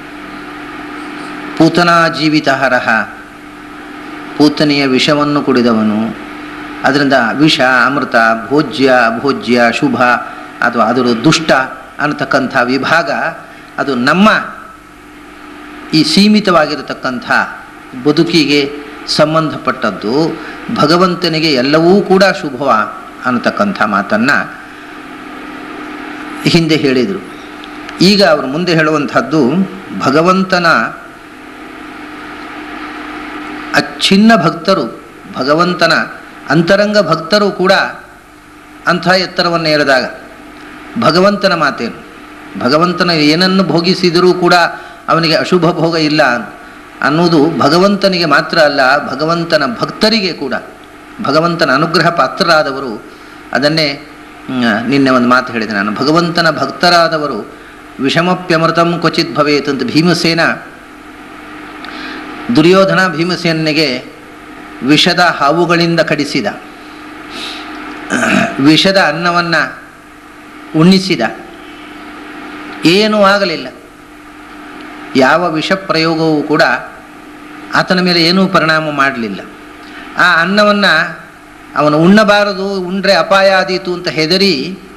ಪೂತನಾ ಜೀವಿತ ಹರಹ ಪೂತನೆಯ ವಿಷವನ್ನು ಕುಡಿದವನು ಅದರಿಂದ ವಿಷ ಅಮೃತ ಭೋಜ್ಯ ಅಭೋಜ್ಯ ಶುಭ ಅಥವಾ ಅದರ ದುಷ್ಟ ಅನ್ನತಕ್ಕಂಥ ವಿಭಾಗ ಅದು ನಮ್ಮ ಈ ಸೀಮಿತವಾಗಿರತಕ್ಕಂಥ ಬದುಕಿಗೆ ಸಂಬಂಧಪಟ್ಟದ್ದು ಭಗವಂತನಿಗೆ ಎಲ್ಲವೂ ಕೂಡ ಶುಭವ ಅನ್ನತಕ್ಕಂಥ ಮಾತನ್ನು ಹಿಂದೆ ಹೇಳಿದರು ಈಗ ಅವರು ಮುಂದೆ ಹೇಳುವಂಥದ್ದು ಭಗವಂತನ ಅಚ್ಛಿನ್ನ ಭಕ್ತರು ಭಗವಂತನ ಅಂತರಂಗ ಭಕ್ತರು ಕೂಡ ಅಂಥ ಎತ್ತರವನ್ನು ಏರಿದಾಗ ಭಗವಂತನ ಮಾತೇನು ಭಗವಂತನ ಏನನ್ನು ಭೋಗಿಸಿದರೂ ಕೂಡ ಅವನಿಗೆ ಅಶುಭ ಭೋಗ ಇಲ್ಲ ಅನ್ನುವುದು ಭಗವಂತನಿಗೆ ಮಾತ್ರ ಅಲ್ಲ ಭಗವಂತನ ಭಕ್ತರಿಗೆ ಕೂಡ ಭಗವಂತನ ಅನುಗ್ರಹ ಪಾತ್ರರಾದವರು ಅದನ್ನೇ ಮ್, ನಿನ್ನೆ ಒಂದು ಮಾತು ಹೇಳಿದೆ ನಾನು ಭಗವಂತನ ಭಕ್ತರಾದವರು ವಿಷಮಪ್ಯಮೃತಂ ಕ್ವಚಿತ್ ಭವೇತ್ ಅಂತ ಭೀಮಸೇನ ದುರ್ಯೋಧನ ಭೀಮಸೇನಿಗೆ ವಿಷದ ಹಾವುಗಳಿಂದ ಕಡಿಸಿದ ವಿಷದ ಅನ್ನವನ್ನು ಉಣ್ಣಿಸಿದ ಏನೂ ಆಗಲಿಲ್ಲ ಯಾವ ವಿಷ ಪ್ರಯೋಗವೂ ಕೂಡ ಆತನ ಮೇಲೆ ಏನೂ ಪರಿಣಾಮ ಮಾಡಲಿಲ್ಲ ಆ ಅನ್ನವನ್ನು ಅವನು ಉಣ್ಣಬಾರದು ಉಂಡ್ರೆ ಅಪಾಯ ಆದೀತು ಅಂತ ಹೆದರಿ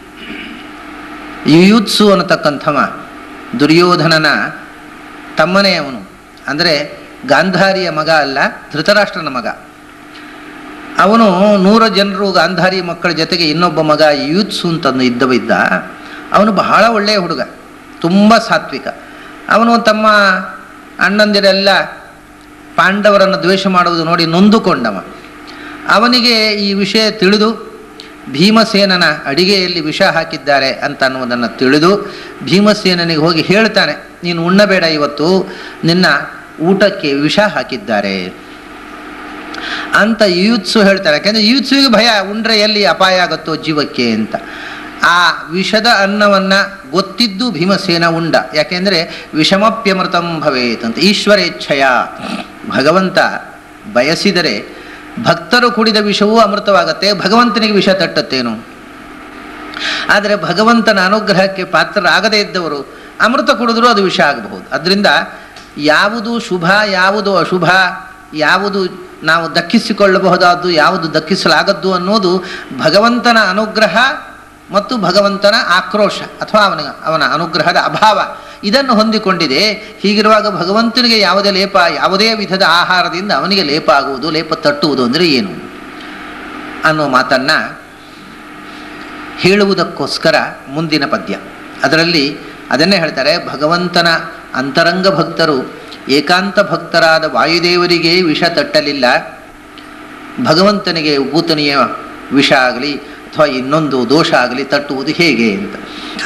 ಯುಯುತ್ಸು ಅನ್ನತಕ್ಕಂಥವ ದುರ್ಯೋಧನನ ತಮ್ಮನೇ ಅವನು ಅಂದರೆ ಗಾಂಧಾರಿಯ ಮಗ ಅಲ್ಲ ಧೃತರಾಷ್ಟ್ರನ ಮಗ ಅವನು ನೂರು ಜನರು ಗಾಂಧಾರಿ ಮಕ್ಕಳ ಜೊತೆಗೆ ಇನ್ನೊಬ್ಬ ಮಗ ಯುತ್ಸು ಅಂತಂದು ಇದ್ದವ ಇದ್ದ ಅವನು ಬಹಳ ಒಳ್ಳೆಯ ಹುಡುಗ ತುಂಬ ಸಾತ್ವಿಕ ಅವನು ತಮ್ಮ ಅಣ್ಣಂದಿರೆಲ್ಲ ಪಾಂಡವರನ್ನು ದ್ವೇಷ ಮಾಡುವುದು ನೋಡಿ ನೊಂದುಕೊಂಡವ ಅವನಿಗೆ ಈ ವಿಷಯ ತಿಳಿದು ಭೀಮಸೇನನ ಅಡಿಗೆಯಲ್ಲಿ ವಿಷ ಹಾಕಿದ್ದಾರೆ ಅಂತ ಅನ್ನುವುದನ್ನು ತಿಳಿದು ಭೀಮಸೇನನಿಗೆ ಹೋಗಿ ಹೇಳ್ತಾನೆ ನೀನು ಉಣ್ಣಬೇಡ ಇವತ್ತು ನಿನ್ನ ಊಟಕ್ಕೆ ವಿಷ ಹಾಕಿದ್ದಾರೆ ಅಂತ ಯೂತ್ಸು ಹೇಳ್ತಾರೆ ಯಾಕೆಂದರೆ ಯೂತ್ಸುವಿಗೆ ಭಯ ಉಂಡ್ರೆ ಎಲ್ಲಿ ಅಪಾಯ ಆಗುತ್ತೋ ಜೀವಕ್ಕೆ ಅಂತ ಆ ವಿಷದ ಅನ್ನವನ್ನು ಗೊತ್ತಿದ್ದು ಭೀಮಸೇನ ಉಂಡ ಯಾಕೆಂದರೆ ವಿಷಮಪ್ಯಮೃತಂ ಭವೇತ್ ಅಂತ ಈಶ್ವರೇಚ್ಛಯ ಭಗವಂತ ಬಯಸಿದರೆ ಭಕ್ತರು ಕುಡಿದ ವಿಷವೂ ಅಮೃತವಾಗತ್ತೆ ಭಗವಂತನಿಗೆ ವಿಷ ತಟ್ಟತ್ತೇನು ಆದರೆ ಭಗವಂತನ ಅನುಗ್ರಹಕ್ಕೆ ಪಾತ್ರರಾಗದೇ ಇದ್ದವರು ಅಮೃತ ಕುಡಿದ್ರೂ ಅದು ವಿಷ ಆಗಬಹುದು ಅದರಿಂದ ಯಾವುದು ಶುಭ ಯಾವುದು ಅಶುಭ ಯಾವುದು ನಾವು ದಕ್ಕಿಸಿಕೊಳ್ಳಬಹುದಾದ್ದು ಯಾವುದು ದಕ್ಕಿಸಲಾಗದ್ದು ಅನ್ನೋದು ಭಗವಂತನ ಅನುಗ್ರಹ ಮತ್ತು ಭಗವಂತನ ಆಕ್ರೋಶ ಅಥವಾ ಅವನ ಅವನ ಅನುಗ್ರಹದ ಅಭಾವ ಇದನ್ನು ಹೊಂದಿಕೊಂಡಿದೆ ಹೀಗಿರುವಾಗ ಭಗವಂತನಿಗೆ ಯಾವುದೇ ಲೇಪ ಯಾವುದೇ ವಿಧದ ಆಹಾರದಿಂದ ಅವನಿಗೆ ಲೇಪ ಆಗುವುದು ಲೇಪ ತಟ್ಟುವುದು ಅಂದರೆ ಏನು ಅನ್ನೋ ಮಾತನ್ನು ಹೇಳುವುದಕ್ಕೋಸ್ಕರ ಮುಂದಿನ ಪದ್ಯ ಅದರಲ್ಲಿ ಅದನ್ನೇ ಹೇಳ್ತಾರೆ ಭಗವಂತನ ಅಂತರಂಗ ಭಕ್ತರು ಏಕಾಂತ ಭಕ್ತರಾದ ವಾಯುದೇವರಿಗೆ ವಿಷ ತಟ್ಟಲಿಲ್ಲ ಭಗವಂತನಿಗೆ ಭೂತನಿಯ ವಿಷ ಆಗಲಿ ಅಥವಾ ಇನ್ನೊಂದು ದೋಷ ಆಗಲಿ ತಟ್ಟುವುದು ಹೇಗೆ ಅಂತ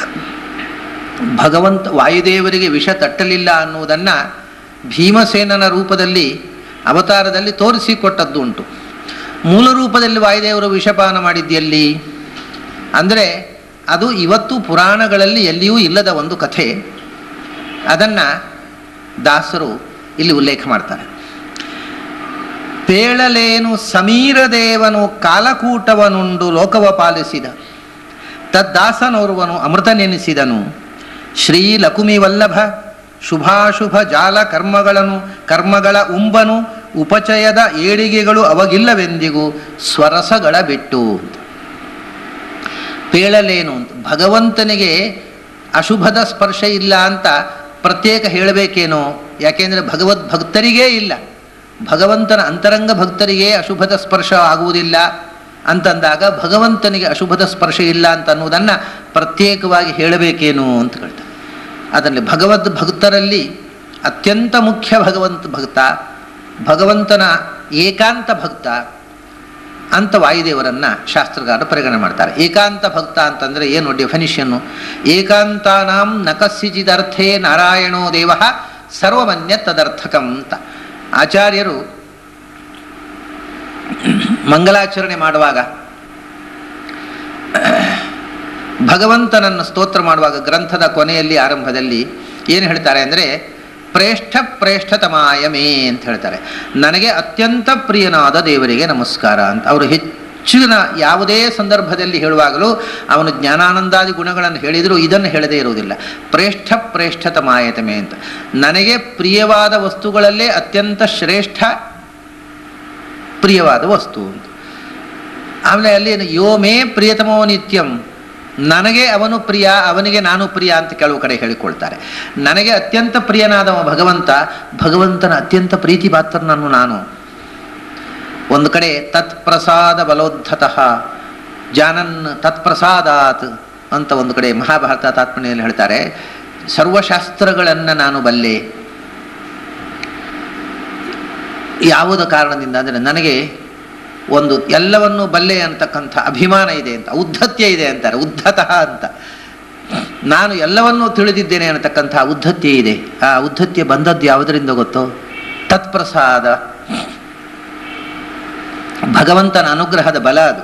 ಭಗವಂತ ವಾಯುದೇವರಿಗೆ ವಿಷ ತಟ್ಟಲಿಲ್ಲ ಅನ್ನುವುದನ್ನು ಭೀಮಸೇನನ ರೂಪದಲ್ಲಿ ಅವತಾರದಲ್ಲಿ ತೋರಿಸಿಕೊಟ್ಟದ್ದು ಉಂಟು ಮೂಲ ರೂಪದಲ್ಲಿ ವಾಯುದೇವರು ವಿಷಪಾನ ಮಾಡಿದ್ದೆಲ್ಲಿ ಅಂದರೆ ಅದು ಇವತ್ತು ಪುರಾಣಗಳಲ್ಲಿ ಎಲ್ಲಿಯೂ ಇಲ್ಲದ ಒಂದು ಕಥೆ ಅದನ್ನು ದಾಸರು ಇಲ್ಲಿ ಉಲ್ಲೇಖ ಮಾಡ್ತಾರೆ ಪೇಳಲೇನು ಸಮೀರದೇವನು ಕಾಲಕೂಟವನುಂಡು ಲೋಕವ ಪಾಲಿಸಿದ ತದ್ದಾಸನೋರ್ವನು ಅಮೃತ ನೆನೆಸಿದನು ಶ್ರೀ ಲಕುಮಿ ವಲ್ಲಭ ಶುಭಾಶುಭ ಜಾಲ ಕರ್ಮಗಳನ್ನು ಕರ್ಮಗಳ ಉಂಬನು ಉಪಚಯದ ಏಳಿಗೆಗಳು ಅವಗಿಲ್ಲವೆಂದಿಗೂ ಸ್ವರಸಗಳ ಬಿಟ್ಟು ಪೇಳಲೇನು ಅಂತ ಭಗವಂತನಿಗೆ ಅಶುಭದ ಸ್ಪರ್ಶ ಇಲ್ಲ ಅಂತ ಪ್ರತ್ಯೇಕ ಹೇಳಬೇಕೇನೋ ಯಾಕೆಂದರೆ ಭಗವದ್ ಭಕ್ತರಿಗೇ ಇಲ್ಲ ಭಗವಂತನ ಅಂತರಂಗ ಭಕ್ತರಿಗೆ ಅಶುಭದ ಸ್ಪರ್ಶ ಆಗುವುದಿಲ್ಲ ಅಂತಂದಾಗ ಭಗವಂತನಿಗೆ ಅಶುಭದ ಸ್ಪರ್ಶ ಇಲ್ಲ ಅಂತ ಅನ್ನುವುದನ್ನು ಪ್ರತ್ಯೇಕವಾಗಿ ಹೇಳಬೇಕೇನು ಅಂತ ಹೇಳ್ತಾರೆ ಅದರಲ್ಲಿ ಭಗವದ್ ಭಕ್ತರಲ್ಲಿ ಅತ್ಯಂತ ಮುಖ್ಯ ಭಗವಂತ ಭಕ್ತ ಭಗವಂತನ ಏಕಾಂತ ಭಕ್ತ ಅಂತ ವಾಯುದೇವರನ್ನ ಶಾಸ್ತ್ರಗಾರರು ಪರಿಗಣನೆ ಮಾಡ್ತಾರೆ ಏಕಾಂತ ಭಕ್ತ ಅಂತಂದ್ರೆ ಏನು ಡೆಫಿನಿಷನ್ನು ಏಕಾಂತಾನಾಂ ನಕಸ್ಸಿಜಿದರ್ಥೇ ನಾರಾಯಣೋ ದೇವ ಸರ್ವಮನ್ಯ ತದರ್ಥಕಂ ಅಂತ ಆಚಾರ್ಯರು ಮಂಗಲಾಚರಣೆ ಮಾಡುವಾಗ ಭಗವಂತನನ್ನು ಸ್ತೋತ್ರ ಮಾಡುವಾಗ ಗ್ರಂಥದ ಕೊನೆಯಲ್ಲಿ ಆರಂಭದಲ್ಲಿ ಏನು ಹೇಳ್ತಾರೆ ಅಂದರೆ ಪ್ರೇಷ್ಠ ಪ್ರೇಷ್ಠತಮಾಯ ಮೇ ಅಂತ ಹೇಳ್ತಾರೆ ನನಗೆ ಅತ್ಯಂತ ಪ್ರಿಯನಾದ ದೇವರಿಗೆ ನಮಸ್ಕಾರ ಅಂತ ಅವರು ಹೆಚ್ಚಿನ ಯಾವುದೇ ಸಂದರ್ಭದಲ್ಲಿ ಹೇಳುವಾಗಲೂ ಅವನು ಜ್ಞಾನಾನಂದಾದಿ ಗುಣಗಳನ್ನು ಹೇಳಿದರೂ ಇದನ್ನು ಹೇಳದೇ ಇರುವುದಿಲ್ಲ ಪ್ರೇಷ್ಠ ಪ್ರೇಷ್ಠತಮಾಯತಮೆ ಅಂತ ನನಗೆ ಪ್ರಿಯವಾದ ವಸ್ತುಗಳಲ್ಲೇ ಅತ್ಯಂತ ಶ್ರೇಷ್ಠ ಪ್ರಿಯವಾದ ವಸ್ತು ಅಂತ ಆಮೇಲೆ ಅಲ್ಲಿ ಏನು, ಯೋ ಮೇ ಪ್ರಿಯತಮೋ ನಿತ್ಯಂ ನನಗೆ ಅವನು ಪ್ರಿಯ ಅವನಿಗೆ ನಾನು ಪ್ರಿಯ ಅಂತ ಕೆಲವು ಕಡೆ ಹೇಳಿಕೊಳ್ತಾರೆ ನನಗೆ ಅತ್ಯಂತ ಪ್ರಿಯನಾದವ ಭಗವಂತ ಭಗವಂತನ ಅತ್ಯಂತ ಪ್ರೀತಿ ಪಾತ್ರನನ್ನು ನಾನು ಒಂದು ಕಡೆ ತತ್ಪ್ರಸಾದ ಬಲೋದ್ಧತಃ ಜಾನನ್ ತತ್ಪ್ರಸಾದಾತ್ ಅಂತ ಒಂದು ಕಡೆ ಮಹಾಭಾರತ ತಾತ್ಮಣಿಯಲ್ಲಿ ಹೇಳ್ತಾರೆ ಸರ್ವಶಾಸ್ತ್ರಗಳನ್ನು ನಾನು ಬಲ್ಲೆ ಯಾವುದ ಕಾರಣದಿಂದ ಅಂದರೆ ನನಗೆ ಒಂದು ಎಲ್ಲವನ್ನು ಬಲ್ಲೆ ಅಂತಕ್ಕಂಥ ಅಭಿಮಾನ ಇದೆ ಅಂತ ಉದ್ಧತ್ಯ ಇದೆ ಅಂತಾರೆ ಉದ್ಧತಃ ಅಂತ ನಾನು ಎಲ್ಲವನ್ನೂ ತಿಳಿದಿದ್ದೇನೆ ಅನ್ನತಕ್ಕಂಥ ಉದ್ಧತ್ಯ ಇದೆ ಆ ಉದ್ಧತ್ಯ ಬಂದದ್ದು ಯಾವುದರಿಂದ ಗೊತ್ತೋ ತತ್ಪ್ರಸಾದ ಭಗವಂತನ ಅನುಗ್ರಹದ ಬಲ ಅದು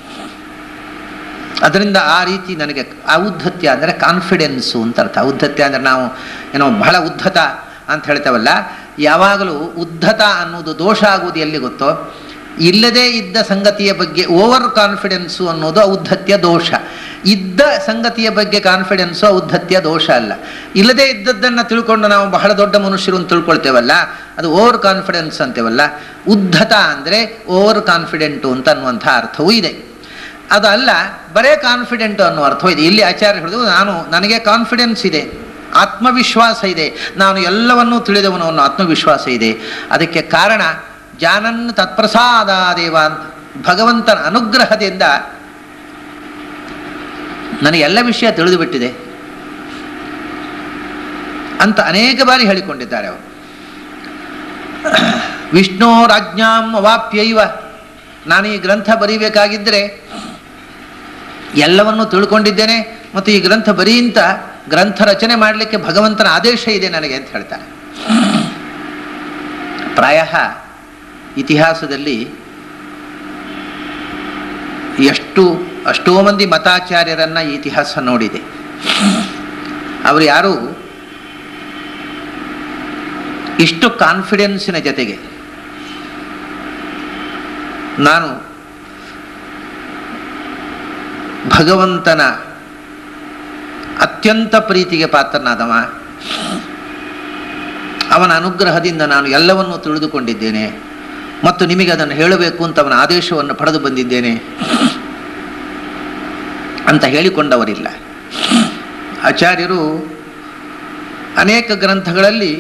ಅದರಿಂದ ಆ ರೀತಿ ನನಗೆ ಔದ್ಧತ್ಯ ಅಂದರೆ ಕಾನ್ಫಿಡೆನ್ಸು ಅಂತ ಅರ್ಥ ಔದ್ಧತ್ಯ ಅಂದರೆ ನಾವು ಏನೋ ಬಹಳ ಉದ್ಧತ ಅಂತ ಹೇಳ್ತೇವಲ್ಲ ಯಾವಾಗಲೂ ಉದ್ಧತ ಅನ್ನೋದು ದೋಷ ಆಗುವುದು ಎಲ್ಲಿ ಗೊತ್ತೋ ಇಲ್ಲದೇ ಇದ್ದ ಸಂಗತಿಯ ಬಗ್ಗೆ ಓವರ್ ಕಾನ್ಫಿಡೆನ್ಸು ಅನ್ನೋದು ಔದ್ಧತ್ಯ ದೋಷ ಇದ್ದ ಸಂಗತಿಯ ಬಗ್ಗೆ ಕಾನ್ಫಿಡೆನ್ಸು ಔದ್ಧತ್ಯ ದೋಷ ಅಲ್ಲ ಇಲ್ಲದೇ ಇದ್ದದ್ದನ್ನು ತಿಳ್ಕೊಂಡು ನಾವು ಬಹಳ ದೊಡ್ಡ ಮನುಷ್ಯರು ಅಂತ ತಿಳ್ಕೊಳ್ತೇವಲ್ಲ ಅದು ಓವರ್ ಕಾನ್ಫಿಡೆನ್ಸ್ ಅಂತೇವಲ್ಲ ಉದ್ಧತ ಅಂದರೆ ಓವರ್ ಕಾನ್ಫಿಡೆಂಟು ಅಂತ ಅನ್ನುವಂಥ ಅರ್ಥವೂ ಇದೆ ಅದಲ್ಲ ಬರೇ ಕಾನ್ಫಿಡೆಂಟ್ ಅನ್ನೋ ಅರ್ಥ ಇದೆ ಇಲ್ಲಿ ಆಚಾರ್ಯ ಹೇಳಿದ್ರು ನಾನು ನನಗೆ ಕಾನ್ಫಿಡೆನ್ಸ್ ಇದೆ ಆತ್ಮವಿಶ್ವಾಸ ಇದೆ ನಾನು ಎಲ್ಲವನ್ನೂ ತಿಳಿದವನು ಅನ್ನೋ ಆತ್ಮವಿಶ್ವಾಸ ಇದೆ ಅದಕ್ಕೆ ಕಾರಣ ಜಾನನ್ ತತ್ಪ್ರಸಾದ ದೇವ ಅಂತ ಭಗವಂತನ ಅನುಗ್ರಹದಿಂದ ನನಗೆ ಎಲ್ಲ ವಿಷಯ ತಿಳಿದು ಬಿಟ್ಟಿದೆ ಅಂತ ಅನೇಕ ಬಾರಿ ಹೇಳಿಕೊಂಡಿದ್ದಾರೆ ಅವರು ವಿಷ್ಣು ರಾಜ್ಞಾಂ ಅವಾಪ್ಯೈವ ನಾನು ಈ ಗ್ರಂಥ ಬರೀಬೇಕಾಗಿದ್ದರೆ ಎಲ್ಲವನ್ನೂ ತಿಳ್ಕೊಂಡಿದ್ದೇನೆ ಮತ್ತು ಈ ಗ್ರಂಥ ಬರೀ ಅಂತ ಗ್ರಂಥ ರಚನೆ ಮಾಡಲಿಕ್ಕೆ ಭಗವಂತನ ಆದೇಶ ಇದೆ ನನಗೆ ಅಂತ ಹೇಳ್ತಾರೆ ಪ್ರಾಯ ಇತಿಹಾಸದಲ್ಲಿ ಎಷ್ಟು ಅಷ್ಟೋ ಮಂದಿ ಮತಾಚಾರ್ಯರನ್ನ ಈ ಇತಿಹಾಸ ನೋಡಿದೆ ಅವರು ಯಾರು ಇಷ್ಟು ಕಾನ್ಫಿಡೆನ್ಸಿನ ಜೊತೆಗೆ ನಾನು ಭಗವಂತನ ಅತ್ಯಂತ ಪ್ರೀತಿಗೆ ಪಾತ್ರನಾದವ ಅವನ ಅನುಗ್ರಹದಿಂದ ನಾನು ಎಲ್ಲವನ್ನೂ ತಿಳಿದುಕೊಂಡಿದ್ದೇನೆ ಮತ್ತು ನಿಮಗೆ ಅದನ್ನು ಹೇಳಬೇಕು ಅಂತ ಅವನ ಆದೇಶವನ್ನು ಪಡೆದು ಬಂದಿದ್ದೇನೆ ಅಂತ ಹೇಳಿಕೊಂಡವರಿಲ್ಲ ಆಚಾರ್ಯರು ಅನೇಕ ಗ್ರಂಥಗಳಲ್ಲಿ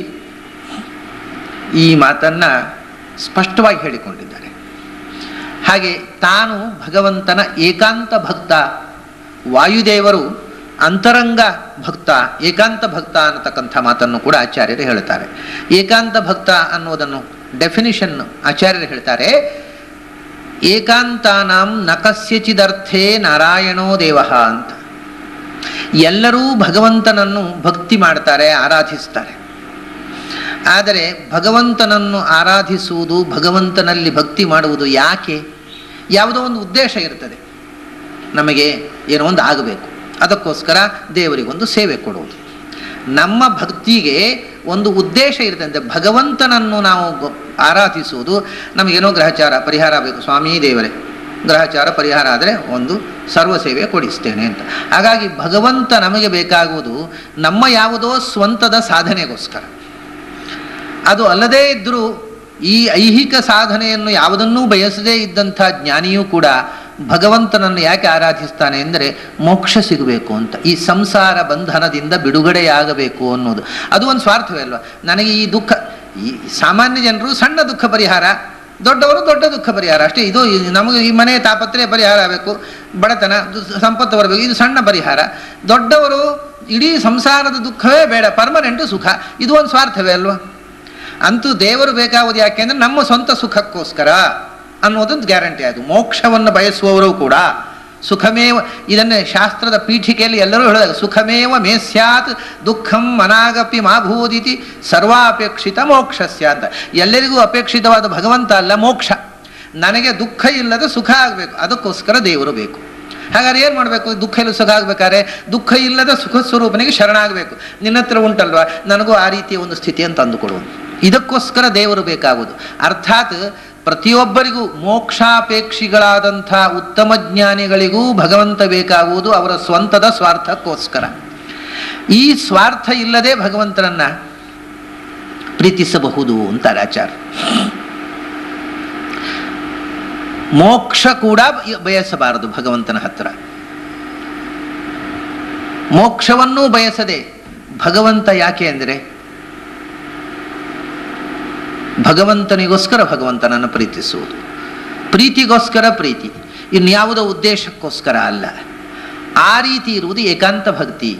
ಈ ಮಾತನ್ನು ಸ್ಪಷ್ಟವಾಗಿ ಹೇಳಿಕೊಂಡಿದ್ದಾರೆ ಹಾಗೆ ತಾನು ಭಗವಂತನ ಏಕಾಂತ ಭಕ್ತ ವಾಯುದೇವರು ಅಂತರಂಗ ಭಕ್ತ ಏಕಾಂತ ಭಕ್ತ ಅನ್ನತಕ್ಕಂಥ ಮಾತನ್ನು ಕೂಡ ಆಚಾರ್ಯರು ಹೇಳ್ತಾರೆ ಏಕಾಂತ ಭಕ್ತ ಅನ್ನೋದನ್ನು ಡೆಫಿನಿಷನ್ ಆಚಾರ್ಯರು ಹೇಳ್ತಾರೆ ಏಕಾಂತಾನಾಂ ನಕಸ್ಯಚಿದರ್ಥೇ ನಾರಾಯಣೋ ದೇವ ಅಂತ ಎಲ್ಲರೂ ಭಗವಂತನನ್ನು ಭಕ್ತಿ ಮಾಡ್ತಾರೆ ಆರಾಧಿಸ್ತಾರೆ ಆದರೆ ಭಗವಂತನನ್ನು ಆರಾಧಿಸುವುದು ಭಗವಂತನಲ್ಲಿ ಭಕ್ತಿ ಮಾಡುವುದು ಯಾಕೆ ಯಾವುದೋ ಒಂದು ಉದ್ದೇಶ ಇರ್ತದೆ ನಮಗೆ ಏನೋ ಒಂದು ಆಗಬೇಕು ಅದಕ್ಕೋಸ್ಕರ ದೇವರಿಗೊಂದು ಸೇವೆ ಕೊಡುವುದು ನಮ್ಮ ಭಕ್ತಿಗೆ ಒಂದು ಉದ್ದೇಶ ಇರ್ತದೆ ಅಂದರೆ ಭಗವಂತನನ್ನು ನಾವು ಗೊ- ಆರಾಧಿಸುವುದು ನಮಗೇನೋ ಗ್ರಹಚಾರ ಪರಿಹಾರ ಬೇಕು ಸ್ವಾಮಿ ದೇವರೇ ಗ್ರಹಚಾರ ಪರಿಹಾರ ಆದರೆ ಒಂದು ಸರ್ವ ಸೇವೆ ಕೊಡಿಸ್ತೇನೆ ಅಂತ ಹಾಗಾಗಿ ಭಗವಂತ ನಮಗೆ ಬೇಕಾಗುವುದು ನಮ್ಮ ಯಾವುದೋ ಸ್ವಂತದ ಸಾಧನೆಗೋಸ್ಕರ ಅದು ಅಲ್ಲದೇ ಇದ್ದರೂ ಈ ಐಹಿಕ ಸಾಧನೆಯನ್ನು ಯಾವುದನ್ನೂ ಬಯಸದೇ ಇದ್ದಂಥ ಜ್ಞಾನಿಯೂ ಕೂಡ ಭಗವಂತನನ್ನು ಯಾಕೆ ಆರಾಧಿಸ್ತಾನೆ ಅಂದರೆ ಮೋಕ್ಷ ಸಿಗಬೇಕು ಅಂತ ಈ ಸಂಸಾರ ಬಂಧನದಿಂದ ಬಿಡುಗಡೆಯಾಗಬೇಕು ಅನ್ನೋದು ಅದು ಒಂದು ಸ್ವಾರ್ಥವೇ ಅಲ್ವಾ ನನಗೆ ಈ ದುಃಖ ಈ ಸಾಮಾನ್ಯ ಜನರು ಸಣ್ಣ ದುಃಖ ಪರಿಹಾರ ದೊಡ್ಡವರು ದೊಡ್ಡ ದುಃಖ ಪರಿಹಾರ ಅಷ್ಟೇ ಇದು ಈ ನಮಗೆ ಈ ಮನೆ ತಾಪತ್ರೆ ಪರಿಹಾರ ಆಗಬೇಕು ಬಡತನ ದು- ಸಂಪತ್ತು ಬರಬೇಕು ಇದು ಸಣ್ಣ ಪರಿಹಾರ ದೊಡ್ಡವರು ಇಡೀ ಸಂಸಾರದ ದುಃಖವೇ ಬೇಡ ಪರ್ಮನೆಂಟ್ ಸುಖ ಇದು ಒಂದು ಸ್ವಾರ್ಥವೇ ಅಲ್ವಾ ಅಂತೂ ದೇವರು ಬೇಕಾಗುವುದು ಯಾಕೆಂದ್ರೆ ನಮ್ಮ ಸ್ವಂತ ಸುಖಕ್ಕೋಸ್ಕರ ಅನ್ನೋದೊಂದು ಗ್ಯಾರಂಟಿ ಆಯಿತು ಮೋಕ್ಷವನ್ನು ಬಯಸುವವರು ಕೂಡ ಸುಖಮೇವ ಇದನ್ನೇ ಶಾಸ್ತ್ರದ ಪೀಠಿಕೆಯಲ್ಲಿ ಎಲ್ಲರೂ ಹೇಳಿದಾಗ ಸುಖಮೇವ ಮೇ ಸ್ಯಾತ್ ದುಃಖಂ ಮನಾಗಪಿ ಮಾಭೂದಿತಿ ಸರ್ವಾಪೇಕ್ಷಿತ ಮೋಕ್ಷಸ್ಯ ಅಂತ ಎಲ್ಲರಿಗೂ ಅಪೇಕ್ಷಿತವಾದ ಭಗವಂತ ಅಲ್ಲ ಮೋಕ್ಷ ನನಗೆ ದುಃಖ ಇಲ್ಲದ ಸುಖ ಆಗಬೇಕು ಅದಕ್ಕೋಸ್ಕರ ದೇವರು ಬೇಕು ಹಾಗಾದ್ರೆ ಏನು ಮಾಡಬೇಕು ದುಃಖ ಇಲ್ಲ ಸುಖ ಆಗ್ಬೇಕಾದ್ರೆ ದುಃಖ ಇಲ್ಲದ ಸುಖ ಸ್ವರೂಪನಿಗೆ ಶರಣಾಗಬೇಕು ನಿನ್ನ ಹತ್ರ ಉಂಟಲ್ವಾ ನನಗೂ ಆ ರೀತಿಯ ಒಂದು ಸ್ಥಿತಿಯನ್ನು ತಂದುಕೊಡು ಇದಕ್ಕೋಸ್ಕರ ದೇವರು ಬೇಕಾಗುವುದು ಅರ್ಥಾತ್ ಪ್ರತಿಯೊಬ್ಬರಿಗೂ ಮೋಕ್ಷಾಪೇಕ್ಷಿಗಳಾದಂಥ ಉತ್ತಮ ಜ್ಞಾನಿಗಳಿಗೂ ಭಗವಂತ ಬೇಕಾಗುವುದು ಅವರ ಸ್ವಂತದ ಸ್ವಾರ್ಥಕ್ಕೋಸ್ಕರ ಈ ಸ್ವಾರ್ಥ ಇಲ್ಲದೆ ಭಗವಂತನನ್ನ ಪ್ರೀತಿಸಬಹುದು ಅಂತಾರೆ ಆಚಾರ್ಯ ಮೋಕ್ಷ ಕೂಡ ಬಯಸಬಾರದು ಭಗವಂತನ ಹತ್ರ ಮೋಕ್ಷವನ್ನೂ ಬಯಸದೆ ಭಗವಂತ ಯಾಕೆ ಅಂದರೆ ಭಗವಂತನಿಗೋಸ್ಕರ ಭಗವಂತನನ್ನು ಪ್ರೀತಿಸುವುದು ಪ್ರೀತಿಗೋಸ್ಕರ ಪ್ರೀತಿ ಇನ್ಯಾವುದೋ ಉದ್ದೇಶಕ್ಕೋಸ್ಕರ ಅಲ್ಲ ಆ ರೀತಿ ಇರುವುದು ಏಕಾಂತ ಭಕ್ತಿ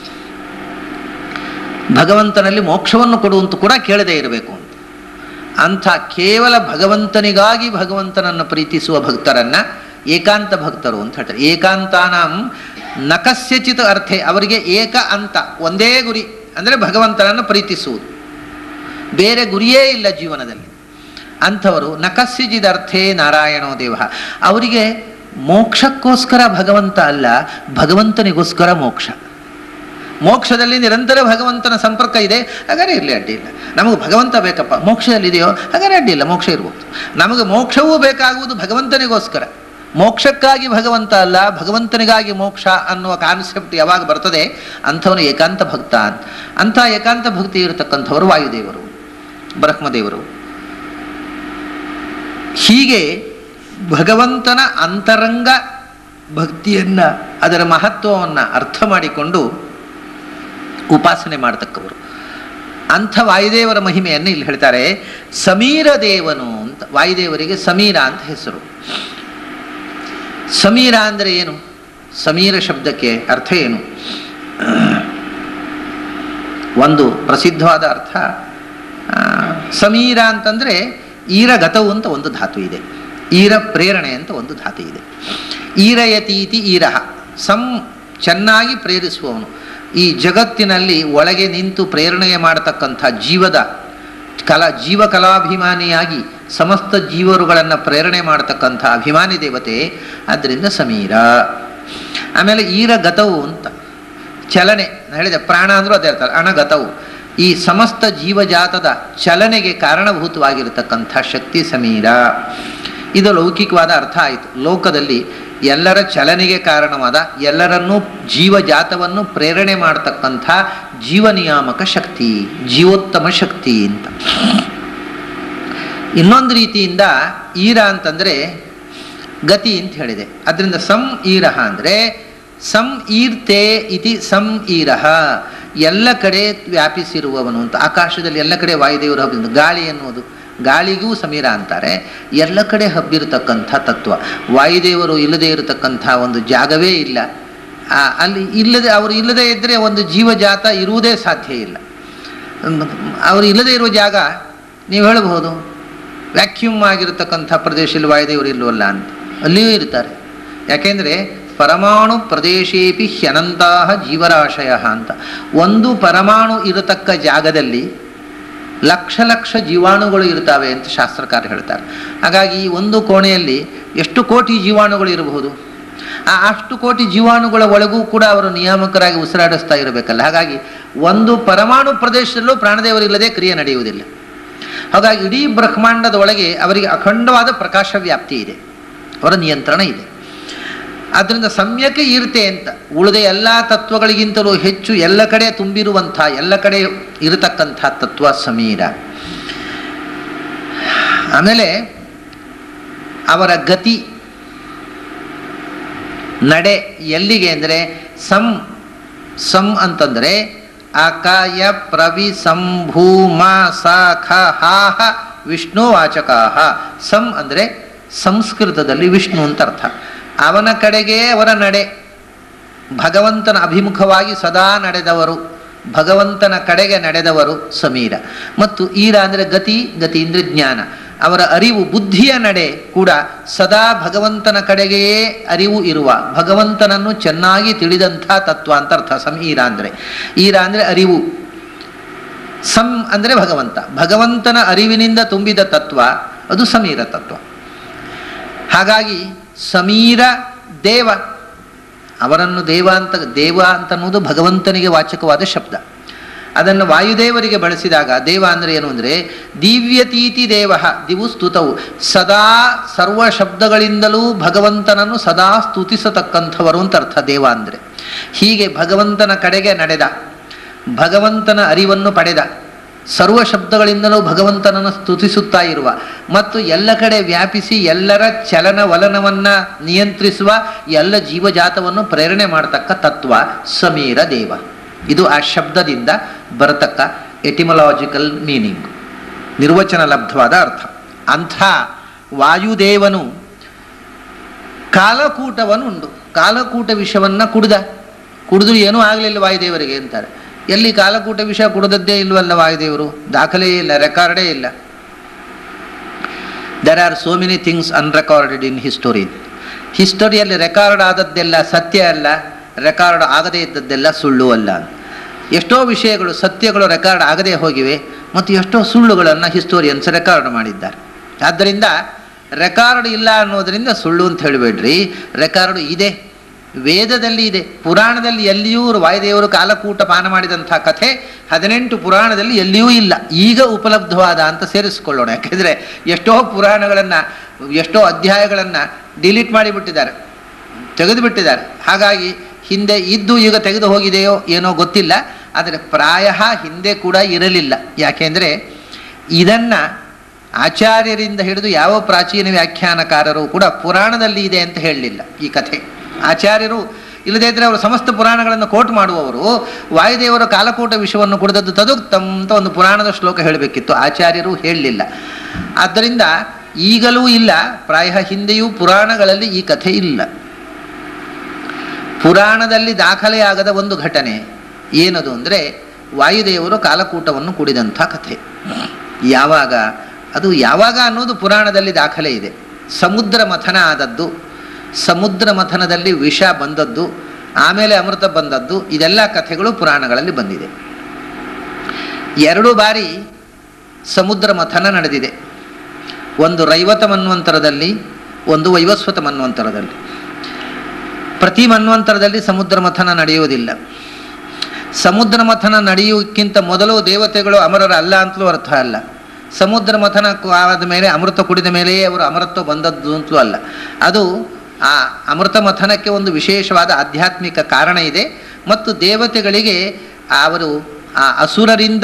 ಭಗವಂತನಲ್ಲಿ ಮೋಕ್ಷವನ್ನು ಕೊಡುವಂತ ಕೂಡ ಕೇಳದೇ ಇರಬೇಕು ಅಂತ ಅಂಥ ಕೇವಲ ಭಗವಂತನಿಗಾಗಿ ಭಗವಂತನನ್ನು ಪ್ರೀತಿಸುವ ಭಕ್ತರನ್ನ ಏಕಾಂತ ಭಕ್ತರು ಅಂತ ಹೇಳ್ತಾರೆ ಏಕಾಂತಾನಾಂ ನಕಸ್ಯಚಿತ್ ಅರ್ಥೆ ಅವರಿಗೆ ಏಕ ಅಂತ ಒಂದೇ ಗುರಿ ಅಂದರೆ ಭಗವಂತನನ್ನು ಪ್ರೀತಿಸುವುದು ಬೇರೆ ಗುರಿಯೇ ಇಲ್ಲ ಜೀವನದಲ್ಲಿ ಅಂಥವರು ನಕಸ್ಯಜಿದರ್ಥೇ ನಾರಾಯಣೋ ದೇವ ಅವರಿಗೆ ಮೋಕ್ಷಕ್ಕೋಸ್ಕರ ಭಗವಂತ ಅಲ್ಲ ಭಗವಂತನಿಗೋಸ್ಕರ ಮೋಕ್ಷ ಮೋಕ್ಷದಲ್ಲಿ ನಿರಂತರ ಭಗವಂತನ ಸಂಪರ್ಕ ಇದೆ ಹಾಗಾದ್ರೆ ಇರಲಿ ಅಡ್ಡಿ ಇಲ್ಲ ನಮಗೆ ಭಗವಂತ ಬೇಕಪ್ಪ ಮೋಕ್ಷದಲ್ಲಿದೆಯೋ ಹಾಗಾದ್ರೆ ಅಡ್ಡಿ ಇಲ್ಲ ಮೋಕ್ಷ ಇರ್ಬೋದು ನಮಗೆ ಮೋಕ್ಷವೂ ಬೇಕಾಗುವುದು ಭಗವಂತನಿಗೋಸ್ಕರ ಮೋಕ್ಷಕ್ಕಾಗಿ ಭಗವಂತ ಅಲ್ಲ ಭಗವಂತನಿಗಾಗಿ ಮೋಕ್ಷ ಅನ್ನುವ ಕಾನ್ಸೆಪ್ಟ್ ಯಾವಾಗ ಬರ್ತದೆ ಅಂಥವನು ಏಕಾಂತ ಭಕ್ತ ಅಂತ ಅಂಥ ಏಕಾಂತ ಭಕ್ತಿ ಇರತಕ್ಕಂಥವರು ವಾಯುದೇವರು ಬ್ರಹ್ಮದೇವರು ಹೀಗೆ ಭಗವಂತನ ಅಂತರಂಗ ಭಕ್ತಿಯನ್ನ ಅದರ ಮಹತ್ವವನ್ನು ಅರ್ಥ ಮಾಡಿಕೊಂಡು ಉಪಾಸನೆ ಮಾಡತಕ್ಕವರು ಅಂಥ ವಾಯುದೇವರ ಮಹಿಮೆಯನ್ನು ಇಲ್ಲಿ ಹೇಳ್ತಾರೆ ಸಮೀರ ದೇವನು ಅಂತ ವಾಯುದೇವರಿಗೆ ಸಮೀರ ಅಂತ ಹೆಸರು ಸಮೀರ ಅಂದರೆ ಏನು ಸಮೀರ ಶಬ್ದಕ್ಕೆ ಅರ್ಥ ಏನು ಒಂದು ಪ್ರಸಿದ್ಧವಾದ ಅರ್ಥ ಆ, ಸಮೀರ ಅಂತಂದರೆ ಈರಗತವು ಅಂತ ಒಂದು ಧಾತು ಇದೆ ಈರ ಪ್ರೇರಣೆ ಅಂತ ಒಂದು ಧಾತು ಇದೆ ಈರಯತೀತಿ ಈರಹ ಸಂ ಚೆನ್ನಾಗಿ ಪ್ರೇರಿಸುವವನು ಈ ಜಗತ್ತಿನಲ್ಲಿ ಒಳಗೆ ನಿಂತು ಪ್ರೇರಣೆ ಮಾಡತಕ್ಕಂಥ ಜೀವದ ಕಲಾ ಜೀವ ಕಲಾಭಿಮಾನಿಯಾಗಿ ಸಮಸ್ತ ಜೀವರುಗಳನ್ನು ಪ್ರೇರಣೆ ಮಾಡತಕ್ಕಂಥ ಅಭಿಮಾನಿ ದೇವತೆ ಆದ್ದರಿಂದ ಸಮೀರ ಆಮೇಲೆ ಈರಗತವು ಅಂತ ಚಲನೆ ನಾನು ಹೇಳಿದೆ ಪ್ರಾಣ ಅಂದರೂ ಅದೇ ಅರ್ಥ ಅಣಗತವು ಈ ಸಮಸ್ತ ಜೀವಜಾತದ ಚಲನೆಗೆ ಕಾರಣಭೂತವಾಗಿರತಕ್ಕಂಥ ಶಕ್ತಿ ಸಮೀರ ಇದು ಲೌಕಿಕವಾದ ಅರ್ಥ ಆಯಿತು ಲೋಕದಲ್ಲಿ ಎಲ್ಲರ ಚಲನೆಗೆ ಕಾರಣವಾದ ಎಲ್ಲರನ್ನೂ ಜೀವಜಾತವನ್ನು ಪ್ರೇರಣೆ ಮಾಡತಕ್ಕಂಥ ಜೀವನಿಯಾಮಕ ಶಕ್ತಿ ಜೀವೋತ್ತಮ ಶಕ್ತಿ ಅಂತ ಇನ್ನೊಂದು ರೀತಿಯಿಂದ ಈರ ಅಂತಂದರೆ ಗತಿ ಅಂತ ಹೇಳಿದೆ ಅದರಿಂದ ಸಂ ಈರಹ ಅಂದರೆ ಸಂ ಈರ್ತೆ ಇತಿ ಸಂ ಈರಹ ಎಲ್ಲ ಕಡೆ ವ್ಯಾಪಿಸಿರುವವನು ಅಂತ ಆಕಾಶದಲ್ಲಿ ಎಲ್ಲ ಕಡೆ ವಾಯುದೇವರು ಹಬ್ಬಿದ ಗಾಳಿ ಎನ್ನುವುದು ಗಾಳಿಗೂ ಸಮೀರ ಅಂತಾರೆ ಎಲ್ಲ ಕಡೆ ಹಬ್ಬಿರತಕ್ಕಂಥ ತತ್ವ ವಾಯುದೇವರು ಇಲ್ಲದೆ ಇರತಕ್ಕಂಥ ಒಂದು ಜಾಗವೇ ಇಲ್ಲ ಆ, ಅಲ್ಲಿ ಇಲ್ಲದೆ ಅವರು ಇಲ್ಲದೆ ಇದ್ದರೆ ಒಂದು ಜೀವಜಾತ ಇರುವುದೇ ಸಾಧ್ಯ ಇಲ್ಲ ಅವರು ಇಲ್ಲದೆ ಇರುವ ಜಾಗ ನೀವು ಹೇಳಬಹುದು ವ್ಯಾಕ್ಯೂಮ್ ಆಗಿರತಕ್ಕಂಥ ಪ್ರದೇಶದಲ್ಲಿ ವಾಯುದೇವರು ಇಲ್ವಲ್ಲ ಅಂತ ಅಲ್ಲಿಯೂ ಇರ್ತಾರೆ ಯಾಕೆಂದರೆ ಪರಮಾಣು ಪ್ರದೇಶೇಪಿ ಹ್ಯನಂತಹ ಜೀವರಾಶಯ ಅಂತ ಒಂದು ಪರಮಾಣು ಇರತಕ್ಕ ಜಾಗದಲ್ಲಿ ಲಕ್ಷ ಲಕ್ಷ ಜೀವಾಣುಗಳು ಇರ್ತವೆ ಅಂತ ಶಾಸ್ತ್ರಕಾರ ಹೇಳ್ತಾರೆ ಹಾಗಾಗಿ ಈ ಒಂದು ಕೋಣೆಯಲ್ಲಿ ಎಷ್ಟು ಕೋಟಿ ಜೀವಾಣುಗಳು ಇರಬಹುದು ಆ ಅಷ್ಟು ಕೋಟಿ ಜೀವಾಣುಗಳ ಒಳಗೂ ಕೂಡ ಅವರು ನಿಯಾಮಕರಾಗಿ ಉಸಿರಾಡಿಸ್ತಾ ಇರಬೇಕಲ್ಲ ಹಾಗಾಗಿ ಒಂದು ಪರಮಾಣು ಪ್ರದೇಶದಲ್ಲೂ ಪ್ರಾಣದೇವರಿಲ್ಲದೆ ಕ್ರಿಯೆ ನಡೆಯುವುದಿಲ್ಲ ಹಾಗಾಗಿ ಇಡೀ ಬ್ರಹ್ಮಾಂಡದ ಒಳಗೆ ಅವರಿಗೆ ಅಖಂಡವಾದ ಪ್ರಕಾಶ ವ್ಯಾಪ್ತಿ ಇದೆ ಅವರ ನಿಯಂತ್ರಣ ಇದೆ ಆದ್ದರಿಂದ ಸಮ್ಯಕ್ಕೆ ಇರುತ್ತೆ ಅಂತ ಉಳಿದ ಎಲ್ಲ ತತ್ವಗಳಿಗಿಂತಲೂ ಹೆಚ್ಚು ಎಲ್ಲ ಕಡೆ ತುಂಬಿರುವಂಥ ಎಲ್ಲ ಕಡೆ ಇರತಕ್ಕಂಥ ತತ್ವ ಸಮೀರ ಆಮೇಲೆ ಅವರ ಗತಿ ನಡೆ ಎಲ್ಲಿಗೆ ಅಂದರೆ ಸಂ ಸಂ ಅಂತಂದರೆ ಅಕಾಯ ಪ್ರವಿ ಸಂಭೂಮ ಸ ಖ ಹಾಹ ವಿಷ್ಣು ವಾಚಕಾಹ ಸಂ ಅಂದರೆ ಸಂಸ್ಕೃತದಲ್ಲಿ ವಿಷ್ಣು ಅಂತ ಅರ್ಥ ಅವನ ಕಡೆಗೆ ಅವರ ನಡೆ ಭಗವಂತನ ಅಭಿಮುಖವಾಗಿ ಸದಾ ನಡೆದವರು ಭಗವಂತನ ಕಡೆಗೆ ನಡೆದವರು ಸಮೀರ ಮತ್ತು ಈರ ಅಂದರೆ ಗತಿ ಗತಿ ಅಂದರೆ ಜ್ಞಾನ ಅವರ ಅರಿವು ಬುದ್ಧಿಯ ನಡೆ ಕೂಡ ಸದಾ ಭಗವಂತನ ಕಡೆಗೆಯೇ ಅರಿವು ಇರುವ ಭಗವಂತನನ್ನು ಚೆನ್ನಾಗಿ ತಿಳಿದಂಥ ತತ್ವ ಅಂತ ಅರ್ಥ ಸಮೀರ ಅಂದರೆ ಈರ ಅಂದರೆ ಅರಿವು ಸಂ ಅಂದರೆ ಭಗವಂತ ಭಗವಂತನ ಅರಿವಿನಿಂದ ತುಂಬಿದ ತತ್ವ ಅದು ಸಮೀರ ತತ್ವ ಹಾಗಾಗಿ ಸಮೀರ ದೇವ ಅವರನ್ನು ದೇವ ಅಂತ ದೇವ ಅಂತ ಅನ್ನೋದು ಭಗವಂತನಿಗೆ ವಾಚಕವಾದ ಶಬ್ದ ಅದನ್ನು ವಾಯುದೇವರಿಗೆ ಬಳಸಿದಾಗ ದೇವ ಅಂದರೆ ಏನು ಅಂದರೆ ದಿವ್ಯತೀತಿ ದೇವ ದಿವು ಸ್ತುತವು ಸದಾ ಸರ್ವ ಶಬ್ದಗಳಿಂದಲೂ ಭಗವಂತನನ್ನು ಸದಾ ಸ್ತುತಿಸತಕ್ಕಂಥವರು ಅಂತ ಅರ್ಥ ದೇವ ಅಂದರೆ ಹೀಗೆ ಭಗವಂತನ ಕಡೆಗೆ ನಡೆದ ಭಗವಂತನ ಅರಿವನ್ನು ಪಡೆದ ಸರ್ವ ಶಬ್ದಗಳಿಂದಲೂ ಭಗವಂತನನ್ನು ಸ್ತುತಿಸುತ್ತಾ ಇರುವ ಮತ್ತು ಎಲ್ಲ ಕಡೆ ವ್ಯಾಪಿಸಿ ಎಲ್ಲರ ಚಲನವಲನವನ್ನು ನಿಯಂತ್ರಿಸುವ ಎಲ್ಲ ಜೀವಜಾತವನ್ನು ಪ್ರೇರಣೆ ಮಾಡತಕ್ಕ ತತ್ವ ಸಮೀರ ದೇವ ಇದು ಆ ಶಬ್ದದಿಂದ ಬರತಕ್ಕ ಎಟಿಮಲಾಜಿಕಲ್ ಮೀನಿಂಗ್ ನಿರ್ವಚನ ಲಬ್ಧವಾದ ಅರ್ಥ ಅಂಥ ವಾಯುದೇವನು ಕಾಲಕೂಟವನ್ನು ಉಂಡು ಕಾಲಕೂಟ ವಿಷವನ್ನು ಕುಡಿದ ಕುಡಿದು ಏನೂ ಆಗಲಿಲ್ಲ ವಾಯುದೇವರಿಗೆ ಅಂತಾರೆ ಎಲ್ಲಿ ಕಾಲಕೂಟ ವಿಷ ಕುಡಿದದ್ದೇ ಇಲ್ವಲ್ಲ ವಾಯುದೇವರು ದಾಖಲೆ ಇಲ್ಲ ರೆಕಾರ್ಡೇ ಇಲ್ಲ there are so many things unrecorded in history ಹಿಸ್ಟೋರಿಯಲ್ಲಿ ರೆಕಾರ್ಡ್ ಆದದ್ದೆಲ್ಲ ಸತ್ಯ ಅಲ್ಲ ರೆಕಾರ್ಡ್ ಆಗದೇ ಇದ್ದದ್ದೆಲ್ಲ ಸುಳ್ಳು ಅಲ್ಲ ಎಷ್ಟೋ ವಿಷಯಗಳು ಸತ್ಯಗಳು ರೆಕಾರ್ಡ್ ಆಗದೇ ಹೋಗಿವೆ ಮತ್ತು ಎಷ್ಟೋ ಸುಳ್ಳುಗಳನ್ನು ಹಿಸ್ಟೋರಿಯನ್ಸ್ ರೆಕಾರ್ಡ್ ಮಾಡಿದ್ದಾರೆ ಆದ್ದರಿಂದ ರೆಕಾರ್ಡ್ ಇಲ್ಲ ಅನ್ನೋದರಿಂದ ಸುಳ್ಳು ಅಂತ ಹೇಳಬೇಡ್ರಿ ರೆಕಾರ್ಡ್ ಇದೆ ವೇದದಲ್ಲಿ ಇದೆ ಪುರಾಣದಲ್ಲಿ ಎಲ್ಲಿಯೂ ವಾಯುದೇವರು ಕಾಲಕೂಟ ಪಾನ ಮಾಡಿದಂಥ ಕಥೆ ಹದಿನೆಂಟು ಪುರಾಣದಲ್ಲಿ ಎಲ್ಲಿಯೂ ಇಲ್ಲ ಈಗ ಉಪಲಬ್ಧವಾದ ಅಂತ ಸೇರಿಸಿಕೊಳ್ಳೋಣ ಯಾಕೆಂದರೆ ಎಷ್ಟೋ ಪುರಾಣಗಳನ್ನು ಎಷ್ಟೋ ಅಧ್ಯಾಯಗಳನ್ನು ಡಿಲೀಟ್ ಮಾಡಿಬಿಟ್ಟಿದ್ದಾರೆ ತೆಗೆದು ಬಿಟ್ಟಿದ್ದಾರೆ ಹಾಗಾಗಿ ಹಿಂದೆ ಇದ್ದು ಈಗ ತೆಗೆದು ಹೋಗಿದೆಯೋ ಏನೋ ಗೊತ್ತಿಲ್ಲ ಆದರೆ ಪ್ರಾಯ ಹಿಂದೆ ಕೂಡ ಇರಲಿಲ್ಲ ಯಾಕೆಂದರೆ ಇದನ್ನು ಆಚಾರ್ಯರಿಂದ ಹಿಡಿದು ಯಾವ ಪ್ರಾಚೀನ ವ್ಯಾಖ್ಯಾನಕಾರರು ಕೂಡ ಪುರಾಣದಲ್ಲಿ ಇದೆ ಅಂತ ಹೇಳಲಿಲ್ಲ ಈ ಕಥೆ ಆಚಾರ್ಯರು ಇಲ್ಲದೇ ಇದ್ದರೆ ಅವರು ಸಮಸ್ತ ಪುರಾಣಗಳನ್ನು ಕೋಟ್ ಮಾಡುವವರು ವಾಯುದೇವರ ಕಾಲಕೂಟ ವಿಷಯವನ್ನು ಕುಡಿದದ್ದು ತದುಕ್ತಂ ಅಂತ ಒಂದು ಪುರಾಣದ ಶ್ಲೋಕ ಹೇಳಬೇಕಿತ್ತು ಆಚಾರ್ಯರು ಹೇಳಲಿಲ್ಲ ಆದ್ದರಿಂದ ಈಗಲೂ ಇಲ್ಲ ಪ್ರಾಯ ಹಿಂದೆಯೂ ಪುರಾಣಗಳಲ್ಲಿ ಈ ಕಥೆ ಇಲ್ಲ ಪುರಾಣದಲ್ಲಿ ದಾಖಲೆಯಾಗದ ಒಂದು ಘಟನೆ ಏನದು ಅಂದರೆ ವಾಯುದೇವರು ಕಾಲಕೂಟವನ್ನು ಕುಡಿದಂಥ ಕಥೆ ಯಾವಾಗ ಅದು ಯಾವಾಗ ಅನ್ನೋದು ಪುರಾಣದಲ್ಲಿ ದಾಖಲೆ ಇದೆ ಸಮುದ್ರ ಮಥನ ಆದದ್ದು ಸಮುದ್ರ ಮಥನದಲ್ಲಿ ವಿಷ ಬಂದದ್ದು ಆಮೇಲೆ ಅಮೃತ ಬಂದದ್ದು ಇದೆಲ್ಲ ಕಥೆಗಳು ಪುರಾಣಗಳಲ್ಲಿ ಬಂದಿದೆ ಎರಡು ಬಾರಿ ಸಮುದ್ರ ಮಥನ ನಡೆದಿದೆ ಒಂದು ರೈವತ ಮನ್ವಂತರದಲ್ಲಿ ಒಂದು ವೈವಸ್ವತ ಮನ್ವಂತರದಲ್ಲಿ ಪ್ರತಿ ಮನ್ವಂತರದಲ್ಲಿ ಸಮುದ್ರ ಮಥನ ನಡೆಯುವುದಿಲ್ಲ ಸಮುದ್ರ ಮಥನ ನಡೆಯುವುದಕ್ಕಿಂತ ಮೊದಲು ದೇವತೆಗಳು ಅಮರರ ಅಲ್ಲ ಅಂತಲೂ ಅರ್ಥ ಅಲ್ಲ ಸಮುದ್ರ ಮಥನ ಆದ ಮೇಲೆ ಅಮೃತ ಕುಡಿದ ಮೇಲೆಯೇ ಅವರು ಅಮರತ್ವ ಬಂದದ್ದು ಅಂತಲೂ ಅಲ್ಲ ಅದು ಆ ಅಮೃತ ಮಥನಕ್ಕೆ ಒಂದು ವಿಶೇಷವಾದ ಆಧ್ಯಾತ್ಮಿಕ ಕಾರಣ ಇದೆ ಮತ್ತು ದೇವತೆಗಳಿಗೆ ಅವರು ಆ ಅಸುರರಿಂದ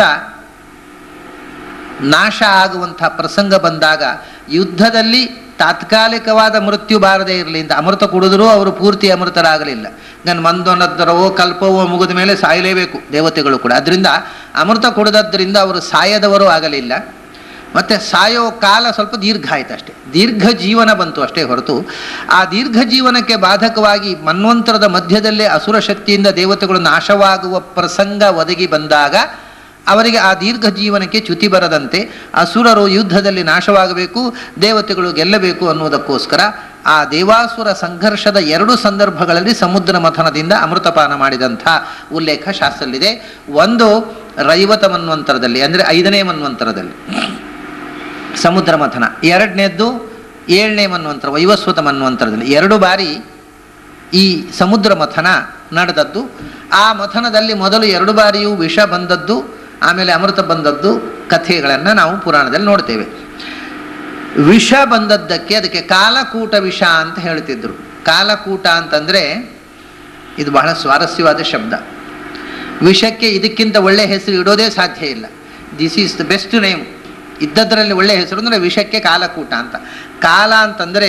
ನಾಶ ಆಗುವಂಥ ಪ್ರಸಂಗ ಬಂದಾಗ ಯುದ್ಧದಲ್ಲಿ ತಾತ್ಕಾಲಿಕವಾದ ಮೃತ್ಯು ಬಾರದೇ ಇರಲಿ ಅಂತ ಅಮೃತ ಕುಡಿದರೂ ಅವರು ಪೂರ್ತಿ ಅಮೃತರಾಗಲಿಲ್ಲ ನಾನು ಮಂದೊನದ್ದರವೋ ಕಲ್ಪವೋ ಮುಗಿದ ಮೇಲೆ ಸಾಯಲೇಬೇಕು ದೇವತೆಗಳು ಕೂಡ ಅದರಿಂದ ಅಮೃತ ಕುಡಿದದ್ರಿಂದ ಅವರು ಸಾಯದವರು ಆಗಲಿಲ್ಲ ಮತ್ತು ಸಾಯೋ ಕಾಲ ಸ್ವಲ್ಪ ದೀರ್ಘ ಆಯ್ತು ಅಷ್ಟೇ ದೀರ್ಘ ಜೀವನ ಬಂತು ಅಷ್ಟೇ ಹೊರತು ಆ ದೀರ್ಘ ಜೀವನಕ್ಕೆ ಬಾಧಕವಾಗಿ ಮನ್ವಂತರದ ಮಧ್ಯದಲ್ಲೇ ಅಸುರ ಶಕ್ತಿಯಿಂದ ದೇವತೆಗಳು ನಾಶವಾಗುವ ಪ್ರಸಂಗ ಒದಗಿ ಬಂದಾಗ ಅವರಿಗೆ ಆ ದೀರ್ಘ ಜೀವನಕ್ಕೆ ಚ್ಯುತಿ ಬರದಂತೆ ಅಸುರರು ಯುದ್ಧದಲ್ಲಿ ನಾಶವಾಗಬೇಕು ದೇವತೆಗಳು ಗೆಲ್ಲಬೇಕು ಅನ್ನುವುದಕ್ಕೋಸ್ಕರ ಆ ದೇವಾಸುರ ಸಂಘರ್ಷದ ಎರಡು ಸಂದರ್ಭಗಳಲ್ಲಿ ಸಮುದ್ರ ಮಥನದಿಂದ ಅಮೃತಪಾನ ಮಾಡಿದಂಥ ಉಲ್ಲೇಖ ಶಾಸ್ತ್ರದಲ್ಲಿದೆ ಒಂದು ರೈವತ ಮನ್ವಂತರದಲ್ಲಿ ಅಂದರೆ ಐದನೇ ಮನ್ವಂತರದಲ್ಲಿ ಸಮುದ್ರ ಮಥನ ಎರಡನೇದ್ದು ಏಳನೇ ಮನ್ವಂತರ ವೈವಸ್ವತ ಮನ್ವಂತರದಲ್ಲಿ ಎರಡು ಬಾರಿ ಈ ಸಮುದ್ರ ಮಥನ ನಡೆದದ್ದು ಆ ಮಥನದಲ್ಲಿ ಮೊದಲು ಎರಡು ಬಾರಿಯೂ ವಿಷ ಬಂದದ್ದು ಆಮೇಲೆ ಅಮೃತ ಬಂದದ್ದು ಕಥೆಗಳನ್ನು ನಾವು ಪುರಾಣದಲ್ಲಿ ನೋಡ್ತೇವೆ ವಿಷ ಬಂದದ್ದಕ್ಕೆ ಅದಕ್ಕೆ ಕಾಲಕೂಟ ವಿಷ ಅಂತ ಹೇಳ್ತಿದ್ರು ಕಾಲಕೂಟ ಅಂತಂದರೆ ಇದು ಬಹಳ ಸ್ವಾರಸ್ಯವಾದ ಶಬ್ದ ವಿಷಕ್ಕೆ ಇದಕ್ಕಿಂತ ಒಳ್ಳೆ ಹೆಸರು ಇಡೋದೇ ಸಾಧ್ಯ ಇಲ್ಲ this is the best name ಇದ್ದದರಲ್ಲಿ ಒಳ್ಳೆ ಹೆಸರು ಅಂದರೆ ವಿಷಕ್ಕೆ ಕಾಲಕೂಟ ಅಂತ ಕಾಲ ಅಂತಂದರೆ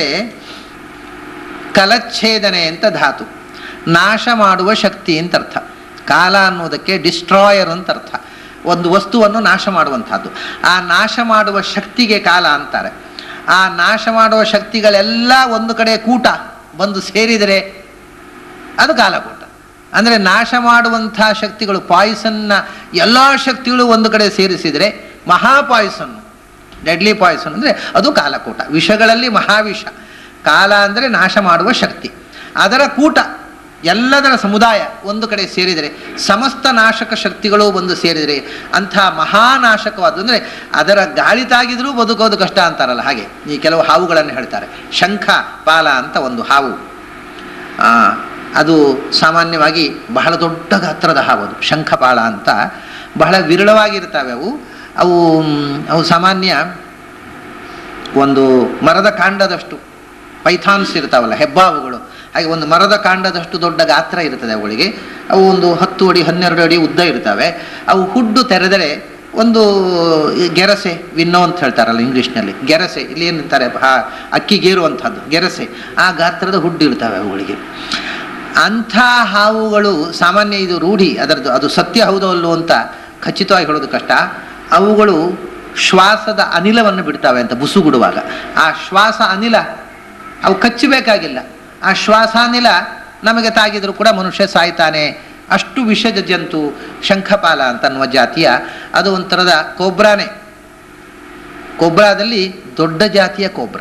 ಕಲಚ್ಛೇದನೆ ಅಂತ ಧಾತು ನಾಶ ಮಾಡುವ ಶಕ್ತಿ ಅಂತ ಅರ್ಥ ಕಾಲ ಅನ್ನೋದಕ್ಕೆ ಡಿಸ್ಟ್ರಾಯರ್ ಅಂತ ಅರ್ಥ ಒಂದು ವಸ್ತುವನ್ನು ನಾಶ ಮಾಡುವಂಥದ್ದು ಆ ನಾಶ ಮಾಡುವ ಶಕ್ತಿಗೆ ಕಾಲ ಅಂತಾರೆ ಆ ನಾಶ ಮಾಡುವ ಶಕ್ತಿಗಳೆಲ್ಲ ಒಂದು ಕಡೆ ಕೂಟ ಬಂದು ಸೇರಿದರೆ ಅದು ಕಾಲಕೂಟ ಅಂದರೆ ನಾಶ ಮಾಡುವಂಥ ಶಕ್ತಿಗಳು ಪಾಯ್ಸನ್ನ ಎಲ್ಲ ಶಕ್ತಿಗಳು ಒಂದು ಕಡೆ ಸೇರಿಸಿದರೆ ಮಹಾಪಾಯ್ಸನ್ನು ಡೆಡ್ಲಿ ಪಾಯ್ಸನ್ ಅಂದರೆ ಅದು ಕಾಲಕೂಟ ವಿಷಗಳಲ್ಲಿ ಮಹಾವಿಷ ಕಾಲ ಅಂದರೆ ನಾಶ ಮಾಡುವ ಶಕ್ತಿ ಅದರ ಕೂಟ ಎಲ್ಲದರ ಸಮುದಾಯ ಒಂದು ಕಡೆ ಸೇರಿದರೆ ಸಮಸ್ತ ನಾಶಕ ಶಕ್ತಿಗಳು ಬಂದು ಸೇರಿದರೆ ಅಂಥ ಮಹಾನಾಶಕವಾದ ಅಂದರೆ ಅದರ ಗಾಳಿ ತಾಗಿದ್ರೂ ಬದುಕೋದು ಕಷ್ಟ ಅಂತಾರಲ್ಲ ಹಾಗೆ ಈ ಕೆಲವು ಹಾವುಗಳನ್ನು ಹೇಳ್ತಾರೆ ಶಂಖ ಪಾಲ ಅಂತ ಒಂದು ಹಾವು ಆ, ಅದು ಸಾಮಾನ್ಯವಾಗಿ ಬಹಳ ದೊಡ್ಡ ಗಾತ್ರದ ಹಾವು ಅದು ಶಂಖಪಾಳ ಅಂತ ಬಹಳ ವಿರಳವಾಗಿರ್ತವೆ ಅವು ಅವು ಮ್, ಅವು ಸಾಮಾನ್ಯ ಒಂದು ಮರದ ಕಾಂಡದಷ್ಟು ಪೈಥಾನ್ಸ್ ಇರ್ತಾವಲ್ಲ ಹೆಬ್ಬಾವುಗಳು ಹಾಗೆ ಒಂದು ಮರದ ಕಾಂಡದಷ್ಟು ದೊಡ್ಡ ಗಾತ್ರ ಇರ್ತದೆ ಅವುಗಳಿಗೆ ಅವು ಒಂದು ಹತ್ತು ಅಡಿ ಹನ್ನೆರಡು ಅಡಿ ಉದ್ದ ಇರ್ತವೆ ಅವು ಹುಡ್ಡು ತೆರೆದರೆ ಒಂದು ಗೆರಸೆ ವಿನ್ನೋ ಅಂತ ಹೇಳ್ತಾರಲ್ಲ ಇಂಗ್ಲೀಷ್ನಲ್ಲಿ ಗೆರಸೆ ಇಲ್ಲಿ ಏನಂತಾರೆ ಆ ಅಕ್ಕಿ ಗೇರುವಂಥದ್ದು ಗೆರಸೆ ಆ ಗಾತ್ರದ ಹುಡ್ಡು ಇರ್ತವೆ ಅವುಗಳಿಗೆ ಅಂಥ ಹಾವುಗಳು ಸಾಮಾನ್ಯ ಇದು ರೂಢಿ ಅದರದ್ದು ಅದು ಸತ್ಯ ಹೌದೋ ಅಲ್ಲೋ ಅಂತ ಖಚಿತವಾಗಿ ಹೇಳೋದು ಕಷ್ಟ ಅವುಗಳು ಶ್ವಾಸದ ಅನಿಲವನ್ನು ಬಿಡ್ತಾವೆ ಅಂತ ಬುಸುಗುಡುವಾಗ ಆ ಶ್ವಾಸ ಅನಿಲ ಅವು ಕಚ್ಚಬೇಕಾಗಿಲ್ಲ ಆ ಶ್ವಾಸಾನಿಲ ನಮಗೆ ತಾಗಿದ್ರು ಕೂಡ ಮನುಷ್ಯ ಸಾಯ್ತಾನೆ ಅಷ್ಟು ವಿಷದ ಜಂತು ಶಂಖಪಾಲ ಅಂತ ಅನ್ನುವ ಜಾತಿಯ ಅದು ಒಂಥರದ ಕೋಬ್ರಾನೇ ಕೋಬ್ರಾದಲ್ಲಿ ದೊಡ್ಡ ಜಾತಿಯ ಕೋಬ್ರಾ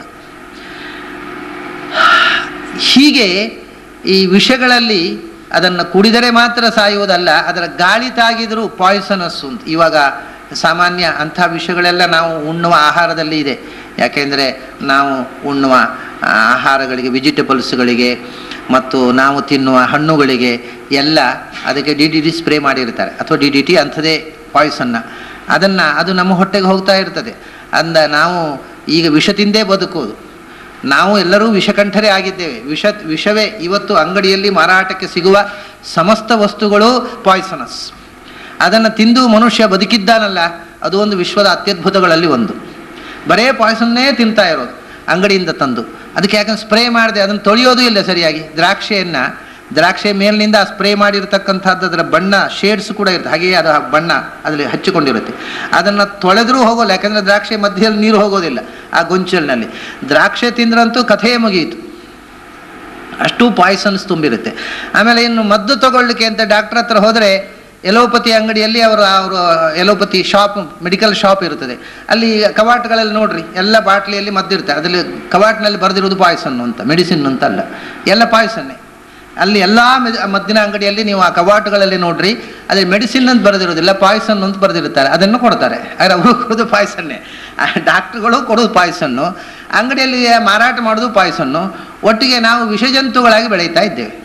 ಹೀಗೆ ಈ ವಿಷಗಳಲ್ಲಿ ಅದನ್ನು ಕುಡಿದರೆ ಮಾತ್ರ ಸಾಯುವುದಲ್ಲ ಅದರ ಗಾಳಿ ತಾಗಿದರೂ ಪಾಯ್ಸನಸ್ ಅಂತ ಇವಾಗ ಸಾಮಾನ್ಯ ಅಂಥ ವಿಷಗಳೆಲ್ಲ ನಾವು ಉಣ್ಣುವ ಆಹಾರದಲ್ಲಿ ಇದೆ ಯಾಕೆಂದರೆ ನಾವು ಉಣ್ಣುವ ಆ, ಆಹಾರಗಳಿಗೆ ವೆಜಿಟೇಬಲ್ಸ್ಗಳಿಗೆ ಮತ್ತು ನಾವು ತಿನ್ನುವ ಹಣ್ಣುಗಳಿಗೆ ಎಲ್ಲ ಅದಕ್ಕೆ ಡಿ ಡಿ ಟಿ ಸ್ಪ್ರೇ ಮಾಡಿರ್ತಾರೆ ಅಥವಾ ಡಿ ಡಿ ಟಿ ಅಂಥದೇ ಪಾಯ್ಸನ್ನ ಅದನ್ನು ಅದು ನಮ್ಮ ಹೊಟ್ಟೆಗೆ ಹೋಗ್ತಾ ಇರ್ತದೆ ಅಂದ ನಾವು ಈಗ ವಿಷ ತಿಂದೇ ಬದುಕೋದು ನಾವು ಎಲ್ಲರೂ ವಿಷಕಂಠರೇ ಆಗಿದ್ದೇವೆ ವಿಷ ವಿಷವೇ ಇವತ್ತು ಅಂಗಡಿಯಲ್ಲಿ ಮಾರಾಟಕ್ಕೆ ಸಿಗುವ ಸಮಸ್ತ ವಸ್ತುಗಳು ಪಾಯ್ಸನಸ್ ಅದನ್ನು ತಿಂದು ಮನುಷ್ಯ ಬದುಕಿದ್ದಾನಲ್ಲ ಅದು ಒಂದು ವಿಶ್ವದ ಅತ್ಯದ್ಭುತಗಳಲ್ಲಿ ಒಂದು ಬರೇ ಪಾಯ್ಸನ್ನೇ ತಿಂತಾ ಇರೋದು ಅಂಗಡಿಯಿಂದ ತಂದು ಅದಕ್ಕೆ ಯಾಕಂದ್ರೆ ಸ್ಪ್ರೇ ಮಾಡಿದೆ ಅದನ್ನು ತೊಳೆಯೋದು ಇಲ್ಲ ಸರಿಯಾಗಿ ದ್ರಾಕ್ಷಿಯನ್ನು ದ್ರಾಕ್ಷಿ ಮೇಲಿನಿಂದ ಸ್ಪ್ರೇ ಮಾಡಿರ್ತಕ್ಕಂಥದ್ದು ಅದರ ಬಣ್ಣ ಶೇಡ್ಸ್ ಕೂಡ ಇರುತ್ತೆ ಹಾಗೆಯೇ ಅದು ಆ ಬಣ್ಣ ಅದರಲ್ಲಿ ಹಚ್ಚಿಕೊಂಡಿರುತ್ತೆ ಅದನ್ನು ತೊಳೆದರೂ ಹೋಗೋಲ್ಲ ಯಾಕಂದರೆ ದ್ರಾಕ್ಷಿ ಮಧ್ಯದಲ್ಲಿ ನೀರು ಹೋಗೋದಿಲ್ಲ ಆ ಗೊಂಚಲಿನಲ್ಲಿ ದ್ರಾಕ್ಷಿ ತಿಂದ್ರಂತೂ ಕಥೆಯೇ ಮುಗಿಯಿತು ಅಷ್ಟು ಪಾಯ್ಸನ್ಸ್ ತುಂಬಿರುತ್ತೆ ಆಮೇಲೆ ಇನ್ನು ಮದ್ದು ತಗೊಳ್ಳಿಕ್ಕೆ ಅಂತ ಡಾಕ್ಟರ್ ಹತ್ರ ಹೋದರೆ ಎಲೋಪತಿ ಅಂಗಡಿಯಲ್ಲಿ ಅವರು ಅವರು ಎಲೋಪತಿ ಶಾಪ್ ಮೆಡಿಕಲ್ ಶಾಪ್ ಇರ್ತದೆ ಅಲ್ಲಿ ಕವಾಟ್ಗಳಲ್ಲಿ ನೋಡ್ರಿ ಎಲ್ಲ ಬಾಟ್ಲಿಯಲ್ಲಿ ಮದ್ದಿರುತ್ತೆ ಅದರಲ್ಲಿ ಕವಾಟ್ನಲ್ಲಿ ಬರೆದಿರೋದು ಪಾಯ್ಸನ್ನು ಅಂತ ಮೆಡಿಸಿನ್ ಅಂತ ಅಲ್ಲ ಎಲ್ಲ ಪಾಯ್ಸನ್ನೇ ಅಲ್ಲಿ ಎಲ್ಲ ಮದ್ದಿನ ಅಂಗಡಿಯಲ್ಲಿ ನೀವು ಆ ಕವಾಟುಗಳಲ್ಲಿ ನೋಡ್ರಿ ಅದೇ ಮೆಡಿಸಿನ್ ಅಂತ ಬರೆದಿರೋದಿಲ್ಲ ಪಾಯ್ಸನ್ ಅಂತ ಬರೆದಿರುತ್ತಾರೆ ಅದನ್ನು ಕೊಡ್ತಾರೆ ಆದರೆ ಅವರು ಕೊಡೋದು ಪಾಯ್ಸನ್ನೇ ಆ ಡಾಕ್ಟ್ರುಗಳು ಕೊಡೋದು ಪಾಯ್ಸನ್ನು ಅಂಗಡಿಯಲ್ಲಿ ಮಾರಾಟ ಮಾಡೋದು ಪಾಯ್ಸನ್ನು ಒಟ್ಟಿಗೆ ನಾವು ವಿಷಜಂತುಗಳಾಗಿ ಬೆಳೀತಾ ಇದ್ದೇವೆ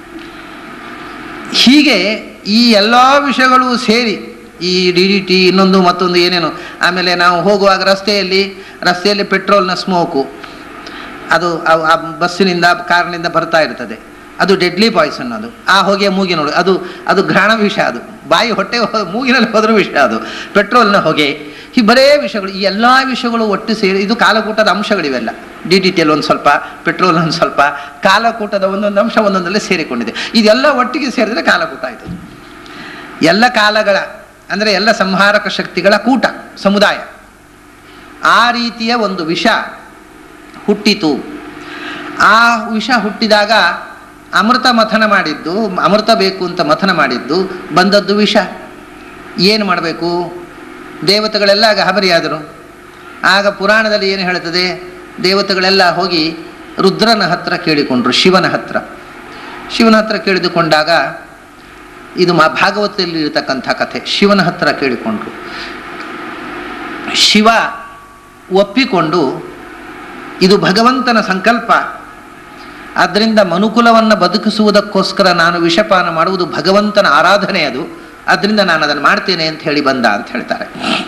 ಹೀಗೆ ಈ ಎಲ್ಲ ವಿಷಯಗಳು ಸೇರಿ ಈ ಡಿ ಡಿ ಟಿ ಇನ್ನೊಂದು ಮತ್ತೊಂದು ಏನೇನು ಆಮೇಲೆ ನಾವು ಹೋಗುವಾಗ ರಸ್ತೆಯಲ್ಲಿ ರಸ್ತೆಯಲ್ಲಿ ಪೆಟ್ರೋಲ್ನ ಸ್ಮೋಕು ಅದು ಆ- ಆ ಬಸ್ಸಿನಿಂದ ಕಾರ್ನಿಂದ ಬರ್ತಾ ಇರ್ತದೆ ಅದು ಡೆಡ್ಲಿ ಪಾಯ್ಸನ್ ಅದು ಆ ಹೊಗೆ ಮೂಗಿನೊಳಗೆ ಅದು ಅದು ಘ್ರಾಣ ವಿಷ ಅದು ಬಾಯಿ ಹೊಟ್ಟೆ ಹೋ- ಮೂಗಿನಲ್ಲಿ ಹೋದ್ರೂ ವಿಷ ಅದು ಪೆಟ್ರೋಲ್ನ ಹೊಗೆ ಈ ಬರೇ ವಿಷಯಗಳು ಈ ಎಲ್ಲ ವಿಷಯಗಳು ಒಟ್ಟು ಸೇರಿ ಇದು ಕಾಲಕೂಟದ ಅಂಶಗಳಿವೆಲ್ಲ ಡಿ ಡಿ ಟಿಯಲ್ಲಿ ಒಂದು ಸ್ವಲ್ಪ ಪೆಟ್ರೋಲ್ ಒಂದು ಸ್ವಲ್ಪ ಕಾಲಕೂಟದ ಒಂದೊಂದು ಅಂಶ ಒಂದೊಂದರಲ್ಲಿ ಸೇರಿಕೊಂಡಿದೆ ಇದೆಲ್ಲ ಒಟ್ಟಿಗೆ ಸೇರಿದರೆ ಕಾಲಕೂಟ ಆಯಿತು ಎಲ್ಲ ಕಾಲಗಳ ಅಂದರೆ ಎಲ್ಲ ಸಂಹಾರಕ ಶಕ್ತಿಗಳ ಕೂಟ ಸಮುದಾಯ ಆ ರೀತಿಯ ಒಂದು ವಿಷ ಹುಟ್ಟಿತು ಆ ವಿಷ ಹುಟ್ಟಿದಾಗ ಅಮೃತ ಮಥನ ಮಾಡಿದ್ದು ಅಮೃತ ಬೇಕು ಅಂತ ಮಥನ ಮಾಡಿದ್ದು ಬಂದದ್ದು ವಿಷ ಏನು ಮಾಡಬೇಕು ದೇವತೆಗಳೆಲ್ಲ ಗಾಬರಿಯಾದರು ಆಗ ಪುರಾಣದಲ್ಲಿ ಏನು ಹೇಳ್ತದೆ ದೇವತೆಗಳೆಲ್ಲ ಹೋಗಿ ರುದ್ರನ ಹತ್ರ ಕೇಳಿಕೊಂಡ್ರು ಶಿವನ ಹತ್ರ ಶಿವನ ಹತ್ರ ಕೇಳಿದುಕೊಂಡಾಗ ಇದು ಮಾ ಭಾಗವತದಲ್ಲಿ ಇರತಕ್ಕಂಥ ಕಥೆ ಶಿವನ ಹತ್ರ ಕೇಳಿಕೊಂಡ್ರು ಶಿವ ಒಪ್ಪಿಕೊಂಡು ಇದು ಭಗವಂತನ ಸಂಕಲ್ಪ ಆದ್ದರಿಂದ ಮನುಕುಲವನ್ನು ಬದುಕಿಸುವುದಕ್ಕೋಸ್ಕರ ನಾನು ವಿಷಪಾನ ಮಾಡುವುದು ಭಗವಂತನ ಆರಾಧನೆ ಅದು ಅದರಿಂದ ನಾನು ಅದನ್ನು ಮಾಡ್ತೇನೆ ಅಂತ ಹೇಳಿ ಬಂದ ಅಂತ ಹೇಳ್ತಾರೆ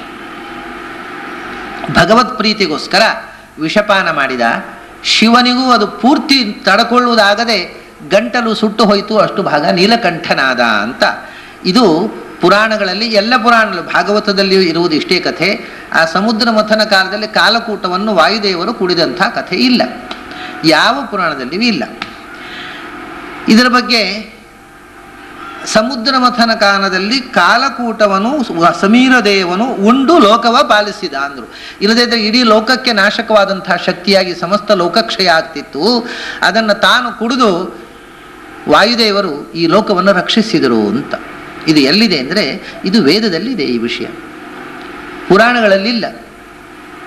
ಭಗವತ್ ಪ್ರೀತಿಗೋಸ್ಕರ ವಿಷಪಾನ ಮಾಡಿದ ಶಿವನಿಗೂ ಅದು ಪೂರ್ತಿ ತಡಕೊಳ್ಳುವುದಾಗದೆ ಗಂಟಲು ಸುಟ್ಟು ಹೋಯಿತು ಅಷ್ಟು ಭಾಗ ನೀಲಕಂಠನಾದ ಅಂತ ಇದು ಪುರಾಣಗಳಲ್ಲಿ ಎಲ್ಲ ಪುರಾಣಗಳು ಭಾಗವತದಲ್ಲಿಯೂ ಇರುವುದು ಇಷ್ಟೇ ಕಥೆ ಆ ಸಮುದ್ರ ಮಥನ ಕಾಲದಲ್ಲಿ ಕಾಲಕೂಟವನ್ನು ವಾಯುದೇವರು ಕುಡಿದಂಥ ಕಥೆ ಇಲ್ಲ ಯಾವ ಪುರಾಣದಲ್ಲಿಯೂ ಇಲ್ಲ ಇದರ ಬಗ್ಗೆ ಸಮುದ್ರ ಮಥನ ಕಾಲದಲ್ಲಿ ಕಾಲಕೂಟವನ್ನು ಸಮೀರ ದೇವನು ಉಂಡು ಲೋಕವ ಪಾಲಿಸಿದ ಅಂದರು ಇಲ್ಲದೇ ಇದ್ರೆ ಇಡೀ ಲೋಕಕ್ಕೆ ನಾಶಕವಾದಂತಹ ಶಕ್ತಿಯಾಗಿ ಸಮಸ್ತ ಲೋಕಕ್ಷಯ ಆಗ್ತಿತ್ತು ಅದನ್ನು ತಾನು ಕುಡಿದು ವಾಯುದೇವರು ಈ ಲೋಕವನ್ನು ರಕ್ಷಿಸಿದರು ಅಂತ ಇದು ಎಲ್ಲಿದೆ ಅಂದರೆ ಇದು ವೇದದಲ್ಲಿದೆ ಈ ವಿಷಯ ಪುರಾಣಗಳಲ್ಲಿಲ್ಲ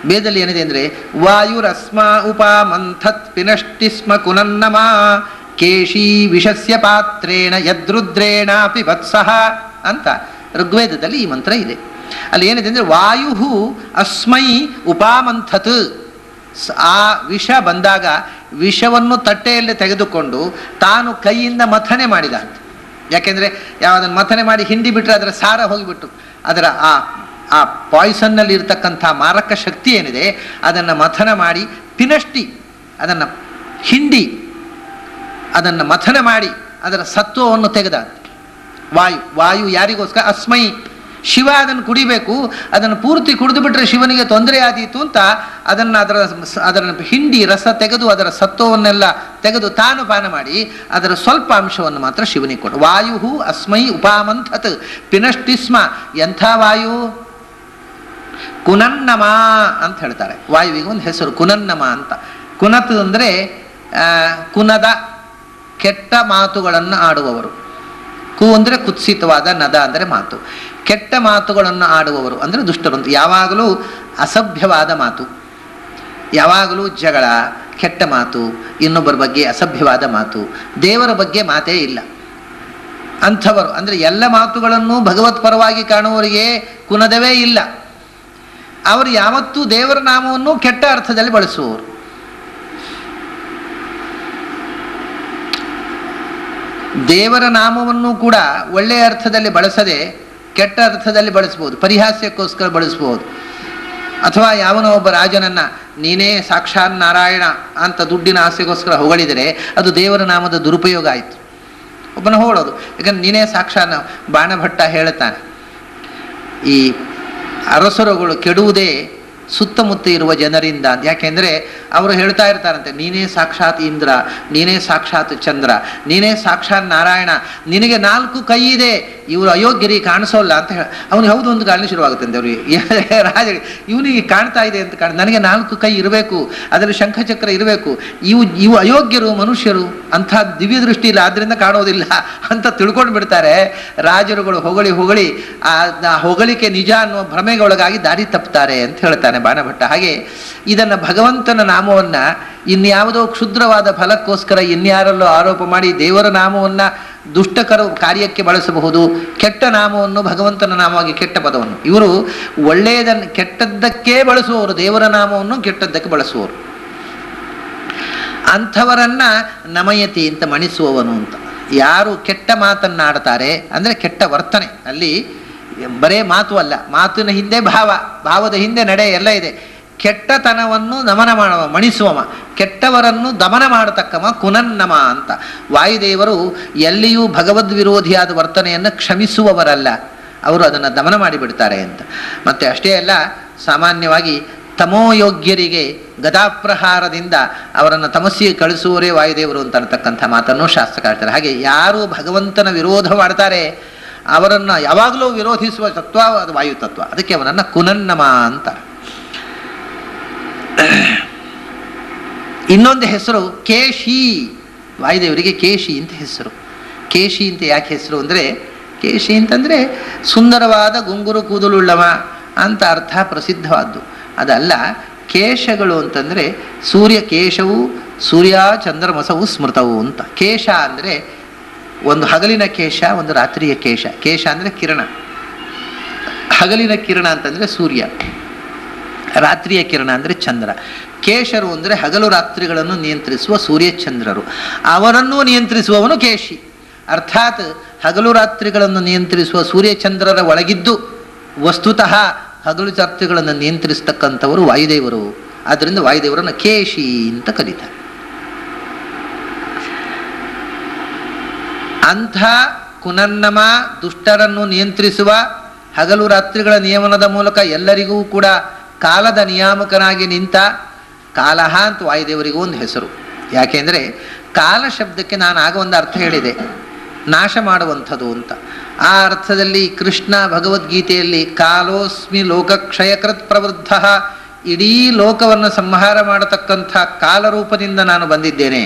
ವೇದದಲ್ಲಿ ಏನಿದೆ ಅಂದರೆ ವಾಯುರಸ್ಮ ಉಪಾಮಂಥತ್ ಪಿನಷ್ಟಿ ಸ್ಮ ಕುನನ್ನಮ ಕೇಶಿ ವಿಷಸ್ಯ ಪಾತ್ರೇಣ ಯದೃದ್ರೇಣಾಪಿ ವತ್ಸಃ ಅಂತ ಋಗ್ವೇದದಲ್ಲಿ ಈ ಮಂತ್ರ ಇದೆ ಅಲ್ಲಿ ಏನಿದೆ ಅಂದರೆ ವಾಯು ಅಸ್ಮೈ ಉಪಾಮಂಥತ್ ಸ- ಆ ವಿಷ ಬಂದಾಗ ವಿಷವನ್ನು ತಟ್ಟೆಯಲ್ಲಿ ತೆಗೆದುಕೊಂಡು ತಾನು ಕೈಯಿಂದ ಮಥನೆ ಮಾಡಿದ ಅಂತ ಯಾಕೆಂದರೆ ಯಾವುದನ್ನು ಮಥನೆ ಮಾಡಿ ಹಿಂಡಿ ಬಿಟ್ಟರೆ ಅದರ ಸಾರ ಹೋಗಿಬಿಟ್ಟು ಅದರ ಆ ಆ ಪಾಯ್ಸನ್ನಲ್ಲಿ ಇರತಕ್ಕಂಥ ಮಾರಕ ಶಕ್ತಿ ಏನಿದೆ ಅದನ್ನು ಮಥನ ಮಾಡಿ ಪಿನಷ್ಟಿ ಅದನ್ನು ಹಿಂಡಿ ಅದನ್ನು ಮಥನ ಮಾಡಿ ಅದರ ಸತ್ವವನ್ನು ತೆಗೆದ ವಾಯು ವಾಯು ಯಾರಿಗೋಸ್ಕರ ಅಸ್ಮೈ ಶಿವ ಅದನ್ನು ಕುಡಿಬೇಕು ಅದನ್ನು ಪೂರ್ತಿ ಕುಡಿದು ಬಿಟ್ರೆ ಶಿವನಿಗೆ ತೊಂದರೆ ಆದೀತು ಅಂತ ಅದನ್ನು ಅದರ ಅದರ ಹಿಂಡಿ ರಸ ತೆಗೆದು ಅದರ ಸತ್ವವನ್ನೆಲ್ಲ ತೆಗೆದು ತಾನು ಪಾನ ಮಾಡಿ ಅದರ ಸ್ವಲ್ಪ ಅಂಶವನ್ನು ಮಾತ್ರ ಶಿವನಿಗೆ ಕೊಡು ವಾಯು ಅಸ್ಮೈ ಉಪಾಮಂಥತ್ ಪಿನಷ್ಟಿಸ್ಮ ಎಂಥ ವಾಯು ಕುನನ್ನಮ ಅಂತ ಹೇಳ್ತಾರೆ ವಾಯುವಿಗೆ ಒಂದು ಹೆಸರು ಕುನನ್ನಮ ಅಂತ ಕುನತ್ ಅಂದರೆ ಕುನದ ಕೆಟ್ಟ ಮಾತುಗಳನ್ನು ಆಡುವವರು ಕು ಅಂದರೆ ಕುತ್ಸಿತವಾದ ನದ ಅಂದರೆ ಮಾತು ಕೆಟ್ಟ ಮಾತುಗಳನ್ನು ಆಡುವವರು ಅಂದರೆ ದುಷ್ಟರು ಅಂತ ಯಾವಾಗಲೂ ಅಸಭ್ಯವಾದ ಮಾತು ಯಾವಾಗಲೂ ಜಗಳ ಕೆಟ್ಟ ಮಾತು ಇನ್ನೊಬ್ಬರ ಬಗ್ಗೆ ಅಸಭ್ಯವಾದ ಮಾತು ದೇವರ ಬಗ್ಗೆ ಮಾತೇ ಇಲ್ಲ ಅಂಥವರು ಅಂದರೆ ಎಲ್ಲ ಮಾತುಗಳನ್ನು ಭಗವತ್ ಪರವಾಗಿ ಕಾಣುವವರಿಗೆ ಕುನದವೇ ಇಲ್ಲ ಅವರು ಯಾವತ್ತೂ ದೇವರ ನಾಮವನ್ನು ಕೆಟ್ಟ ಅರ್ಥದಲ್ಲಿ ಬಳಸುವವರು ದೇವರ ನಾಮವನ್ನು ಕೂಡ ಒಳ್ಳೆಯ ಅರ್ಥದಲ್ಲಿ ಬಳಸದೆ ಕೆಟ್ಟ ಅರ್ಥದಲ್ಲಿ ಬಳಸ್ಬೋದು ಪರಿಹಾಸ್ಯಕ್ಕೋಸ್ಕರ ಬಳಸ್ಬೋದು ಅಥವಾ ಯಾವನೋ ಒಬ್ಬ ರಾಜನನ್ನ ನೀನೇ ಸಾಕ್ಷಾತ್ ನಾರಾಯಣ ಅಂತ ದುಡ್ಡಿನ ಆಸೆಗೋಸ್ಕರ ಹೊಗಳಿದರೆ ಅದು ದೇವರ ನಾಮದ ದುರುಪಯೋಗ ಆಯಿತು ಒಬ್ಬನ ಹೊಗಳೋದು ಯಾಕಂದ್ರೆ ನೀನೇ ಸಾಕ್ಷಾತ್ ಬಾಣಭಟ್ಟ ಹೇಳುತ್ತಾನೆ ಈ ಅರಸರುಗಳು ಕೆಡುವುದೇ ಸುತ್ತಮುತ್ತ ಇರುವ ಜನರಿಂದ ಅಂತ ಯಾಕೆಂದರೆ ಅವರು ಹೇಳ್ತಾ ಇರ್ತಾರಂತೆ ನೀನೇ ಸಾಕ್ಷಾತ್ ಇಂದ್ರ ನೀನೇ ಸಾಕ್ಷಾತ್ ಚಂದ್ರ ನೀನೇ ಸಾಕ್ಷಾತ್ ನಾರಾಯಣ ನಿನಗೆ ನಾಲ್ಕು ಕೈ ಇದೆ ಇವರು ಅಯೋಗ್ಯರಿಗೆ ಕಾಣಿಸೋಲ್ಲ ಅಂತ ಹೇಳ ಅವನಿಗೆ ಹೌದು ಒಂದು ಕಾರಣ ಶುರುವಾಗುತ್ತೆ ಅಂತ ಅವ್ರಿಗೆ ರಾಜ ಇವನಿಗೆ ಕಾಣ್ತಾ ಇದೆ ಅಂತ ಕಾಣ ನನಗೆ ನಾಲ್ಕು ಕೈ ಇರಬೇಕು ಅದರಲ್ಲಿ ಶಂಖಚಕ್ರ ಇರಬೇಕು ಇವು ಇವು ಅಯೋಗ್ಯರು ಮನುಷ್ಯರು ಅಂಥ ದಿವ್ಯ ದೃಷ್ಟಿ ಇಲ್ಲ ಆದ್ದರಿಂದ ಕಾಣೋದಿಲ್ಲ ಅಂತ ತಿಳ್ಕೊಂಡು ಬಿಡ್ತಾರೆ ರಾಜರುಗಳು ಹೊಗಳಿ ಹೊಗಳಿ ಆ ಆ ಹೊಗಳಿಕೆ ನಿಜ ಅನ್ನುವ ಭ್ರಮೆಗೆ ಒಳಗಾಗಿ ದಾರಿ ತಪ್ಪುತ್ತಾರೆ ಅಂತ ಹೇಳ್ತಾನೆ ಬಾಣಭಟ್ಟ ಹಾಗೆ ಇದನ್ನು ಭಗವಂತನ ನಾಮವನ್ನು ಇನ್ಯಾವುದೋ ಕ್ಷುದ್ರವಾದ ಫಲಕ್ಕೋಸ್ಕರ ಇನ್ಯಾರಲ್ಲೋ ಆರೋಪ ಮಾಡಿ ದೇವರ ನಾಮವನ್ನು ದುಷ್ಟಕರ ಕಾರ್ಯಕ್ಕೆ ಬಳಸಬಹುದು ಕೆಟ್ಟ ನಾಮವನ್ನು ಭಗವಂತನ ನಾಮವಾಗಿ ಕೆಟ್ಟ ಪದವನ್ನು ಇವರು ಒಳ್ಳೆಯದನ್ನು ಕೆಟ್ಟದ್ದಕ್ಕೇ ಬಳಸುವವರು ದೇವರ ನಾಮವನ್ನು ಕೆಟ್ಟದ್ದಕ್ಕೆ ಬಳಸುವವರು ಅಂಥವರನ್ನ ನಮಯತಿ ಅಂತ ಮಣಿಸುವವನು ಅಂತ ಯಾರು ಕೆಟ್ಟ ಮಾತನ್ನಾಡ್ತಾರೆ ಅಂದರೆ ಕೆಟ್ಟ ವರ್ತನೆ ಅಲ್ಲಿ ಬರೇ ಮಾತು ಅಲ್ಲ ಮಾತಿನ ಹಿಂದೆ ಭಾವ ಭಾವದ ಹಿಂದೆ ನಡೆ ಎಲ್ಲ ಇದೆ ಕೆಟ್ಟತನವನ್ನು ನಮನ ಮಾಡುವ ಮಣಿಸುವವ ಕೆಟ್ಟವರನ್ನು ದಮನ ಮಾಡತಕ್ಕವ ಕುನನ್ನಮ ಅಂತ ವಾಯುದೇವರು ಎಲ್ಲಿಯೂ ಭಗವದ್ ವಿರೋಧಿಯಾದ ವರ್ತನೆಯನ್ನು ಕ್ಷಮಿಸುವವರಲ್ಲ ಅವರು ಅದನ್ನು ದಮನ ಮಾಡಿಬಿಡ್ತಾರೆ ಅಂತ ಮತ್ತೆ ಅಷ್ಟೇ ಅಲ್ಲ ಸಾಮಾನ್ಯವಾಗಿ ತಮೋಯೋಗ್ಯರಿಗೆ ಗದಾಪ್ರಹಾರದಿಂದ ಅವರನ್ನು ತಮಸ್ಸಿಗೆ ಕಳಿಸುವವರೇ ವಾಯುದೇವರು ಅಂತ ಅನ್ನತಕ್ಕಂಥ ಮಾತನ್ನು ಶಾಸ್ತ್ರ ಹೇಳ್ತಾರೆ ಹಾಗೆ ಯಾರು ಭಗವಂತನ ವಿರೋಧ ಮಾಡ್ತಾರೆ ಅವರನ್ನು ಯಾವಾಗಲೂ ವಿರೋಧಿಸುವ ತತ್ವ ಅದು ವಾಯು ತತ್ವ ಅದಕ್ಕೆ ಅವನನ್ನು ಕುನನ್ನಮ ಅಂತಾರೆ ಇನ್ನೊಂದು ಹೆಸರು ಕೇಶಿ ವಾಯುದೇವರಿಗೆ ಕೇಶಿ ಅಂತ ಹೆಸರು ಕೇಶಿ ಅಂತ ಯಾಕೆ ಹೆಸರು ಅಂದರೆ ಕೇಶಿ ಅಂತಂದರೆ ಸುಂದರವಾದ ಗುಂಗುರು ಕೂದಲುಳ್ಳವ ಅಂತ ಅರ್ಥ ಪ್ರಸಿದ್ಧವಾದ್ದು ಅದಲ್ಲ ಕೇಶಗಳು ಅಂತಂದರೆ ಸೂರ್ಯ ಕೇಶವು ಸೂರ್ಯ ಚಂದ್ರಮಸವು ಸ್ಮೃತವು ಅಂತ ಕೇಶ ಅಂದರೆ ಒಂದು ಹಗಲಿನ ಕೇಶ ಒಂದು ರಾತ್ರಿಯ ಕೇಶ ಕೇಶ ಅಂದರೆ ಕಿರಣ ಹಗಲಿನ ಕಿರಣ ಅಂತಂದರೆ ಸೂರ್ಯ ರಾತ್ರಿಯ ಕಿರಣ ಅಂದರೆ ಚಂದ್ರ ಕೇಶರು ಅಂದರೆ ಹಗಲು ರಾತ್ರಿಗಳನ್ನು ನಿಯಂತ್ರಿಸುವ ಸೂರ್ಯಚಂದ್ರರು ಅವರನ್ನು ನಿಯಂತ್ರಿಸುವವನು ಕೇಶಿ ಅರ್ಥಾತ್ ಹಗಲು ರಾತ್ರಿಗಳನ್ನು ನಿಯಂತ್ರಿಸುವ ಸೂರ್ಯಚಂದ್ರರ ಒಳಗಿದ್ದು ವಸ್ತುತಃ ಹಗಲು ರಾತ್ರಿಗಳನ್ನು ನಿಯಂತ್ರಿಸ್ತಕ್ಕಂಥವರು ವಾಯುದೇವರು ಆದ್ದರಿಂದ ವಾಯುದೇವರನ್ನು ಕೇಶಿ ಅಂತ ಕರೀತಾರೆ ಅಂಥ ಕುನನ್ನಮ ದುಷ್ಟರನ್ನು ನಿಯಂತ್ರಿಸುವ ಹಗಲು ರಾತ್ರಿಗಳ ನಿಯಮನದ ಮೂಲಕ ಎಲ್ಲರಿಗೂ ಕೂಡ ಕಾಲದ ನಿಯಾಮಕನಾಗಿ ನಿಂತ ಕಾಲಹ ಅಂತ ವಾಯುದೇವರಿಗೂ ಒಂದು ಹೆಸರು ಯಾಕೆಂದರೆ ಕಾಲ ಶಬ್ದಕ್ಕೆ ನಾನು ಆಗ ಒಂದು ಅರ್ಥ ಹೇಳಿದೆ ನಾಶ ಮಾಡುವಂಥದ್ದು ಅಂತ ಆ ಅರ್ಥದಲ್ಲಿ ಕೃಷ್ಣ ಭಗವದ್ಗೀತೆಯಲ್ಲಿ ಕಾಲೋಸ್ಮಿ ಲೋಕಕ್ಷಯಕೃತ್ ಪ್ರವೃದ್ಧ ಇಡೀ ಲೋಕವನ್ನು ಸಂಹಾರ ಮಾಡತಕ್ಕಂಥ ಕಾಲರೂಪದಿಂದ ನಾನು ಬಂದಿದ್ದೇನೆ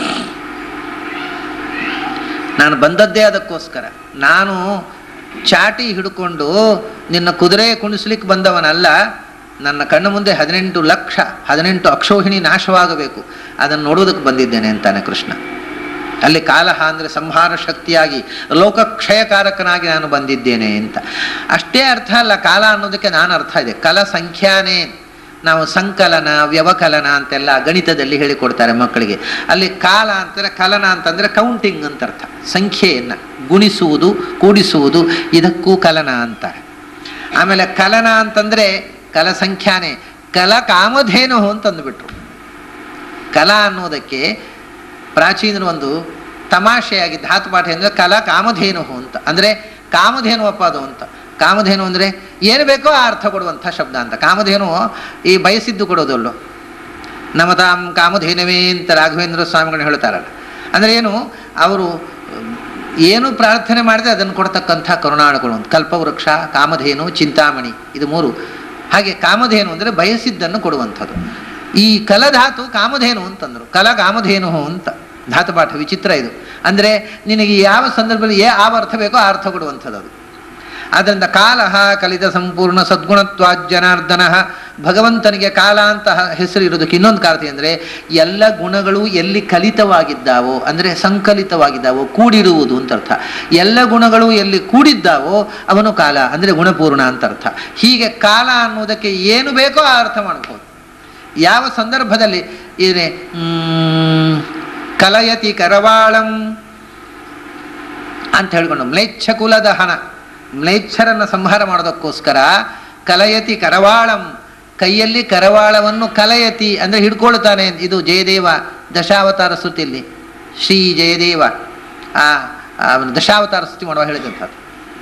ನಾನು ಬಂದದ್ದೇ ಅದಕ್ಕೋಸ್ಕರ ನಾನು ಚಾಟಿ ಹಿಡ್ಕೊಂಡು ನಿನ್ನ ಕುದುರೆ ಕುಣಿಸ್ಲಿಕ್ಕೆ ಬಂದವನಲ್ಲ ನನ್ನ ಕಣ್ಣು ಮುಂದೆ ಹದಿನೆಂಟು ಲಕ್ಷ ಹದಿನೆಂಟು ಅಕ್ಷೋಹಿಣಿ ನಾಶವಾಗಬೇಕು ಅದನ್ನು ನೋಡೋದಕ್ಕೆ ಬಂದಿದ್ದೇನೆ ಅಂತಾನೆ ಕೃಷ್ಣ ಅಲ್ಲಿ ಕಾಲಹ ಅಂದರೆ ಸಂಹಾರ ಶಕ್ತಿಯಾಗಿ ಲೋಕಕ್ಷಯಕಾರಕನಾಗಿ ನಾನು ಬಂದಿದ್ದೇನೆ ಅಂತ ಅಷ್ಟೇ ಅರ್ಥ ಅಲ್ಲ ಕಾಲ ಅನ್ನೋದಕ್ಕೆ ನಾನು ಅರ್ಥ ಇದೆ ಕಲ ಸಂಖ್ಯಾನೇ ನಾವು ಸಂಕಲನ ವ್ಯವಕಲನ ಅಂತೆಲ್ಲ ಗಣಿತದಲ್ಲಿ ಹೇಳಿಕೊಡ್ತಾರೆ ಮಕ್ಕಳಿಗೆ ಅಲ್ಲಿ ಕಾಲ ಅಂತಾರೆ ಕಲನ ಅಂತಂದರೆ ಕೌಂಟಿಂಗ್ ಅಂತ ಅರ್ಥ ಸಂಖ್ಯೆಯನ್ನು ಗುಣಿಸುವುದು ಕೂಡಿಸುವುದು ಇದಕ್ಕೂ ಕಲನ ಅಂತಾರೆ ಆಮೇಲೆ ಕಲನ ಅಂತಂದರೆ ಕಲ ಸಂಖ್ಯಾನೆ ಕಲ ಕಾಮಧೇನು ಅಂತಂದುಬಿಟ್ರು ಕಲಾ ಅನ್ನೋದಕ್ಕೆ ಪ್ರಾಚೀನರು ಒಂದು ತಮಾಷೆಯಾಗಿ ಧಾತುಪಾಠ ಅಂದರೆ ಕಲಾ ಕಾಮಧೇನು ಅಂತ ಅಂದರೆ ಕಾಮಧೇನು ಅಪ್ಪ ಅದು ಅಂತ ಕಾಮಧೇನು ಅಂದರೆ ಏನು ಬೇಕೋ ಆ ಅರ್ಥ ಕೊಡುವಂಥ ಶಬ್ದ ಅಂತ ಕಾಮಧೇನು ಈ ಬಯಸಿದ್ದು ಕೊಡೋದಲ್ಲೋ ನಮತಾಂ ಕಾಮಧೇನವೇ ಅಂತ ರಾಘವೇಂದ್ರ ಸ್ವಾಮಿಗಳು ಹೇಳ್ತಾರಲ್ಲ ಅಂದರೆ ಏನು ಅವರು ಏನು ಪ್ರಾರ್ಥನೆ ಮಾಡಿದ್ರೆ ಅದನ್ನು ಕೊಡ್ತಕ್ಕಂಥ ಕರುಣಾಳುಗಳು ಅಂತ ಕಲ್ಪವೃಕ್ಷ ಕಾಮಧೇನು ಚಿಂತಾಮಣಿ ಇದು ಮೂರು ಹಾಗೆ ಕಾಮಧೇನು ಅಂದರೆ ಬಯಸಿದ್ದನ್ನು ಕೊಡುವಂಥದ್ದು ಈ ಕಲಧಾತು ಕಾಮಧೇನು ಅಂತಂದರು ಕಲ ಕಾಮಧೇನು ಅಂತ ಧಾತುಪಾಠ ವಿಚಿತ್ರ ಇದು ಅಂದರೆ ನಿನಗೆ ಯಾವ ಸಂದರ್ಭದಲ್ಲಿ ಯಾವ ಅರ್ಥ ಬೇಕೋ ಆ ಅರ್ಥ ಕೊಡುವಂಥದ್ದು ಅದು ಆದ್ದರಿಂದ ಕಾಲಹ ಕಲಿತ ಸಂಪೂರ್ಣ ಸದ್ಗುಣತ್ವ ಜನಾರ್ದನ ಭಗವಂತನಿಗೆ ಕಾಲ ಅಂತ ಹೆಸರು ಇರೋದಕ್ಕೆ ಇನ್ನೊಂದು ಕಾರಣ ಅಂದರೆ ಎಲ್ಲ ಗುಣಗಳು ಎಲ್ಲಿ ಕಲಿತವಾಗಿದ್ದಾವೋ ಅಂದರೆ ಸಂಕಲಿತವಾಗಿದ್ದಾವೋ ಕೂಡಿರುವುದು ಅಂತ ಅರ್ಥ ಎಲ್ಲ ಗುಣಗಳು ಎಲ್ಲಿ ಕೂಡಿದ್ದಾವೋ ಅವನು ಕಾಲ ಅಂದರೆ ಗುಣಪೂರ್ಣ ಅಂತ ಅರ್ಥ ಹೀಗೆ ಕಾಲ ಅನ್ನೋದಕ್ಕೆ ಏನು ಬೇಕೋ ಆ ಅರ್ಥ ಮಾಡ್ಬೋದು ಯಾವ ಸಂದರ್ಭದಲ್ಲಿ ಇದೆ ಕಲಯತಿ ಕರವಾಳಂ ಅಂತ ಹೇಳ್ಕೊಂಡು ಮ್ಲೇಚ್ಛ ಕುಲದ ಹಣ ಮ್ಲೇಚ್ಛರನ್ನು ಸಂಹಾರ ಮಾಡೋದಕ್ಕೋಸ್ಕರ ಕಲಯತಿ ಕರವಾಳಂ ಕೈಯಲ್ಲಿ ಕರವಾಳವನ್ನು ಕಲಯತಿ ಅಂದರೆ ಹಿಡ್ಕೊಳ್ತಾನೆ ಇದು ಜಯದೇವ ದಶಾವತಾರ ಸ್ತುತಿಯಲ್ಲಿ ಶ್ರೀ ಜಯದೇವ ಆ ಅವನು ದಶಾವತಾರ ಸ್ತುತಿ ಮಾಡುವ ಹೇಳಿದಂಥದ್ದು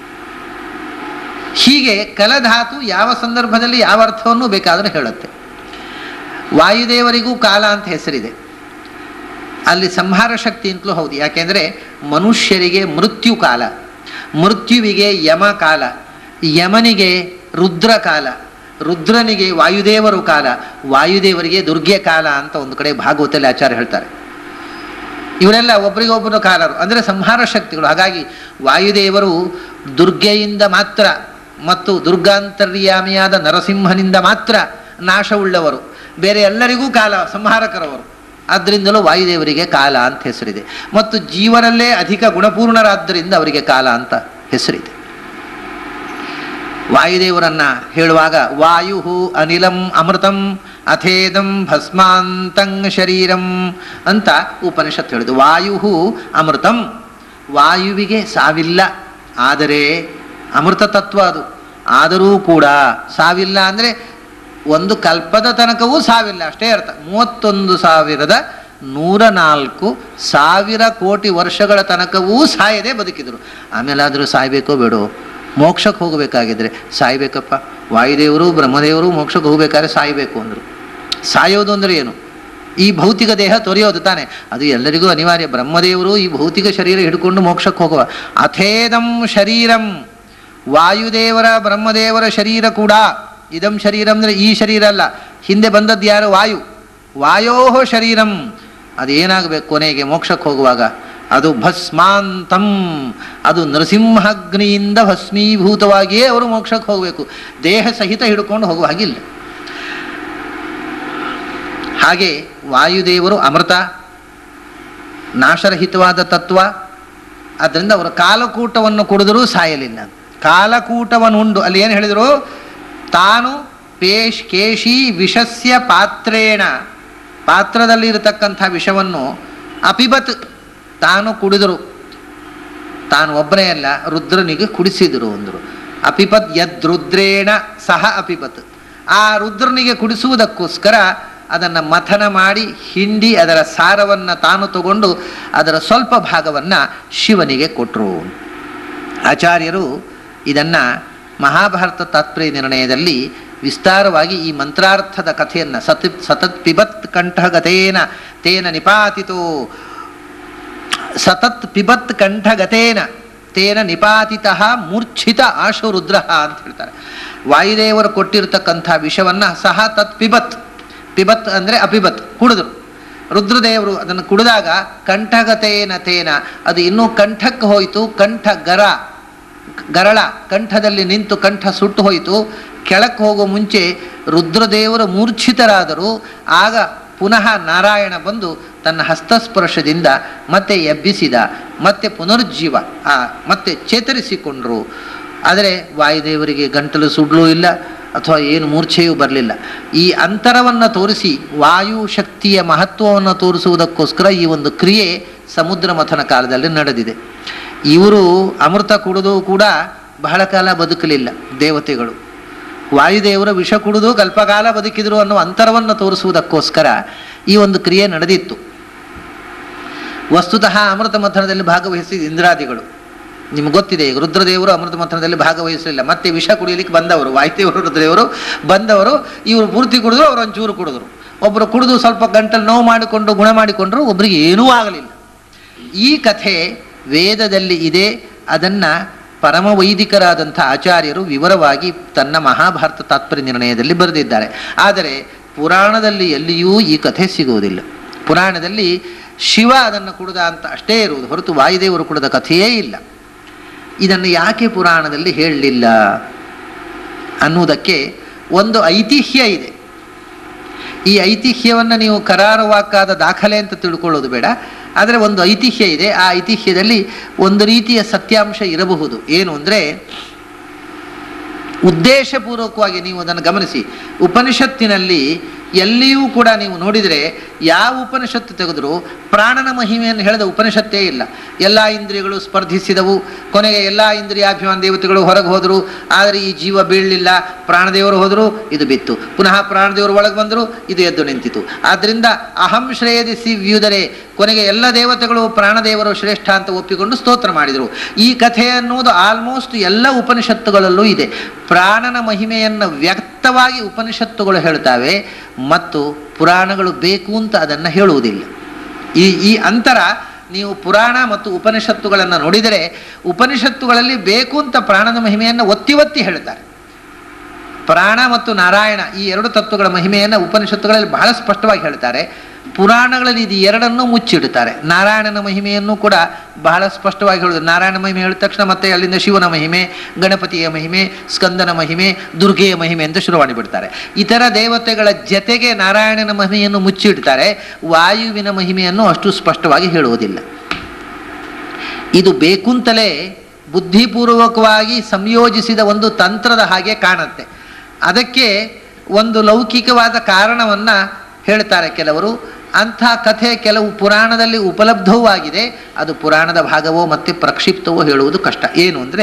ಹೀಗೆ ಕಲಧಾತು ಯಾವ ಸಂದರ್ಭದಲ್ಲಿ ಯಾವ ಅರ್ಥವನ್ನು ಬೇಕಾದರೂ ಹೇಳುತ್ತೆ ವಾಯುದೇವರಿಗೂ ಕಾಲ ಅಂತ ಹೆಸರಿದೆ ಅಲ್ಲಿ ಸಂಹಾರ ಶಕ್ತಿ ಅಂತಲೂ ಹೌದು ಯಾಕೆಂದರೆ ಮನುಷ್ಯರಿಗೆ ಮೃತ್ಯು ಕಾಲ ಮೃತ್ಯುವಿಗೆ ಯಮ ಕಾಲ ಯಮನಿಗೆ ರುದ್ರ ಕಾಲ ರುದ್ರನಿಗೆ ವಾಯುದೇವರು ಕಾಲ ವಾಯುದೇವರಿಗೆ ದುರ್ಗೆ ಕಾಲ ಅಂತ ಒಂದು ಕಡೆ ಭಾಗವತಲ್ಲಿ ಆಚಾರ್ಯ ಹೇಳ್ತಾರೆ ಇವರೆಲ್ಲ ಒಬ್ಬರಿಗೊಬ್ಬರು ಕಾಲರು ಅಂದರೆ ಸಂಹಾರ ಶಕ್ತಿಗಳು ಹಾಗಾಗಿ ವಾಯುದೇವರು ದುರ್ಗೆಯಿಂದ ಮಾತ್ರ ಮತ್ತು ದುರ್ಗಾಂತರ್ಯಾಮಿಯಾದ ನರಸಿಂಹನಿಂದ ಮಾತ್ರ ನಾಶವುಳ್ಳವರು ಬೇರೆ ಎಲ್ಲರಿಗೂ ಕಾಲ ಸಂಹಾರಕರವರು ಆದ್ದರಿಂದಲೂ ವಾಯುದೇವರಿಗೆ ಕಾಲ ಅಂತ ಹೆಸರಿದೆ ಮತ್ತು ಜೀವನಲ್ಲೇ ಅಧಿಕ ಗುಣಪೂರ್ಣರಾದ್ದರಿಂದ ಅವರಿಗೆ ಕಾಲ ಅಂತ ಹೆಸರಿದೆ ವಾಯುದೇವರನ್ನ ಹೇಳುವಾಗ ವಾಯು ಅನಿಲಂ ಅಮೃತಂ ಅಥೇದಂ ಭಸ್ಮಾಂತಂ ಶರೀರಂ ಅಂತ ಉಪನಿಷತ್ ಹೇಳಿದು ವಾಯು ಅಮೃತಂ ವಾಯುವಿಗೆ ಸಾವಿಲ್ಲ ಆದರೆ ಅಮೃತ ತತ್ವ ಅದು ಆದರೂ ಕೂಡ ಸಾವಿಲ್ಲ ಅಂದರೆ ಒಂದು ಕಲ್ಪದ ತನಕವೂ ಸಾವಿಲ್ಲ ಅಷ್ಟೇ ಅರ್ಥ ಮೂವತ್ತೊಂದು ಸಾವಿರದ ನೂರ ನಾಲ್ಕು ಸಾವಿರ ಕೋಟಿ ವರ್ಷಗಳ ತನಕವೂ ಸಾಯದೆ ಬದುಕಿದರು ಆಮೇಲಾದರೂ ಸಾಯಬೇಕೋ ಬೇಡೋ ಮೋಕ್ಷಕ್ಕೆ ಹೋಗಬೇಕಾಗಿದ್ರೆ ಸಾಯ್ಬೇಕಪ್ಪ ವಾಯುದೇವರು ಬ್ರಹ್ಮದೇವರು ಮೋಕ್ಷಕ್ಕೆ ಹೋಗಬೇಕಾದ್ರೆ ಸಾಯಬೇಕು ಅಂದರು ಸಾಯೋದು ಅಂದರೆ ಏನು ಈ ಭೌತಿಕ ದೇಹ ತೊರೆಯೋದು ತಾನೆ ಅದು ಎಲ್ಲರಿಗೂ ಅನಿವಾರ್ಯ ಬ್ರಹ್ಮದೇವರು ಈ ಭೌತಿಕ ಶರೀರ ಹಿಡ್ಕೊಂಡು ಮೋಕ್ಷಕ್ಕೆ ಹೋಗುವ ಅಥೇದಂ ಶರೀರಂ ವಾಯುದೇವರ ಬ್ರಹ್ಮದೇವರ ಶರೀರ ಕೂಡ ಇದಂ ಶರೀರ ಅಂದರೆ ಈ ಶರೀರ ಅಲ್ಲ ಹಿಂದೆ ಬಂದದ್ದು ಯಾರು ವಾಯು ವಾಯೋ ಶರೀರಂ ಅದೇನಾಗಬೇಕು ಕೊನೆಗೆ ಮೋಕ್ಷಕ್ಕೆ ಹೋಗುವಾಗ ಅದು ಭಸ್ಮಾಂತಂ ಅದು ನರಸಿಂಹಾಗ್ನಿಯಿಂದ ಭಸ್ಮೀಭೂತವಾಗಿಯೇ ಅವರು ಮೋಕ್ಷಕ್ಕೆ ಹೋಗಬೇಕು ದೇಹ ಸಹಿತ ಹಿಡ್ಕೊಂಡು ಹೋಗುವ ಹಾಗಿಲ್ಲ ಹಾಗೆ ವಾಯುದೇವರು ಅಮೃತ ನಾಶರಹಿತವಾದ ತತ್ವ ಆದ್ದರಿಂದ ಅವರು ಕಾಲಕೂಟವನ್ನು ಕುಡಿದರೂ ಸಾಯಲಿಲ್ಲ ಕಾಲಕೂಟವನ್ನುಂಡು ಅಲ್ಲಿ ಏನು ಹೇಳಿದರು ತಾನು ಪೇಶ್ ಕೇಶಿ ವಿಷಸ್ಯ ಪಾತ್ರೇಣ ಪಾತ್ರದಲ್ಲಿರತಕ್ಕಂಥ ವಿಷವನ್ನು ಅಪಿಬತ್ ತಾನು ಕುಡಿದರು ತಾನು ಒಬ್ಬನೇ ಅಲ್ಲ ರುದ್ರನಿಗೆ ಕುಡಿಸಿದರು ಅಂದರು ಅಪಿಪತ್ ಯದ್ ರುದ್ರೇಣ ಸಹ ಅಪಿಪತ್ ಆ ರುದ್ರನಿಗೆ ಕುಡಿಸುವುದಕ್ಕೋಸ್ಕರ ಅದನ್ನು ಮಥನ ಮಾಡಿ ಹಿಂಡಿ ಅದರ ಸಾರವನ್ನು ತಾನು ತಗೊಂಡು ಅದರ ಸ್ವಲ್ಪ ಭಾಗವನ್ನು ಶಿವನಿಗೆ ಕೊಟ್ಟರು ಆಚಾರ್ಯರು ಇದನ್ನು ಮಹಾಭಾರತ ತಾತ್ಪರ್ಯ ನಿರ್ಣಯದಲ್ಲಿ ವಿಸ್ತಾರವಾಗಿ ಈ ಮಂತ್ರಾರ್ಥದ ಕಥೆಯನ್ನು ಸತ್ ಸತತ್ ಪಿಬತ್ ಕಂಠಗತೇನ ತೇನ ನಿಪಾತಿತೋ ಸತತ್ ಪಿಬತ್ ಕಂಠಗತೇನ ತೇನ ನಿಪಾತಿತಃ ಮೂರ್ಛಿತ ಆಶು ರುದ್ರ ಅಂತ ಹೇಳ್ತಾರೆ ವಾಯುದೇವರು ಕೊಟ್ಟಿರತಕ್ಕಂಥ ವಿಷವನ್ನು ಸಹ ತತ್ ಪಿಬತ್ ಪಿಬತ್ ಅಂದರೆ ಅಪಿಬತ್ ಕುಡಿದ್ರು ರುದ್ರದೇವರು ಅದನ್ನು ಕುಡಿದಾಗ ಕಂಠಗತೇನ ತೇನ ಅದು ಇನ್ನೂ ಕಂಠಕ್ಕೆ ಹೋಯಿತು ಕಂಠ ಗರ ಗರಳ ಕಂಠದಲ್ಲಿ ನಿಂತು ಕಂಠ ಸುಟ್ಟು ಹೋಯಿತು ಕೆಳಕ್ಕೆ ಹೋಗೋ ಮುಂಚೆ ರುದ್ರದೇವರ ಮೂರ್ಛಿತರಾದರು ಆಗ ಪುನಃ ನಾರಾಯಣ ಬಂದು ತನ್ನ ಹಸ್ತಸ್ಪರ್ಶದಿಂದ ಮತ್ತೆ ಎಬ್ಬಿಸಿದ ಮತ್ತೆ ಪುನರುಜ್ಜೀವ ಆ ಮತ್ತೆ ಚೇತರಿಸಿಕೊಂಡರು ಆದರೆ ವಾಯುದೇವರಿಗೆ ಗಂಟಲು ಸುಡ್ಲೂ ಇಲ್ಲ ಅಥವಾ ಏನು ಮೂರ್ಛೆಯೂ ಬರಲಿಲ್ಲ ಈ ಅಂತರವನ್ನು ತೋರಿಸಿ ವಾಯು ಶಕ್ತಿಯ ಮಹತ್ವವನ್ನು ತೋರಿಸುವುದಕ್ಕೋಸ್ಕರ ಈ ಒಂದು ಕ್ರಿಯೆ ಸಮುದ್ರ ಮಥನ ಕಾಲದಲ್ಲಿ ನಡೆದಿದೆ ಇವರು ಅಮೃತ ಕುಡಿದು ಕೂಡ ಬಹಳ ಕಾಲ ಬದುಕಲಿಲ್ಲ ದೇವತೆಗಳು ವಾಯುದೇವರು ವಿಷ ಕುಡಿದು ಕಲ್ಪಕಾಲ ಬದುಕಿದರು ಅನ್ನೋ ಅಂತರವನ್ನು ತೋರಿಸುವುದಕ್ಕೋಸ್ಕರ ಈ ಒಂದು ಕ್ರಿಯೆ ನಡೆದಿತ್ತು ವಸ್ತುತಃ ಅಮೃತ ಮಥನದಲ್ಲಿ ಭಾಗವಹಿಸಿದ ಇಂದ್ರಾದಿಗಳು ನಿಮ್ಗೆ ಗೊತ್ತಿದೆ ಈಗ ರುದ್ರದೇವರು ಅಮೃತ ಮಂಥನದಲ್ಲಿ ಭಾಗವಹಿಸಲಿಲ್ಲ ಮತ್ತೆ ವಿಷ ಕುಡಿಯಲಿಕ್ಕೆ ಬಂದವರು ವಾಯುದೇವರು ರುದ್ರದೇವರು ಬಂದವರು ಇವರು ಪೂರ್ತಿ ಕುಡಿದ್ರು ಅವರು ಒಂಚೂರು ಕುಡಿದ್ರು ಒಬ್ಬರು ಕುಡಿದು ಸ್ವಲ್ಪ ಗಂಟಲು ನೋವು ಮಾಡಿಕೊಂಡು ಗುಣ ಮಾಡಿಕೊಂಡ್ರು ಒಬ್ಬರಿಗೆ ಏನೂ ಆಗಲಿಲ್ಲ ಈ ಕಥೆ ವೇದದಲ್ಲಿ ಇದೆ ಅದನ್ನು ಪರಮ ವೈದಿಕರಾದಂಥ ಆಚಾರ್ಯರು ವಿವರವಾಗಿ ತನ್ನ ಮಹಾಭಾರತ ತಾತ್ಪರ್ಯ ನಿರ್ಣಯದಲ್ಲಿ ಬರೆದಿದ್ದಾರೆ ಆದರೆ ಪುರಾಣದಲ್ಲಿ ಎಲ್ಲಿಯೂ ಈ ಕಥೆ ಸಿಗುವುದಿಲ್ಲ ಪುರಾಣದಲ್ಲಿ ಶಿವ ಅದನ್ನು ಕುಡಿದ ಅಂತ ಅಷ್ಟೇ ಇರುವುದು ಹೊರತು ವಾಯುದೇವರು ಕುಡಿದ ಕಥೆಯೇ ಇಲ್ಲ ಇದನ್ನು ಯಾಕೆ ಪುರಾಣದಲ್ಲಿ ಹೇಳಲಿಲ್ಲ ಅನ್ನುವುದಕ್ಕೆ ಒಂದು ಐತಿಹ್ಯ ಇದೆ ಈ ಐತಿಹ್ಯವನ್ನು ನೀವು ಕರಾರುವಾಕ್ಕಾದ ದಾಖಲೆ ಅಂತ ತಿಳ್ಕೊಳ್ಳೋದು ಬೇಡ ಆದರೆ ಒಂದು ಐತಿಹ್ಯ ಇದೆ ಆ ಐತಿಹ್ಯದಲ್ಲಿ ಒಂದು ರೀತಿಯ ಸತ್ಯಾಂಶ ಇರಬಹುದು ಏನು ಅಂದರೆ ಉದ್ದೇಶಪೂರ್ವಕವಾಗಿ ನೀವು ಅದನ್ನು ಗಮನಿಸಿ ಉಪನಿಷತ್ತಿನಲ್ಲಿ ಎಲ್ಲಿಯೂ ಕೂಡ ನೀವು ನೋಡಿದರೆ ಯಾವ ಉಪನಿಷತ್ತು ತೆಗೆದರೂ ಪ್ರಾಣನ ಮಹಿಮೆಯನ್ನು ಹೇಳಿದ ಉಪನಿಷತ್ತೇ ಇಲ್ಲ ಎಲ್ಲ ಇಂದ್ರಿಯಗಳು ಸ್ಪರ್ಧಿಸಿದವು ಕೊನೆಗೆ ಎಲ್ಲ ಇಂದ್ರಿಯಾಭಿಮಾನ ದೇವತೆಗಳು ಹೊರಗೆ ಹೋದರು ಆದರೆ ಈ ಜೀವ ಬೀಳಲಿಲ್ಲ ಪ್ರಾಣದೇವರು ಹೋದರು ಇದು ಬಿತ್ತು ಪುನಃ ಪ್ರಾಣದೇವರು ಒಳಗೆ ಬಂದರು ಇದು ಎದ್ದು ನಿಂತಿತು ಆದ್ದರಿಂದ ಅಹಂ ಶ್ರೇಯದಿಸಿ ವ್ಯೂದರೆ ಕೊನೆಗೆ ಎಲ್ಲ ದೇವತೆಗಳು ಪ್ರಾಣದೇವರು ಶ್ರೇಷ್ಠ ಅಂತ ಒಪ್ಪಿಕೊಂಡು ಸ್ತೋತ್ರ ಮಾಡಿದರು ಈ ಕಥೆ ಅನ್ನುವುದು ಆಲ್ಮೋಸ್ಟ್ ಎಲ್ಲ ಉಪನಿಷತ್ತುಗಳಲ್ಲೂ ಇದೆ ಪ್ರಾಣನ ಮಹಿಮೆಯನ್ನು ವ್ಯಕ್ತವಾಗಿ ಉಪನಿಷತ್ತುಗಳು ಹೇಳ್ತಾವೆ ಮತ್ತು ಪುರಾಣಗಳು ಬೇಕು ಅಂತ ಅದನ್ನು ಹೇಳುವುದಿಲ್ಲ ಈ ಈ ಅಂತರ ನೀವು ಪುರಾಣ ಮತ್ತು ಉಪನಿಷತ್ತುಗಳನ್ನು ನೋಡಿದರೆ ಉಪನಿಷತ್ತುಗಳಲ್ಲಿ ಬೇಕು ಅಂತ ಪ್ರಾಣದ ಮಹಿಮೆಯನ್ನು ಒತ್ತಿ ಒತ್ತಿ ಹೇಳ್ತಾರೆ ಪ್ರಾಣ ಮತ್ತು ನಾರಾಯಣ ಈ ಎರಡು ತತ್ವಗಳ ಮಹಿಮೆಯನ್ನು ಉಪನಿಷತ್ತುಗಳಲ್ಲಿ ಬಹಳ ಸ್ಪಷ್ಟವಾಗಿ ಹೇಳ್ತಾರೆ ಪುರಾಣಗಳಲ್ಲಿ ಇದು ಎರಡನ್ನೂ ಮುಚ್ಚಿಡುತ್ತಾರೆ ನಾರಾಯಣನ ಮಹಿಮೆಯನ್ನು ಕೂಡ ಬಹಳ ಸ್ಪಷ್ಟವಾಗಿ ಹೇಳುದು ನಾರಾಯಣ ಮಹಿಮೆ ಹೇಳಿದ ತಕ್ಷಣ ಮತ್ತೆ ಅಲ್ಲಿಂದ ಶಿವನ ಮಹಿಮೆ ಗಣಪತಿಯ ಮಹಿಮೆ ಸ್ಕಂದನ ಮಹಿಮೆ ದುರ್ಗೆಯ ಮಹಿಮೆ ಅಂತ ಶುರು ಮಾಡಿಬಿಡ್ತಾರೆ ಇತರ ದೇವತೆಗಳ ಜತೆಗೆ ನಾರಾಯಣನ ಮಹಿಮೆಯನ್ನು ಮುಚ್ಚಿಡ್ತಾರೆ ವಾಯುವಿನ ಮಹಿಮೆಯನ್ನು ಅಷ್ಟು ಸ್ಪಷ್ಟವಾಗಿ ಹೇಳುವುದಿಲ್ಲ ಇದು ಬೇಕುಂತಲೇ ಬುದ್ಧಿಪೂರ್ವಕವಾಗಿ ಸಂಯೋಜಿಸಿದ ಒಂದು ತಂತ್ರದ ಹಾಗೆ ಕಾಣುತ್ತೆ ಅದಕ್ಕೆ ಒಂದು ಲೌಕಿಕವಾದ ಕಾರಣವನ್ನು ಹೇಳ್ತಾರೆ ಕೆಲವರು ಅಂಥ ಕಥೆ ಕೆಲವು ಪುರಾಣದಲ್ಲಿ ಉಪಲಬ್ಧವೂ ಆಗಿದೆ ಅದು ಪುರಾಣದ ಭಾಗವೋ ಮತ್ತು ಪ್ರಕ್ಷಿಪ್ತವೋ ಹೇಳುವುದು ಕಷ್ಟ ಏನು ಅಂದರೆ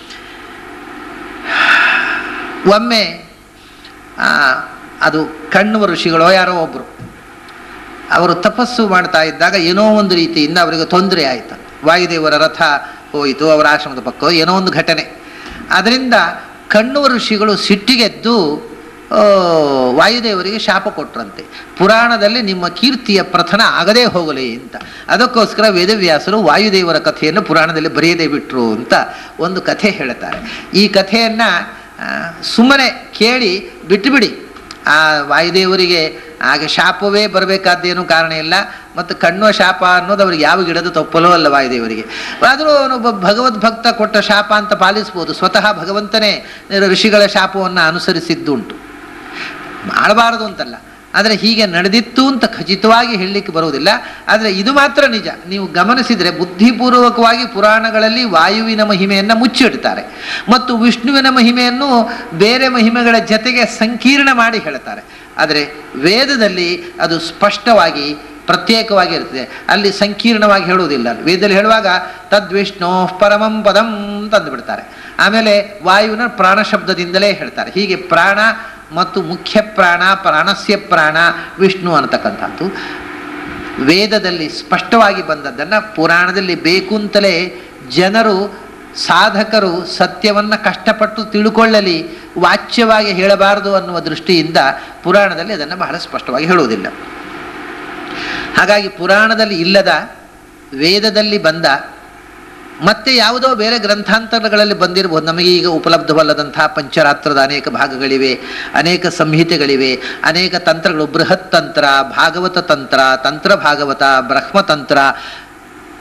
ಒಮ್ಮೆ ಆ, ಅದು ಕಣ್ಣುವ ಋಷಿಗಳೋ ಯಾರೋ ಒಬ್ಬರು ಅವರು ತಪಸ್ಸು ಮಾಡ್ತಾ ಇದ್ದಾಗ ಏನೋ ಒಂದು ರೀತಿಯಿಂದ ಅವರಿಗೆ ತೊಂದರೆ ಆಯಿತು ವಾಯುದೇವರ ರಥ ಹೋಯಿತು ಅವರ ಆಶ್ರಮದ ಪಕ್ಕ ಏನೋ ಒಂದು ಘಟನೆ ಅದರಿಂದ ಕಣ್ಣುವ ಋಷಿಗಳು ಸಿಟ್ಟಿಗೆದ್ದು ಆ, ವಾಯುದೇವರಿಗೆ ಶಾಪ ಕೊಟ್ರಂತೆ ಪುರಾಣದಲ್ಲಿ ನಿಮ್ಮ ಕೀರ್ತಿಯ ಪ್ರಥನ ಆಗದೇ ಹೋಗಲಿ ಅಂತ ಅದಕ್ಕೋಸ್ಕರ ವೇದವ್ಯಾಸರು ವಾಯುದೇವರ ಕಥೆಯನ್ನು ಪುರಾಣದಲ್ಲಿ ಬರೆಯದೇ ಬಿಟ್ರು ಅಂತ ಒಂದು ಕಥೆ ಹೇಳ್ತಾರೆ ಈ ಕಥೆಯನ್ನು ಸುಮ್ಮನೆ ಕೇಳಿ ಬಿಟ್ಟುಬಿಡಿ ಆ ವಾಯುದೇವರಿಗೆ ಆಗ ಶಾಪವೇ ಬರಬೇಕಾದ್ದೇನು ಕಾರಣ ಇಲ್ಲ ಮತ್ತು ಕಣ್ಣುವ ಶಾಪ ಅನ್ನೋದು ಅವ್ರಿಗೆ ಯಾವ ಗಿಡದ ತಪ್ಪಲೋ ಅಲ್ಲ ವಾಯುದೇವರಿಗೆ ಆದರೂ ಅವನೊಬ್ಬ ಭಗವದ್ಭಕ್ತ ಕೊಟ್ಟ ಶಾಪ ಅಂತ ಪಾಲಿಸ್ಬೋದು ಸ್ವತಃ ಭಗವಂತನೇ ಋಷಿಗಳ ಶಾಪವನ್ನು ಅನುಸರಿಸಿದ್ದುಂಟು ಮಾಡಬಾರದು ಅಂತಲ್ಲ ಆದರೆ ಹೀಗೆ ನಡೆದಿತ್ತು ಅಂತ ಖಚಿತವಾಗಿ ಹೇಳಲಿಕ್ಕೆ ಬರುವುದಿಲ್ಲ ಆದರೆ ಇದು ಮಾತ್ರ ನಿಜ ನೀವು ಗಮನಿಸಿದರೆ ಬುದ್ಧಿಪೂರ್ವಕವಾಗಿ ಪುರಾಣಗಳಲ್ಲಿ ವಾಯುವಿನ ಮಹಿಮೆಯನ್ನು ಮುಚ್ಚಿಡ್ತಾರೆ ಮತ್ತು ವಿಷ್ಣುವಿನ ಮಹಿಮೆಯನ್ನು ಬೇರೆ ಮಹಿಮೆಗಳ ಜತೆಗೆ ಸಂಕೀರ್ಣ ಮಾಡಿ ಹೇಳ್ತಾರೆ ಆದರೆ ವೇದದಲ್ಲಿ ಅದು ಸ್ಪಷ್ಟವಾಗಿ ಪ್ರತ್ಯೇಕವಾಗಿ ಇರ್ತದೆ ಅಲ್ಲಿ ಸಂಕೀರ್ಣವಾಗಿ ಹೇಳುವುದಿಲ್ಲ ವೇದದಲ್ಲಿ ಹೇಳುವಾಗ ತದ್ವಿಷ್ಣು ಪರಮಂ ಪದಂ ತಂದು ಬಿಡ್ತಾರೆ ಆಮೇಲೆ ವಾಯುವಿನ ಪ್ರಾಣ ಶಬ್ದದಿಂದಲೇ ಹೇಳ್ತಾರೆ ಹೀಗೆ ಪ್ರಾಣ ಮತ್ತು ಮುಖ್ಯ ಪ್ರಾಣ ಪ್ರಾಣಸ್ಯ ಪ್ರಾಣ ವಿಷ್ಣು ಅನ್ನತಕ್ಕಂಥದ್ದು ವೇದದಲ್ಲಿ ಸ್ಪಷ್ಟವಾಗಿ ಬಂದದ್ದನ್ನು ಪುರಾಣದಲ್ಲಿ ಬೇಕು ಅಂತಲೇ ಜನರು ಸಾಧಕರು ಸತ್ಯವನ್ನು ಕಷ್ಟಪಟ್ಟು ತಿಳ್ಕೊಳ್ಳಲಿ ವಾಚ್ಯವಾಗಿ ಹೇಳಬಾರದು ಅನ್ನುವ ದೃಷ್ಟಿಯಿಂದ ಪುರಾಣದಲ್ಲಿ ಅದನ್ನು ಬಹಳ ಸ್ಪಷ್ಟವಾಗಿ ಹೇಳುವುದಿಲ್ಲ ಹಾಗಾಗಿ ಪುರಾಣದಲ್ಲಿ ಇಲ್ಲದ ವೇದದಲ್ಲಿ ಬಂದ ಮತ್ತೆ ಯಾವುದೋ ಬೇರೆ ಗ್ರಂಥಾಂತರಗಳಲ್ಲಿ ಬಂದಿರಬಹುದು ನಮಗೆ ಈಗ ಉಪಲಬ್ಧವಲ್ಲದಂತಹ ಪಂಚರಾತ್ರದ ಅನೇಕ ಭಾಗಗಳಿವೆ ಅನೇಕ ಸಂಹಿತೆಗಳಿವೆ ಅನೇಕ ತಂತ್ರಗಳು ಬೃಹತ್ ತಂತ್ರ ಭಾಗವತ ತಂತ್ರ ತಂತ್ರ ಭಾಗವತ ಬ್ರಹ್ಮತಂತ್ರ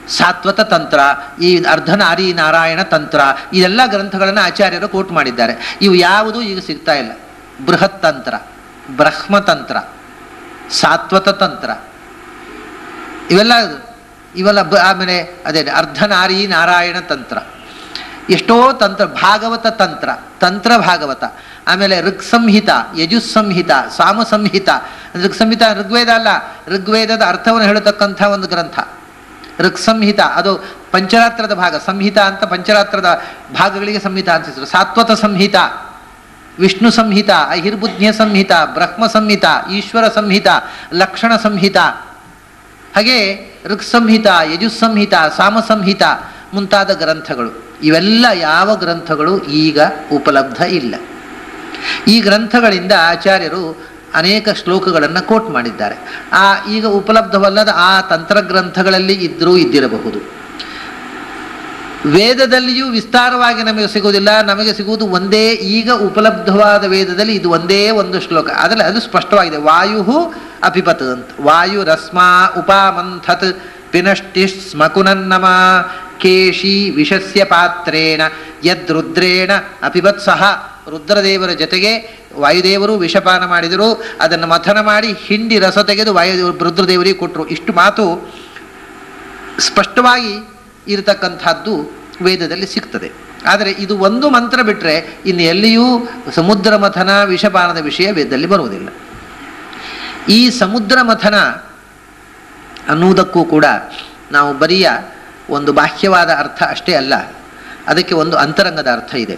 ಸಾತ್ವತ ತಂತ್ರ ಈ ಅರ್ಧನಾರಿ ನಾರಾಯಣ ತಂತ್ರ ಇದೆಲ್ಲ ಗ್ರಂಥಗಳನ್ನು ಆಚಾರ್ಯರು ಕೋಟ್ ಮಾಡಿದ್ದಾರೆ ಇವು ಯಾವುದೂ ಈಗ ಸಿಗ್ತಾ ಇಲ್ಲ ಬೃಹತ್ ತಂತ್ರ ಬ್ರಹ್ಮತಂತ್ರ ಸಾತ್ವತ ತಂತ್ರ ಇವೆಲ್ಲ ಇವೆಲ್ಲ ಬ- ಆಮೇಲೆ ಅದೇ ಅರ್ಧನಾರಿ ನಾರಾಯಣ ತಂತ್ರ ಎಷ್ಟೋ ತಂತ್ರ ಭಾಗವತ ತಂತ್ರ ತಂತ್ರ ಭಾಗವತ ಆಮೇಲೆ ಋಗ್ ಸಂಹಿತ ಯಜುಸ್ ಸಂಹಿತ ಸಾಮ ಸಂಹಿತ ಋಗ್ ಸಂಹಿತ ಋಗ್ವೇದ ಅಲ್ಲ ಋಗ್ವೇದದ ಅರ್ಥವನ್ನು ಹೇಳತಕ್ಕಂಥ ಒಂದು ಗ್ರಂಥ ಋಗ್ ಸಂಹಿತ ಅದು ಪಂಚರಾತ್ರದ ಭಾಗ ಸಂಹಿತ ಅಂತ ಪಂಚರಾತ್ರದ ಭಾಗಗಳಿಗೆ ಸಂಹಿತ ಅಂತ ಹೆಸರು ಸಾತ್ವತ ಸಂಹಿತ ವಿಷ್ಣು ಸಂಹಿತ ಅಹಿರ್ಬುದ್ಧ್ಯ ಸಂಹಿತ ಬ್ರಹ್ಮ ಸಂಹಿತ ಈಶ್ವರ ಸಂಹಿತ ಲಕ್ಷಣ ಸಂಹಿತ ಹಾಗೆ ಋಕ್ ಸಂಹಿತ ಯಜುಸ್ ಸಂಹಿತ ಸಾಮ ಸಂಹಿತ ಮುಂತಾದ ಗ್ರಂಥಗಳು ಇವೆಲ್ಲ ಯಾವ ಗ್ರಂಥಗಳು ಈಗ ಉಪಲಬ್ಧ ಇಲ್ಲ ಈ ಗ್ರಂಥಗಳಿಂದ ಆಚಾರ್ಯರು ಅನೇಕ ಶ್ಲೋಕಗಳನ್ನು ಕೋಟ್ ಮಾಡಿದ್ದಾರೆ ಆ ಈಗ ಉಪಲಬ್ಧವಲ್ಲದ ಆ ತಂತ್ರಗ್ರಂಥಗಳಲ್ಲಿ ಇದ್ದರೂ ಇದ್ದಿರಬಹುದು ವೇದದಲ್ಲಿಯೂ ವಿಸ್ತಾರವಾಗಿ ನಮಗೆ ಸಿಗುವುದಿಲ್ಲ ನಮಗೆ ಸಿಗುವುದು ಒಂದೇ ಈಗ ಉಪಲಬ್ಧವಾದ ವೇದದಲ್ಲಿ ಇದು ಒಂದೇ ಒಂದು ಶ್ಲೋಕ ಅದರಲ್ಲಿ ಅದು ಸ್ಪಷ್ಟವಾಗಿದೆ ವಾಯು ಅಪಿಪತ್ ಅಂತ ವಾಯು ರಸ್ಮಾ ಉಪಾಮಂಥತ್ ಪಿನಷ್ಟಿ ಸ್ಮಕುನನ್ನಮ ಕೇಶಿ ವಿಷಸ್ಯ ಪಾತ್ರೇಣ ಯದ್ರುದ್ರೇಣ ಅಪಿಬತ್ ಸಹ ರುದ್ರದೇವರ ಜೊತೆಗೆ ವಾಯುದೇವರು ವಿಷಪಾನ ಮಾಡಿದರು ಅದನ್ನು ಮಥನ ಮಾಡಿ ಹಿಂಡಿ ರಸ ತೆಗೆದು ವಾಯು ರುದ್ರದೇವರಿಗೆ ಕೊಟ್ಟರು ಇಷ್ಟು ಮಾತು ಸ್ಪಷ್ಟವಾಗಿ ಇರತಕ್ಕಂಥದ್ದು ವೇದದಲ್ಲಿ ಸಿಗ್ತದೆ ಆದರೆ ಇದು ಒಂದು ಮಂತ್ರ ಬಿಟ್ಟರೆ ಇನ್ನು ಎಲ್ಲಿಯೂ ಸಮುದ್ರ ಮಥನ ವಿಷಪಾನದ ವಿಷಯ ವೇದದಲ್ಲಿ ಬರುವುದಿಲ್ಲ ಈ ಸಮುದ್ರ ಮಥನ ಅನ್ನುವುದಕ್ಕೂ ಕೂಡ ನಾವು ಬರಿಯ ಒಂದು ಬಾಹ್ಯವಾದ ಅರ್ಥ ಅಷ್ಟೇ ಅಲ್ಲ ಅದಕ್ಕೆ ಒಂದು ಅಂತರಂಗದ ಅರ್ಥ ಇದೆ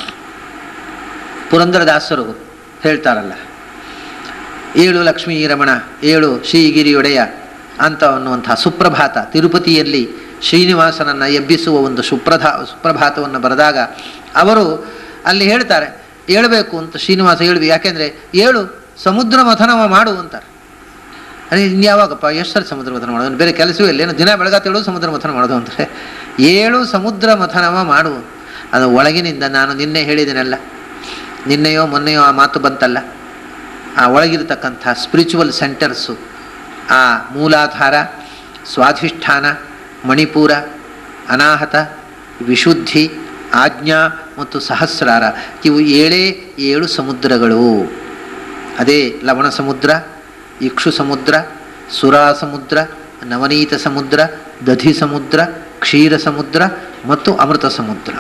ಪುರಂದರದಾಸರು ಹೇಳ್ತಾರಲ್ಲ ಏಳು ಲಕ್ಷ್ಮೀ ರಮಣ ಏಳು ಶ್ರೀಗಿರಿಯೊಡೆಯ ಅಂತ ಅನ್ನುವಂಥ ಸುಪ್ರಭಾತ ತಿರುಪತಿಯಲ್ಲಿ ಶ್ರೀನಿವಾಸನನ್ನು ಎಬ್ಬಿಸುವ ಒಂದು ಸುಪ್ರಭಾ ಸುಪ್ರಭಾತವನ್ನು ಬರೆದಾಗ ಅವರು ಅಲ್ಲಿ ಹೇಳ್ತಾರೆ ಏಳಬೇಕು ಅಂತ ಶ್ರೀನಿವಾಸ ಹೇಳ್ಬೇಕು ಯಾಕೆಂದರೆ ಏಳು ಸಮುದ್ರ ಮಥನವ ಮಾಡು ಅಂತಾರೆ ಅದೇ ಇನ್ಯಾವಾಗಪ್ಪ ಎಷ್ಟು ಸರಿ ಸಮುದ್ರ ಮಥನ ಮಾಡೋದು ಬೇರೆ ಕೆಲಸವೂ ಇಲ್ಲ ಏನು ದಿನ ಬೆಳಗಾತೇಳು ಸಮುದ್ರ ಮಥನ ಮಾಡೋದು ಅಂದರೆ ಏಳು ಸಮುದ್ರ ಮಥನವ ಮಾಡು ಅದು ಒಳಗಿನಿಂದ ನಾನು ನಿನ್ನೆ ಹೇಳಿದ್ದೀನಲ್ಲ ನಿನ್ನೆಯೋ ಮೊನ್ನೆಯೋ ಆ ಮಾತು ಬಂತಲ್ಲ ಆ ಒಳಗಿರತಕ್ಕಂಥ ಸ್ಪಿರಿಚುವಲ್ ಸೆಂಟರ್ಸು ಆ ಮೂಲಾಧಾರ ಸ್ವಾಧಿಷ್ಠಾನ ಮಣಿಪುರ ಅನಾಹತ ವಿಶುದ್ಧಿ ಆಜ್ಞಾ ಮತ್ತು ಸಹಸ್ರಾರ ಇವು ಏಳೇ ಏಳು ಸಮುದ್ರಗಳು ಅದೇ ಲವಣ ಸಮುದ್ರ ಇಕ್ಷು ಸಮುದ್ರ ಸುರಾ ಸಮುದ್ರ ನವನೀತ ಸಮುದ್ರ ದಧಿ ಸಮುದ್ರ ಕ್ಷೀರ ಸಮುದ್ರ ಮತ್ತು ಅಮೃತ ಸಮುದ್ರ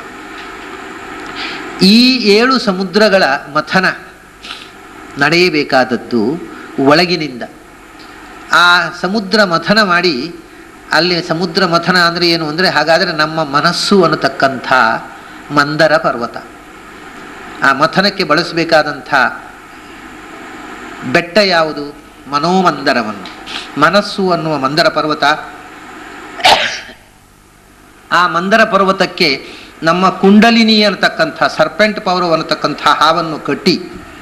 ಈ ಏಳು ಸಮುದ್ರಗಳ ಮಥನ ನಡೆಯಬೇಕಾದದ್ದು ಒಳಗಿನಿಂದ ಆ ಸಮುದ್ರ ಮಥನ ಮಾಡಿ ಅಲ್ಲಿ ಸಮುದ್ರ ಮಥನ ಅಂದರೆ ಏನು ಅಂದರೆ ಹಾಗಾದರೆ ನಮ್ಮ ಮನಸ್ಸು ಅನ್ನತಕ್ಕಂಥ ಮಂದರ ಪರ್ವತ ಆ ಮಥನಕ್ಕೆ ಬಳಸಬೇಕಾದಂಥ ಬೆಟ್ಟ ಯಾವುದು ಮನೋಮಂದರವನ್ನು ಮನಸ್ಸು ಅನ್ನುವ ಮಂದರ ಪರ್ವತ ಆ ಮಂದರ ಪರ್ವತಕ್ಕೆ ನಮ್ಮ ಕುಂಡಲಿನಿ ಅನ್ನತಕ್ಕಂಥ ಸರ್ಪೆಂಟ್ ಪೌರವ್ ಅನ್ನತಕ್ಕಂಥ ಹಾವನ್ನು ಕಟ್ಟಿ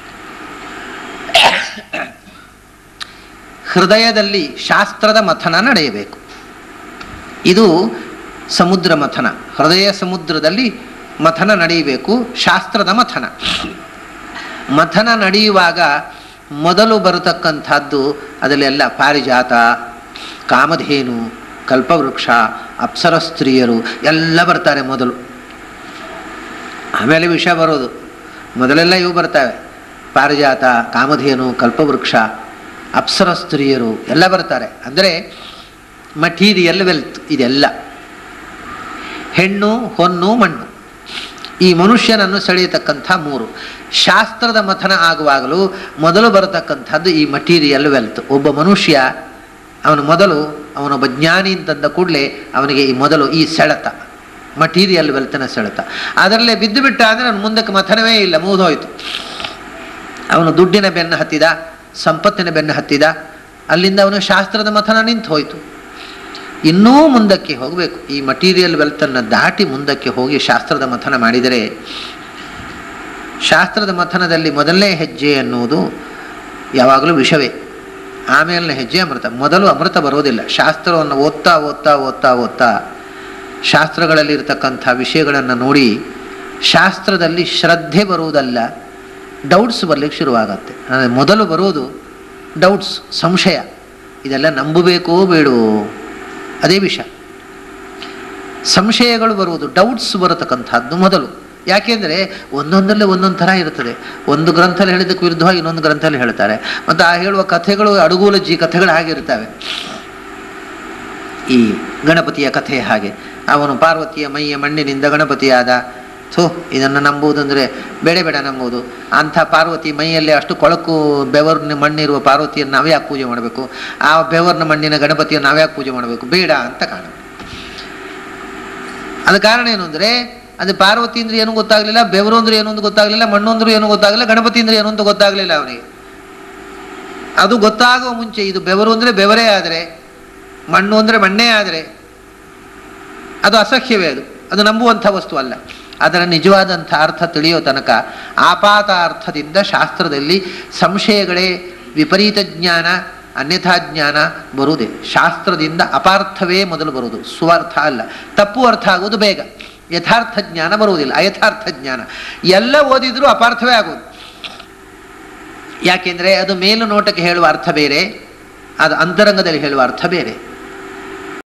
ಹೃದಯದಲ್ಲಿ ಶಾಸ್ತ್ರದ ಮಥನ ನಡೆಯಬೇಕು ಇದು ಸಮುದ್ರ ಮಥನ ಹೃದಯ ಸಮುದ್ರದಲ್ಲಿ ಮಥನ ನಡೆಯಬೇಕು ಶಾಸ್ತ್ರದ ಮಥನ ಮಥನ ನಡೆಯುವಾಗ ಮೊದಲು ಬರತಕ್ಕಂಥದ್ದು ಅದರಲ್ಲೆಲ್ಲ ಪಾರಿಜಾತ ಕಾಮಧೇನು ಕಲ್ಪವೃಕ್ಷ ಅಪ್ಸರ ಸ್ತ್ರೀಯರು ಎಲ್ಲ ಬರ್ತಾರೆ ಮೊದಲು ಆಮೇಲೆ ವಿಷ ಬರೋದು ಮೊದಲೆಲ್ಲ ಇವು ಬರ್ತವೆ ಪಾರಿಜಾತ ಕಾಮಧೇನು ಕಲ್ಪವೃಕ್ಷ ಅಪ್ಸರ ಸ್ತ್ರೀಯರು ಎಲ್ಲ ಬರ್ತಾರೆ ಅಂದರೆ ಮಟೀರಿಯಲ್ ವೆಲ್ತ್ ಇದೆಲ್ಲ ಹೆಣ್ಣು ಹೊನ್ನು ಮಣ್ಣು ಈ ಮನುಷ್ಯನನ್ನು ಸೆಳೆಯತಕ್ಕಂಥ ಮೂರು ಶಾಸ್ತ್ರದ ಮಥನ ಆಗುವಾಗಲೂ ಮೊದಲು ಬರತಕ್ಕಂಥದ್ದು ಈ ಮಟೀರಿಯಲ್ ವೆಲ್ತ್ ಒಬ್ಬ ಮನುಷ್ಯ ಅವನು ಮೊದಲು ಅವನೊಬ್ಬ ಜ್ಞಾನಿ ಅಂತಂದ ಕೂಡಲೇ ಅವನಿಗೆ ಈ ಮೊದಲು ಈ ಸೆಳೆತ ಮಟೀರಿಯಲ್ ವೆಲ್ತ್ನ ಸೆಳೆತ ಅದರಲ್ಲೇ ಬಿದ್ದು ಬಿಟ್ಟ ಅಂದರೆ ಅವನು ಮುಂದಕ್ಕೆ ಮಥನವೇ ಇಲ್ಲ ಮುಗಿದೋಯ್ತು ಅವನು ದುಡ್ಡಿನ ಬೆನ್ನು ಹತ್ತಿದ ಸಂಪತ್ತಿನ ಬೆನ್ನು ಹತ್ತಿದ ಅಲ್ಲಿಂದ ಅವನು ಶಾಸ್ತ್ರದ ಮಥನ ನಿಂತು ಹೋಯಿತು ಇನ್ನೂ ಮುಂದಕ್ಕೆ ಹೋಗಬೇಕು ಈ ಮಟೀರಿಯಲ್ ವೆಲ್ತನ್ನು ದಾಟಿ ಮುಂದಕ್ಕೆ ಹೋಗಿ ಶಾಸ್ತ್ರದ ಮಥನ ಮಾಡಿದರೆ ಶಾಸ್ತ್ರದ ಮಥನದಲ್ಲಿ ಮೊದಲನೇ ಹೆಜ್ಜೆ ಎನ್ನುವುದು ಯಾವಾಗಲೂ ವಿಷವೇ ಆಮೇಲಿನ ಹೆಜ್ಜೆ ಅಮೃತ ಮೊದಲು ಅಮೃತ ಬರೋದಿಲ್ಲ ಶಾಸ್ತ್ರವನ್ನು ಓದ್ತಾ ಓದ್ತಾ ಓದ್ತಾ ಓದ್ತಾ ಶಾಸ್ತ್ರಗಳಲ್ಲಿ ಇರತಕ್ಕಂಥ ವಿಷಯಗಳನ್ನು ನೋಡಿ ಶಾಸ್ತ್ರದಲ್ಲಿ ಶ್ರದ್ಧೆ ಬರುವುದಲ್ಲ ಡೌಟ್ಸ್ ಬರಲಿಕ್ಕೆ ಶುರುವಾಗತ್ತೆ ಅಂದರೆ ಮೊದಲು ಬರುವುದು ಡೌಟ್ಸ್ ಸಂಶಯ ಇದೆಲ್ಲ ನಂಬಬೇಕೋ ಬೇಡವೋ ಅದೇ ವಿಷ ಸಂಶಯಗಳು ಬರುವುದು ಡೌಟ್ಸ್ ಬರತಕ್ಕಂಥದ್ದು ಮೊದಲು ಯಾಕೆಂದರೆ ಒಂದೊಂದರಲ್ಲಿ ಒಂದೊಂದು ಥರ ಇರ್ತದೆ ಒಂದು ಗ್ರಂಥದಲ್ಲಿ ಹೇಳಿದ್ದಕ್ಕೆ ವಿರುದ್ಧವಾಗಿ ಇನ್ನೊಂದು ಗ್ರಂಥದಲ್ಲಿ ಹೇಳ್ತಾರೆ ಮತ್ತು ಆ ಹೇಳುವ ಕಥೆಗಳು ಅಡುಗೂಲಜ್ಜಿ ಕಥೆಗಳು ಹಾಗಿರ್ತವೆ ಈ ಗಣಪತಿಯ ಕಥೆ ಹಾಗೆ ಅವನು ಪಾರ್ವತಿಯ ಮೈಯ ಮಣ್ಣಿನಿಂದ ಗಣಪತಿಯಾದ ಥೋ ಇದನ್ನು ನಂಬುವುದಂದರೆ ಬೇಡ ಬೇಡ ನಂಬುವುದು ಅಂಥ ಪಾರ್ವತಿ ಮೈಯಲ್ಲಿ ಅಷ್ಟು ಕೊಳಕು ಬೆವರಿನ ಮಣ್ಣಿರುವ ಪಾರ್ವತಿಯನ್ನು ನಾವ್ಯಾಕೆ ಪೂಜೆ ಮಾಡಬೇಕು ಆ ಬೆವರಿನ ಮಣ್ಣಿನ ಗಣಪತಿಯನ್ನು ನಾವ್ಯಾಕೆ ಪೂಜೆ ಮಾಡಬೇಕು ಬೇಡ ಅಂತ ಕಾರಣ ಅದು ಕಾರಣ ಏನು ಅಂದರೆ ಅದು ಪಾರ್ವತಿ ಅಂದ್ರೆ ಏನು ಗೊತ್ತಾಗಲಿಲ್ಲ ಬೆವರು ಅಂದ್ರೆ ಏನು ಅಂತ ಗೊತ್ತಾಗಲಿಲ್ಲ ಮಣ್ಣು ಅಂದ್ರೆ ಏನು ಗೊತ್ತಾಗಲಿಲ್ಲ ಗಣಪತಿ ಅಂದ್ರೆ ಏನು ಅಂತ ಗೊತ್ತಾಗಲಿಲ್ಲ ಅವನಿಗೆ ಅದು ಗೊತ್ತಾಗುವ ಮುಂಚೆ ಇದು ಬೆವರು ಅಂದರೆ ಬೆವರೇ ಆದರೆ ಮಣ್ಣು ಅಂದರೆ ಮಣ್ಣೇ ಆದರೆ ಅದು ಅಸಹ್ಯವೇ ಅದು ಅದು ನಂಬುವಂಥ ವಸ್ತು ಅಲ್ಲ ಅದರ ನಿಜವಾದಂಥ ಅರ್ಥ ತಿಳಿಯೋ ತನಕ ಆಪಾತ ಅರ್ಥದಿಂದ ಶಾಸ್ತ್ರದಲ್ಲಿ ಸಂಶಯಗಳೇ ವಿಪರೀತ ಜ್ಞಾನ ಅನ್ಯಥಾ ಜ್ಞಾನ ಬರುವುದೇ ಶಾಸ್ತ್ರದಿಂದ ಅಪಾರ್ಥವೇ ಮೊದಲು ಬರುವುದು ಸ್ವಾರ್ಥ ಅಲ್ಲ ತಪ್ಪು ಅರ್ಥ ಆಗುವುದು ಬೇಗ ಯಥಾರ್ಥ ಜ್ಞಾನ ಬರುವುದಿಲ್ಲ ಅಯಥಾರ್ಥ ಜ್ಞಾನ ಎಲ್ಲ ಓದಿದ್ರೂ ಅಪಾರ್ಥವೇ ಆಗುವುದು ಯಾಕೆಂದರೆ ಅದು ಮೇಲು ನೋಟಕ್ಕೆ ಹೇಳುವ ಅರ್ಥ ಬೇರೆ ಅದು ಅಂತರಂಗದಲ್ಲಿ ಹೇಳುವ ಅರ್ಥ ಬೇರೆ